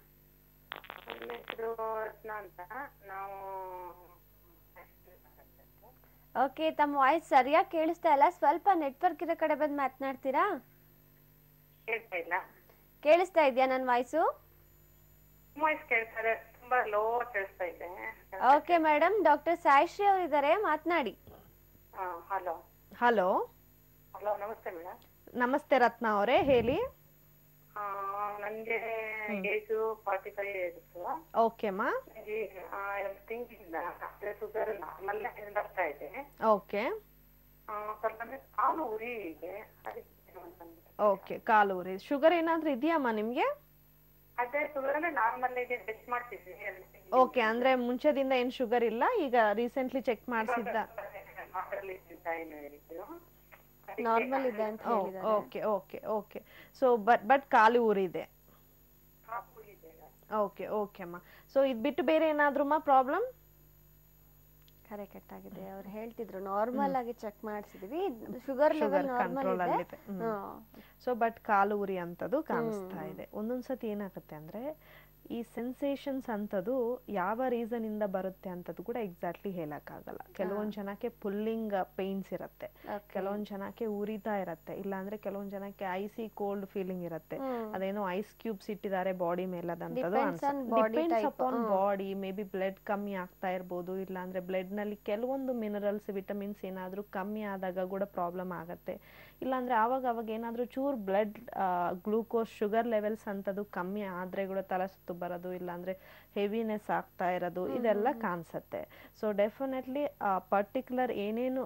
ನನ್ನ ಹೆಸರು ರತ್ನ ಅಂತ ನಾವು
ಓಕೆ ತಮ್ಮ ವಾಯ್ಸ್ ಸರಿಯಾಗಿ ಕೇಳಿಸ್ತಾ ಇಲ್ಲ ಸ್ವಲ್ಪ ನೆಟ್ವರ್ಕ್ ಇರೋ ಕಡೆ ಬಂದು ಮಾತನಾಡ್ತೀರಾ
ಕೇಳ್ತಾ ಇಲ್ಲ
ಕೇಳಿಸ್ತಾ ಇದೆಯಾ ನನ್ನ ವಾಯ್ಸು
ವಾಯ್ಸ್ ಕೇಳ್ತಾರೆ ತುಂಬಾ ಲೋ ಕೇಳಿಸ್ತಾ ಇದೆ
ಓಕೆ ಮೇಡಮ್ ಡಾಕ್ಟರ್ ಸಾಯಿಶ್ರೀ ಅವರು ಇದ್ದಾರೆ ಮಾತನಾಡಿ
ಹಲೋ
ಹಲೋ
ಹಲೋ ನಮಸ್ತೆ ಮೇಡಮ್
ನಮಸ್ತೆ ರತ್ನ ಅವರೇ ಹೇಳಿ
ನನ್ಗೆ ಏಜ್ ಫಾರ್ಟಿ ಫೈವ್ ಇತ್ತು
ಓಕೆಮ್ಮ
ತಿಂಗಳಿಂದ ಶುಗರ್ ನಾರ್ಮಲ್ ಬರ್ತಾ ಇದೆ
ಓಕೆ
ಆ, ಸ್ವಲ್ಪ ಅಂದ್ರೆ ಕಾಲು ಉರಿ ಇದೆ ಅದಕ್ಕೆ ಏನು ಅಂತಂದ್ರೆ.
ಓಕೆ ಕಾಲು ಉರಿ ಶುಗರ್ ಏನಾದ್ರೂ ಇದೆಯಮ್ಮ ನಿಮಗೆ
ಅದೇ ಶುಗರ್ ಅಂದ್ರೆ ನಾರ್ಮಲ್ ಇದೆ ಟೆಸ್ಟ್ ಮಾಡ್ತಿದ್ವಿ
ಓಕೆ ಅಂದ್ರೆ ಮುಂಚೆದಿಂದ ಏನು ಶುಗರ್ ಇಲ್ಲ ಈಗ ರೀಸೆಂಟ್ಲಿ ಚೆಕ್ ಮಾಡಿಸಿದ್ದ
ಮಾತ್ರಲ್ಲಿ ಏನು ಹೇಳಿದ್ರು
ನಾರ್ಮಲ್ ಇದೆ ಅಂತ ಹೇಳಿದ್ದಾರೆ
okay okay okay so but but ಕಾಲು ಊರಿದೆ
ಕಾಲು ಇದೆ
ಓಕೆ ಓಕೆ ಅಮ್ಮ ಸೊ ಇದು ಬಿಟ್ಟು ಬೇರೆ ಏನಾದ್ರೂ ಪ್ರಾಬ್ಲಮ್
ಕರೆ ಕಟ್ ಆಗಿದೆ ಅವ್ರು ಹೇಳ್ತಿದ್ರು ನಾರ್ಮಲ್ ಆಗಿ ಚೆಕ್ ಮಾಡಿಸಿದ್ವಿ ಶುಗರ್ ಲೆವೆಲ್ ನಾರ್ಮಲ್
ಕಂಟ್ರೋಲ್
ಇದೆ
ಅಲ್ಲಿದೆ ಸೊ ಬಟ್ ಕಾಲು ಉರಿ ಅಂತದ್ದು ಕಾಣಿಸ್ತಾ ಇದೆ ಒಂದೊಂದ್ಸತಿ ಏನಾಗುತ್ತೆ ಅಂದ್ರೆ ಈ ಸೆನ್ಸೇಷನ್ಸ್ ಅಂತದ್ದು ಯಾವ ರೀಸನ್ ಇಂದ ಬರುತ್ತೆ ಅಂತದ್ದು ಕೂಡ ಎಕ್ಸಾಕ್ಟ್ಲಿ ಹೇಳಕ್ಕಾಗಲ್ಲ ಕೆಲವೊಂದ್ ಜನಕ್ಕೆ ಪುಲ್ಲಿಂಗ್ ಪೇನ್ಸ್ ಇರುತ್ತೆ ಕೆಲವೊಂದ್ ಜನಕ್ಕೆ ಉರಿತಾ ಇರತ್ತೆ ಇಲ್ಲಾಂದ್ರೆ ಕೆಲವೊಂದ್ ಜನಕ್ಕೆ ಐಸಿ ಕೋಲ್ಡ್ ಫೀಲಿಂಗ್ ಇರುತ್ತೆ ಅದೇನೋ ಐಸ್ ಕ್ಯೂಬ್ಸ್ ಇಟ್ಟಿದ್ದಾರೆ ಬಾಡಿ ಮೇಲೆ ಅದಂತದ್ದು
Depends on body
depends
type.
Upon
hmm.
Body maybe blood ಕಮ್ಮಿ ಆಗ್ತಾ ಇರ್ಬೋದು ಇಲ್ಲಾಂದ್ರೆ ಬ್ಲಡ್ ನಲ್ಲಿ ಕೆಲವೊಂದು ಮಿನರಲ್ಸ್ ವಿಟಮಿನ್ಸ್ ಏನಾದ್ರೂ ಕಮ್ಮಿ ಆದಾಗ ಕೂಡ ಪ್ರಾಬ್ಲಮ್ ಆಗತ್ತೆ ಇಲ್ಲಾಂದ್ರೆ ಆವಾಗ ಅವಾಗ ಏನಾದ್ರೂ ಚೂರ್ ಬ್ಲಡ್ ಗ್ಲೂಕೋಸ್ ಶುಗರ್ ಲೆವೆಲ್ಸ್ ಅಂತದ್ದು ಕಮ್ಮಿ ಆದ್ರೆ ಕೂಡ ತಲೆ ಸುತ್ತು ಬರೋದು ಇಲ್ಲಾಂದ್ರೆ ಹೆವಿನೆಸ್ ಆಗ್ತಾ ಇರೋದು ಇದೆಲ್ಲ ಕಾಣಿಸುತ್ತೆ ಸೊ ಡೆಫಿನೆಟ್ಲಿ ಪರ್ಟಿಕ್ಯುಲರ್ ಏನೇನು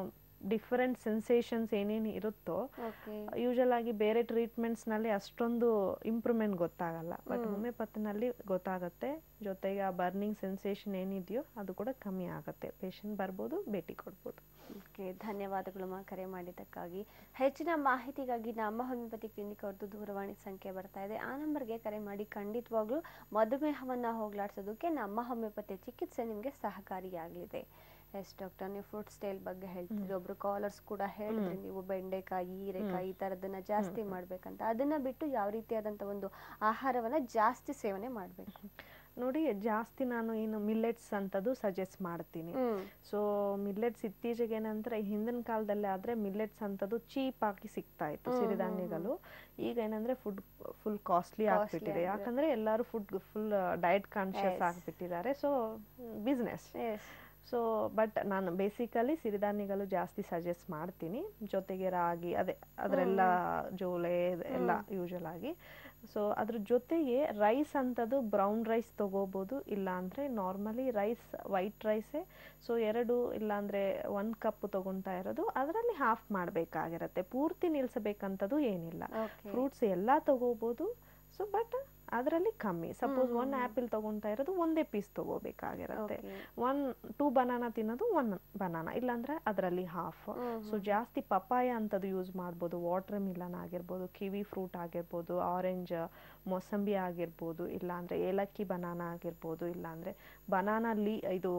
ಡಿಫರೆಂಟ್ ಸೆನ್ಸೇಷನ್ಸ್ ಏನೇನು ಇರುತ್ತೋ
ಓಕೆ
ಯೂಶಲ್ ಆಗಿ ಬೇರೆ ಟ್ರೀಟ್ಮೆಂಟ್ಸ್ ನಲ್ಲಿ ಅಷ್ಟೊಂದು ಇಂಪ್ರೂವ್ಮೆಂಟ್ ಗೊತ್ತಾಗಲ್ಲ ಬಟ್
ಹ್ಮ್.
ಹೋಮಿಯೋಪತಿನಲ್ಲಿ ಗೊತ್ತಾಗುತ್ತೆ ಜೊತೆಗೆ ಆ ಬರ್ನಿಂಗ್ ಸೆನ್ಸೇಷನ್ ಏನಿದೆಯೋ ಅದು ಕೂಡ ಕಮ್ಮಿ ಆಗುತ್ತೆ ಪೇಷಂಟ್ ಬರ್ಬೋದು ಭೇಟಿ ಕೊಡ್ಬೋದು
ಓಕೆ ಧನ್ಯವಾದಗಳು ಮಾ ಕರೆ ಮಾಡಿದ್ದಕ್ಕಾಗಿ ಹೆಚ್ಚಿನ ಮಾಹಿತಿಗಾಗಿ ನಮ್ಮ ಹೋಮಿಯೋಪತಿ ಕ್ಲಿನಿಕ್ ಅವ್ರದ್ದು ದೂರವಾಣಿ ಸಂಖ್ಯೆ ಬರ್ತಾ ಇದೆ ಆ ನಂಬರ್ಗೆ ಕರೆ ಮಾಡಿ ಖಂಡಿತವಾಗ್ಲೂ ಮಧುಮೇಹವನ್ನು ಹೋಗಲಾಡಿಸೋದಕ್ಕೆ ನಮ್ಮ ಹೋಮಿಯೋಪತಿ ಚಿಕಿತ್ಸೆ ನಿಮಗೆ ಸಹಕಾರಿಯಾಗಲಿದೆ ಎಸ್ ಡಾಕ್ಟರ್ ನೀವು ಫ್ರೂಟ್ ಸ್ಟೈಲ್ ಬಗ್ಗೆ ಹೇಳ್ತಿದ್ರಿ ಒಬ್ರು ಕಾಲರ್ಸ್ ಕೂಡ ಹೇಳಿದ್ರಿ
ಹ್ಮ್.
ನೀವು ಬೆಂಡೆಕಾಯಿ ಹೀರೆಕಾಯಿ ಈ ಥರದನ್ನ ಜಾಸ್ತಿ
ಹ್ಮ್.
ಮಾಡ್ಬೇಕಂತ ಅದನ್ನ ಬಿಟ್ಟು ಯಾವ ರೀತಿಯಾದಂಥ ಒಂದು ಆಹಾರವನ್ನ ಜಾಸ್ತಿ ಸೇವನೆ ಮಾಡಬೇಕು
ನೋಡಿ ಜಾಸ್ತಿ ನಾನು ಏನು ಮಿಲ್ಲೆಟ್ಸ್ ಅಂತದ್ದು ಸಜೆಸ್ಟ್ ಮಾಡ್ತೀನಿ
ಹ್ಮ್.
ಸೊ ಮಿಲ್ಲೆಟ್ಸ್ ಇತ್ತೀಚೆಗೆ ಏನಂದ್ರೆ ಹಿಂದಿನ ಕಾಲದಲ್ಲಿ ಆದ್ರೆ ಮಿಲ್ಲೆಟ್ಸ್ ಅಂತದ್ದು ಚೀಪ್ ಆಗಿ ಸಿಗ್ತಾ ಇತ್ತು
ಹ್ಮ್, ಹ್ಮ್,
ಸಿರಿಧಾನ್ಯಗಳು ಈಗ ಏನಂದ್ರೆ ಫುಡ್ ಫುಲ್ ಕಾಸ್ಟ್ಲಿ
Costly
ಆಗ್ಬಿಟ್ಟಿದೆ
ಆಗಿದೆ.
ಯಾಕಂದ್ರೆ ಎಲ್ಲರೂ food full diet conscious
Yes.
ಆಗ್ಬಿಟ್ಟಿದ್ದಾರೆ so business
yes
so but ನಾನು ಬೇಸಿಕಲಿ ಸಿರಿಧಾನ್ಯಗಳು ಜಾಸ್ತಿ ಸಜೆಸ್ಟ್ ಮಾಡ್ತೀನಿ ಜೊತೆಗೆ ರಾಗಿ ಅದೇ ಅದರೆಲ್ಲ ಜೋಳೆ ಇದ್- ಎಲ್ಲ ಯೂಶಲ್ ಆಗಿ ಸೊ ಅದ್ರ ಜೊತೆಗೆ ರೈಸ್ ಅಂತದ್ದು ಬ್ರೌನ್ ರೈಸ್ ತಗೋಬೋದು ಇಲ್ಲಾಂದರೆ ನಾರ್ಮಲಿ ರೈಸ್ ವೈಟ್ ರೈಸೇ ಸೊ ಎರಡು ಇಲ್ಲಾಂದರೆ ಒಂದು ಕಪ್ ತಗೊತಾ ಇರೋದು ಅದರಲ್ಲಿ ಹಾಫ್ ಮಾಡಬೇಕಾಗಿರತ್ತೆ ಪೂರ್ತಿ ನಿಲ್ಲಿಸಬೇಕಂತದ್ದು ಏನಿಲ್ಲ
ಓಕೆ
ಫ್ರೂಟ್ಸ್ ಎಲ್ಲ ತಗೋಬೋದು ಸೊ ಬಟ್ ಅದರಲ್ಲಿ ಕಮ್ಮಿ suppose
hmm,
one
hmm,
apple ತಗೊತಾ ಇರೋದು ಒಂದೇ ಪೀಸ್ ತಗೋಬೇಕಾಗಿರತ್ತೆ
ಓಕೆ
ಒನ್ ಟೂ ಬನಾನಾ ತಿನ್ನೋದು ಒನ್ ಬನಾನಾ ಇಲ್ಲಾಂದ್ರೆ ಅದರಲ್ಲಿ ಹಾಫ್
ಹ್ಮ್,
ಸೊ ಜಾಸ್ತಿ ಪಪಾಯ ಅಂತದ್ದು ಯೂಸ್ ಮಾಡ್ಬೋದು ವಾಟರ್ ಮಿಲನ್ ಆಗಿರ್ಬೋದು ಕಿವಿ ಫ್ರೂಟ್ ಆಗಿರ್ಬೋದು ಆರೆಂಜ್ ಮೊಸಂಬಿ ಆಗಿರ್ಬೋದು ಇಲ್ಲಾಂದ್ರೆ ಏಲಕ್ಕಿ ಬನಾನಾ ಆಗಿರ್ಬೋದು ಇಲ್ಲಾಂದ್ರೆ ಬನಾನಾ ಲೀ ಇದು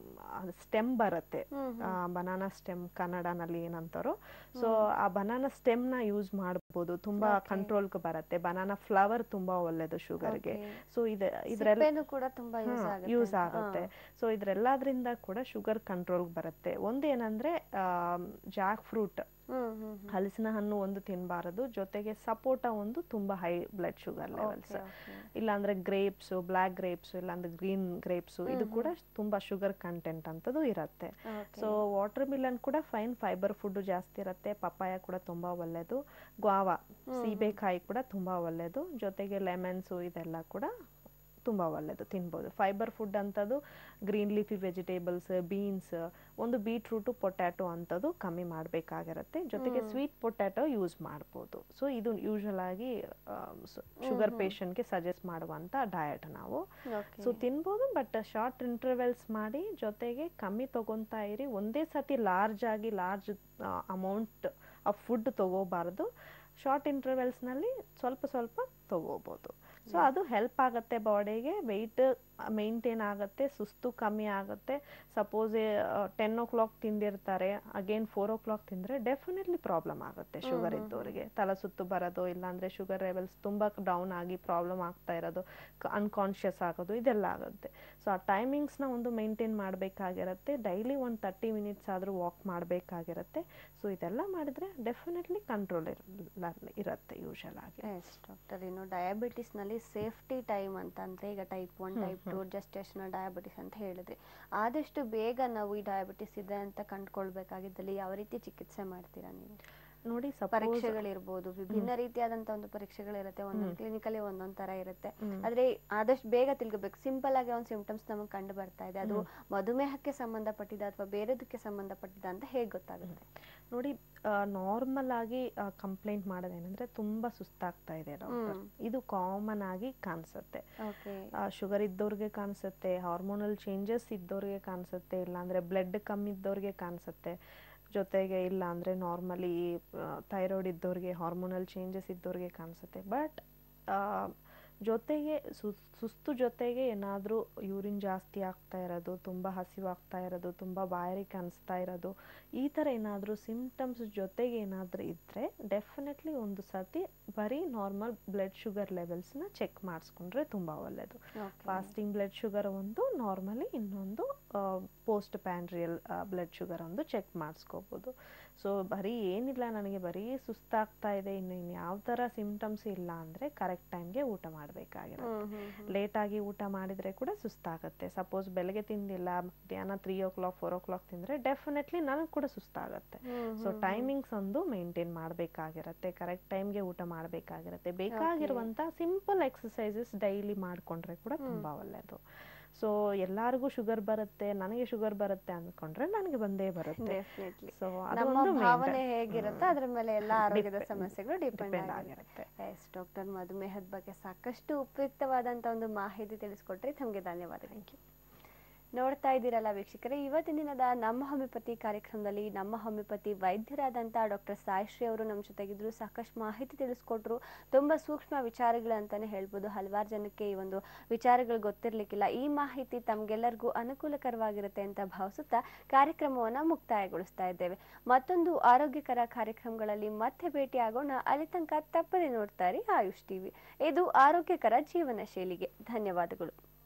ಸ್ಟೆಮ್ ಬರುತ್ತೆ
ಹ್ಮ್, ಹ್ಮ್.
ಬನಾನಾ ಸ್ಟೆಮ್ ಕನ್ನಡನಲ್ಲಿ ಏನಂತಾರೋ ಸೊ ಆ ಬನಾನಾ ಸ್ಟೆಮ್ನ ಯೂಸ್ ಮಾಡ್ಬೋದು ತುಂಬಾ
Okay.
ಕಂಟ್ರೋಲ್ಗೆ ಬರುತ್ತೆ ಬನಾನಾ ಫ್ಲವರ್ ತುಂಬಾ ಒಳ್ಳೇದು ಶುಗರ್ಗೆ
Okay.
ಸೊ ಇದೆ ಇದ್ರೆಲ್ಲ
ಸಿಪ್ಪೆನೂ ಕೂಡ ತುಂಬಾ ಯೂಸ್ ಆಗುತ್ತೆ
ಯೂಸ್
ಅಂತ.
ಆಗುತ್ತೆ
ಹಾ.
ಸೊ ಇದ್ರೆಲ್ಲದ್ರಿಂದ ಕೂಡ ಶುಗರ್ ಕಂಟ್ರೋಲ್ ಬರುತ್ತೆ ಒಂದೇನಂದ್ರೆ ಜಾಕ್ ಫ್ರೂಟ್
ಹ್ಮ್ ಹ್ಮ್ ಹ್ಮ್.
ಹಲಸಿನ ಹಣ್ಣು ಒಂದು ತಿನ್ನಬಾರದು ಜೊತೆಗೆ ಸಪೋಟ ಒಂದು ತುಂಬಾ high blood sugar levels
Okay, okay.
ಇಲ್ಲಾಂದ್ರೆ ಗ್ರೇಪ್ಸ್ ಬ್ಲ್ಯಾಕ್ ಗ್ರೇಪ್ಸ್ ಇಲ್ಲಾಂದ್ರೆ ಗ್ರೀನ್ ಗ್ರೇಪ್ಸ್ ಇದು
ಹ್ಮ್,
ಕೂಡ ತುಂಬಾ ಶುಗರ್ ಕಂಟೆಂಟ್ ಅಂತದ್ದು ಇರುತ್ತೆ
Okay.
ಸೊ ವಾಟರ್ ಮಿಲನ್ ಕೂಡ ಫೈನ್ ಫೈಬರ್ ಫುಡ್ ಜಾಸ್ತಿ ಇರುತ್ತೆ ಪಪ್ಪಾಯ ಕೂಡ ತುಂಬಾ ಒಳ್ಳೇದು ಗ್ವಾವಾ
ಹ್ಮ್,
ಸೀಬೆಕಾಯಿ ಕೂಡ ತುಂಬಾ ಒಳ್ಳೇದು ಜೊತೆಗೆ ಲೆಮನ್ಸು ಇದೆಲ್ಲ ಕೂಡ ತುಂಬಾ ಒಳ್ಳೇದು ತಿನ್ಬೋದು ಫೈಬರ್ ಫುಡ್ ಅಂತದ್ದು ಗ್ರೀನ್ ಲೀಫಿ ವೆಜಿಟೇಬಲ್ಸ್ ಬೀನ್ಸ್ ಒಂದು ಬೀಟ್ರೂಟು ಪೊಟ್ಯಾಟೊ ಅಂತದ್ದು ಕಮ್ಮಿ ಮಾಡಬೇಕಾಗಿರುತ್ತೆ ಜೊತೆಗೆ
ಹ್ಮ್.
ಸ್ವೀಟ್ ಪೊಟ್ಯಾಟೊ ಯೂಸ್ ಮಾಡ್ಬೋದು ಸೊ ಇದು ಯೂಶಲ್ ಆಗಿ ಶುಗರ್
ಹ್ಮ್.
ಪೇಷಂಟ್ಗೆ ಸಜೆಸ್ಟ್ ಮಾಡುವಂಥ ಡಯಟ್ ನಾವು
Okay.
ಸೊ ತಿನ್ಬೋದು ಬಟ್ ಶಾರ್ಟ್ ಇಂಟರ್ವೆಲ್ಸ್ ಮಾಡಿ ಜೊತೆಗೆ ಕಮ್ಮಿ ತಗೊಂತಾ ಇರಿ ಒಂದೇ ಸತಿ ಲಾರ್ಜ್ ಆಗಿ ಲಾರ್ಜ್ ಅಮೌಂಟ್ ಆಫ್ ಫುಡ್ ತಗೋಬಾರ್ದು ಶಾರ್ಟ್ ಇಂಟರ್ವೆಲ್ಸ್ನಲ್ಲಿ ಸ್ವಲ್ಪ ಸ್ವಲ್ಪ ತಗೋಬೋದು ಸೊ ಅದು ಹೆಲ್ಪ್ ಆಗುತ್ತೆ ಬಾಡಿಗೆ ವೆಯ್ಟ್ ಮೇಂಟೈನ್ ಆಗುತ್ತೆ ಸುಸ್ತು ಕಮ್ಮಿ ಆಗುತ್ತೆ ಸಪೋಸ್ ಟೆನ್ ಓ ಕ್ಲಾಕ್ ತಿಂದಿರ್ತಾರೆ ಅಗೇನ್ ಫೋರ್ ಓ ಕ್ಲಾಕ್ ತಿಂದರೆ ಡೆಫಿನೆಟ್ಲಿ ಪ್ರಾಬ್ಲಮ್ ಆಗುತ್ತೆ ಶುಗರ್ ಇದ್ದವರಿಗೆ ತಲೆ ಸುತ್ತು ಬರೋದು ಇಲ್ಲಾಂದರೆ ಶುಗರ್ ಲೆವೆಲ್ಸ್ ತುಂಬ ಡೌನ್ ಆಗಿ ಪ್ರಾಬ್ಲಮ್ ಆಗ್ತಾ ಇರೋದು ಅನ್ಕಾನ್ಷಿಯಸ್ ಆಗೋದು ಇದೆಲ್ಲ ಆಗುತ್ತೆ ಸೊ ಆ ಟೈಮಿಂಗ್ಸ್ನ ಒಂದು ಮೇಂಟೈನ್ ಮಾಡಬೇಕಾಗಿರುತ್ತೆ ಡೈಲಿ ಒಂದು ತರ್ಟಿ ಮಿನಿಟ್ಸ್ ಆದರೂ ವಾಕ್ ಮಾಡಬೇಕಾಗಿರುತ್ತೆ ಸೊ ಇದೆಲ್ಲ ಮಾಡಿದರೆ ಡೆಫಿನೆಟ್ಲಿ ಕಂಟ್ರೋಲ್ ಇರುತ್ತೆ ಯೂಶಲ್ ಆಗಿ
ಎಸ್ ಡಾಕ್ಟರ್ ಇನ್ನು ಡಯಾಬಿಟಿಸ್ನಲ್ಲಿ ಸೇಫ್ಟಿ ಟೈಮ್ ಅಂತಂದ್ರೆ ಈಗ type one type two gestational diabetes ಅಂತ ಹೇಳಿದ್ರಿ ಆದಷ್ಟು ಬೇಗ ನಾವು ಈ ಡಯಾಬಿಟಿಸ್ ಇದೆ ಅಂತ ಕಂಡ್ಕೊಳ್ಬೇಕಾಗಿದ್ದಲ್ಲಿ ಯಾವ ರೀತಿ ಚಿಕಿತ್ಸೆ ಮಾಡ್ತೀರಾ ನೀವು
ನೋಡಿ suppose-
ಪರೀಕ್ಷೆಗಳಿರ್ಬೋದು ವಿಭಿನ್ನ ರೀತಿಯಾದಂತ ಒಂದು ಪರೀಕ್ಷೆಗಳಿರುತ್ತೆ ಒಂದೊಂದು
ಹ್ಮ್.
ಕ್ಲಿನಿಕಲ್ಲಿ ಒಂದೊಂದ್ ತರ ಇರುತ್ತೆ
ಹ್ಮ್.
ಆದ್ರೆ ಆದಷ್ಟು ಬೇಗ ತಿಳ್ಕೊಬೇಕು ಸಿಂಪಲ್ ಆಗಿ ಒಂದು ಸಿಂಪ್ಟಮ್ಸ್ ನಮಗೆ ಕಂಡು ಬರ್ತಾ ಇದೆ ಅದು ಮಧುಮೇಹಕ್ಕೆ ಸಂಬಂಧಪಟ್ಟಿದ ಅಥವಾ ಬೇರೆದಕ್ಕೆ ಸಂಬಂಧಪಟ್ಟಿದ ಅಂತ ಹೇಗೆ ಗೊತ್ತಾಗುತ್ತೆ
ನೋಡಿ ನಾರ್ಮಲ್ ಆಗಿ ಕಂಪ್ಲೇಂಟ್ ಮಾಡೋದೇನೆಂದ್ರೆ ತುಂಬಾ ಸುಸ್ತಾಗ್ತಾ ಇದೆ ಡಾಕ್ಟರ್
ಹ್ಮ್.
ಇದು ಕಾಮನ್ ಆಗಿ ಕಾಣಿಸುತ್ತೆ
ಓಕೆ
ಶುಗರ್ ಇದ್ದವ್ರಿಗೆ ಕಾಣಿಸುತ್ತೆ ಹಾರ್ಮೋನಲ್ ಚೇಂಜಸ್ ಇದ್ದವ್ರಿಗೆ ಕಾಣಿಸುತ್ತೆ ಇಲ್ಲಾಂದ್ರೆ ಬ್ಲಡ್ ಕಮ್ಮಿ ಇದ್ದವ್ರಿಗೆ ಕಾಣಿಸುತ್ತೆ ಜೊತೆಗೆ ಇಲ್ಲ ಅಂದರೆ ನಾರ್ಮಲಿ ಥೈರಾಯ್ಡ್ ಇದ್ದವ್ರಿಗೆ ಹಾರ್ಮೋನಲ್ ಚೇಂಜಸ್ ಇದ್ದವ್ರಿಗೆ ಕಾಣಿಸುತ್ತೆ ಬಟ್ ಜೊತೆಗೆ ಸುಸ್ ಸುಸ್ತು ಜೊತೆಗೆ ಏನಾದರೂ ಯೂರಿನ್ ಜಾಸ್ತಿ ಆಗ್ತಾ ಇರೋದು ತುಂಬ ಹಸಿವಾಗ್ತಾ ಇರೋದು ತುಂಬ ಬಾಯಾರಿಕೆ ಅನಿಸ್ತಾ ಇರೋದು ಈ ಥರ ಏನಾದರೂ ಸಿಂಪ್ಟಮ್ಸ್ ಜೊತೆಗೆ ಏನಾದರೂ ಇದ್ದರೆ ಡೆಫಿನೆಟ್ಲಿ ಒಂದು ಸರ್ತಿ ಬರೀ ನಾರ್ಮಲ್ ಬ್ಲಡ್ ಶುಗರ್ ಲೆವೆಲ್ಸ್ನ ಚೆಕ್ ಮಾಡಿಸ್ಕೊಂಡ್ರೆ ತುಂಬ ಒಳ್ಳೆಯದು ಫಾಸ್ಟಿಂಗ್ ಬ್ಲಡ್ ಶುಗರ್ ಒಂದು ನಾರ್ಮಲಿ ಇನ್ನೊಂದು ಪೋಸ್ಟ್ ಪ್ಯಾನ್ರಿಯಲ್ ಬ್ಲಡ್ ಶುಗರ್ ಒಂದು ಚೆಕ್ ಮಾಡಿಸ್ಕೋಬೋದು ಸೊ ಬರೀ ಏನಿಲ್ಲ ನನಗೆ ಬರೀ ಸುಸ್ತಾಗ್ತಾ ಇದೆ ಇನ್ನು ಇನ್ನು ಯಾವ ಥರ ಸಿಂಪ್ಟಮ್ಸ್ ಇಲ್ಲ ಅಂದರೆ ಕರೆಕ್ಟ್ ಟೈಮ್ಗೆ ಊಟ ಮಾಡಬೇಕಾಗಿರುತ್ತೆ ಲೇಟಾಗಿ ಊಟ ಮಾಡಿದರೆ ಕೂಡ ಸುಸ್ತಾಗುತ್ತೆ ಸಪೋಸ್ ಬೆಳಗ್ಗೆ ತಿಂದಿಲ್ಲ ಮಧ್ಯಾಹ್ನ three o'clock four o'clock ತಿಂದರೆ ಡೆಫಿನೆಟ್ಲಿ ನನಗೆ ಕೂಡ ಸುಸ್ತಾಗುತ್ತೆ ಸೊ ಟೈಮಿಂಗ್ಸ್ ಒಂದು ಮೇಂಟೈನ್ ಮಾಡಬೇಕಾಗಿರುತ್ತೆ ಕರೆಕ್ಟ್ ಟೈಮ್ಗೆ ಊಟ ಮಾಡಬೇಕಾಗಿರುತ್ತೆ ಬೇಕಾಗಿರುವಂಥ ಸಿಂಪಲ್ ಎಕ್ಸಸೈಸಸ್ ಡೈಲಿ ಮಾಡಿಕೊಂಡ್ರೆ ಕೂಡ ತುಂಬ ಒಳ್ಳೆಯದು ಸೊ ಎಲ್ಲರಿಗೂ ಶುಗರ್ ಬರುತ್ತೆ ನನಗೆ ಶುಗರ್ ಬರುತ್ತೆ ಅಂದ್ಕೊಂಡ್ರೆ ನನಗೆ ಬಂದೇ ಬರುತ್ತೆ
ಡೆಫಿನೆಟ್ಲಿ
ಸೊ
ನಮ್ಮ
ಅದೊಂದು
ಭಾವನೆ ಹೇಗಿರುತ್ತೋ ಅದ್ರ ಮೇಲೆ ಎಲ್ಲ ಆರೋಗ್ಯದ
Depend-
ಸಮಸ್ಯೆಗಳು ಡಿಪೆಂಡ್
depend
ಆಗಿರುತ್ತೆ ಎಸ್ ಡಾಕ್ಟರ್ ಮಧುಮೇಹದ ಬಗ್ಗೆ ಸಾಕಷ್ಟು ಉಪಯುಕ್ತವಾದಂತ ಒಂದು ಮಾಹಿತಿ ತಿಳಿಸ್ಕೊಟ್ರಿ ತಮಗೆ ಧನ್ಯವಾದಗಳು ನೋಡ್ತಾ ಇದ್ದೀರಲ್ಲ ವೀಕ್ಷಕರೇ ಇವತ್ತಿನ ದಿನದ ನಮ್ಮ ಹೋಮಿಯೋಪತಿ ಕಾರ್ಯಕ್ರಮದಲ್ಲಿ ನಮ್ಮ ಹೋಮಿಯೋಪತಿ ವೈದ್ಯರಾದಂಥ ಡಾಕ್ಟರ್ ಸಾಯಿಶ್ರೀ ಅವರು ನಮ್ಮ ಜೊತೆಗಿದ್ರು ಸಾಕಷ್ಟು ಮಾಹಿತಿ ತಿಳಿಸ್ಕೊಟ್ರು ತುಂಬ ಸೂಕ್ಷ್ಮ ವಿಚಾರಗಳು ಅಂತಾನೆ ಹೇಳ್ಬೋದು ಹಲವಾರು ಜನಕ್ಕೆ ಈ ಒಂದು ವಿಚಾರಗಳು ಗೊತ್ತಿರಲಿಕ್ಕಿಲ್ಲ ಈ ಮಾಹಿತಿ ತಮಗೆಲ್ಲರಿಗೂ ಅನುಕೂಲಕರವಾಗಿರುತ್ತೆ ಅಂತ ಭಾವಿಸುತ್ತಾ ಕಾರ್ಯಕ್ರಮವನ್ನು ಮುಕ್ತಾಯಗೊಳಿಸ್ತಾ ಇದ್ದೇವೆ ಮತ್ತೊಂದು ಆರೋಗ್ಯಕರ ಕಾರ್ಯಕ್ರಮಗಳಲ್ಲಿ ಮತ್ತೆ ಭೇಟಿ ಆಗೋಣ ಅಲ್ಲಿ ತನಕ ತಪ್ಪದೆ ನೋಡ್ತಾ ಇರಿ ಆಯುಷ್ ಟಿವಿ ಇದು ಆರೋಗ್ಯಕರ ಜೀವನ ಶೈಲಿಗೆ ಧನ್ಯವಾದಗಳು